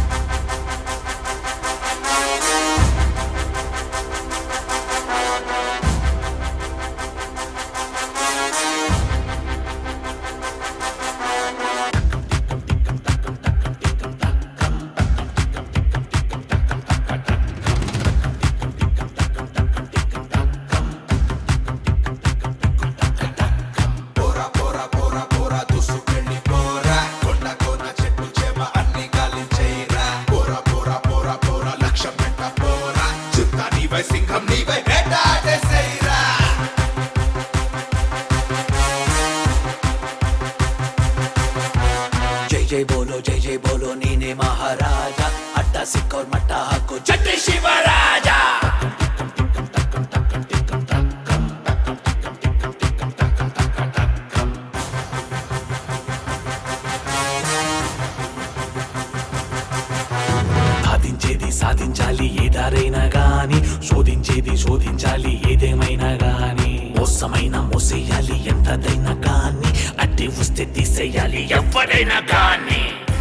సింహం నీవై వేటాడేసేయరా జై జై బోలో జై జై బోలో నేనే మహారాజా అట్టా సిక్కౌర్ మట్టా హక్కు జట్టి శివరాజా సాధించేది సాధించాలి ఏ దారైనా గాని శోధించేది శోధించాలి ఏదేమైనా గాని మోసమైన మోసేయాలి ఎంతదైనా గాని అడ్డి వస్తే తీసేయాలి ఎవరైనా గాని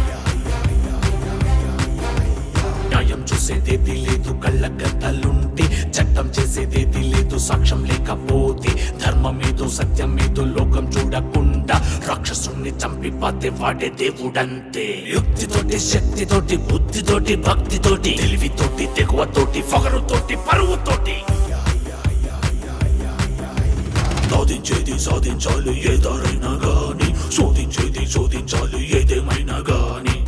న్యాయం చూసేదేది లేదు కళ్ళ గద్దలుంటే చట్టం చేసేదేది లేదు సాక్ష్యం లేకపోతే ధర్మం ఏదో సత్యం ఏదో లోకం చూడకుండా రాక్షసుణ్ణి చంపి పాతే వాడే దేవుడంతే యుక్తితోటి శక్తితోటి బుద్ధితోటి భక్తితోటి తెలివితోటి తెగువతోటి పొగరుతోటి పరువుతోటి సాధించేది సాధించాలి ఏ దారైనా గాని శోధించేది శోధించాలి ఏదేమైనా గాని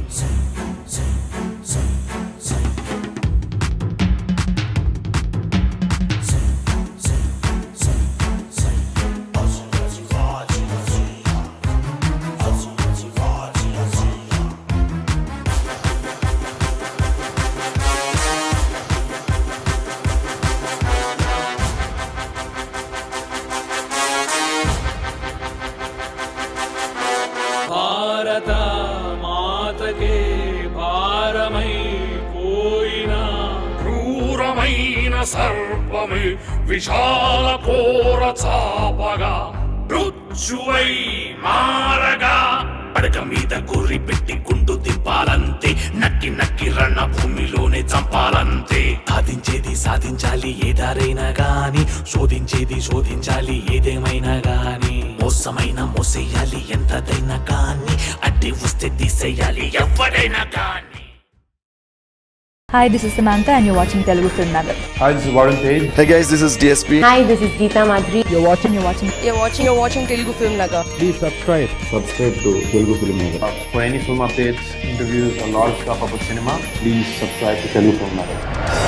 భారత మాతకే భారమై పోయిన క్రూరమైన సర్పమే విశాల కోర చాపగా మృత్యువై మారగా పడక మీద గుర్రి పెట్టి గుండు దింపాలంతే నక్కి నక్కి రణ భూమిలోనే చంపాలంతే సాధించేది సాధించాలి ఏ దారైనా గాని శోధించేది శోధించాలి ఏదేమైనా గాని మోసమైన మోసేయాలి ఎంతదైనా కానీ అడ్డి వస్తే తీసేయాలి ఎవరైనా కానీ Hi, this is Samantha, and you're watching Telugu Film Nagar. Hi, this is Warren Page. Hey guys, this is DSP. Hi, this is Geeta Madhuri. You're watching, you're watching, you're watching, you're watching Telugu Film Nagar. Please subscribe. Subscribe to Telugu Film Nagar. For any film updates, interviews, or lot of stuff about cinema, please subscribe to Telugu Film Nagar.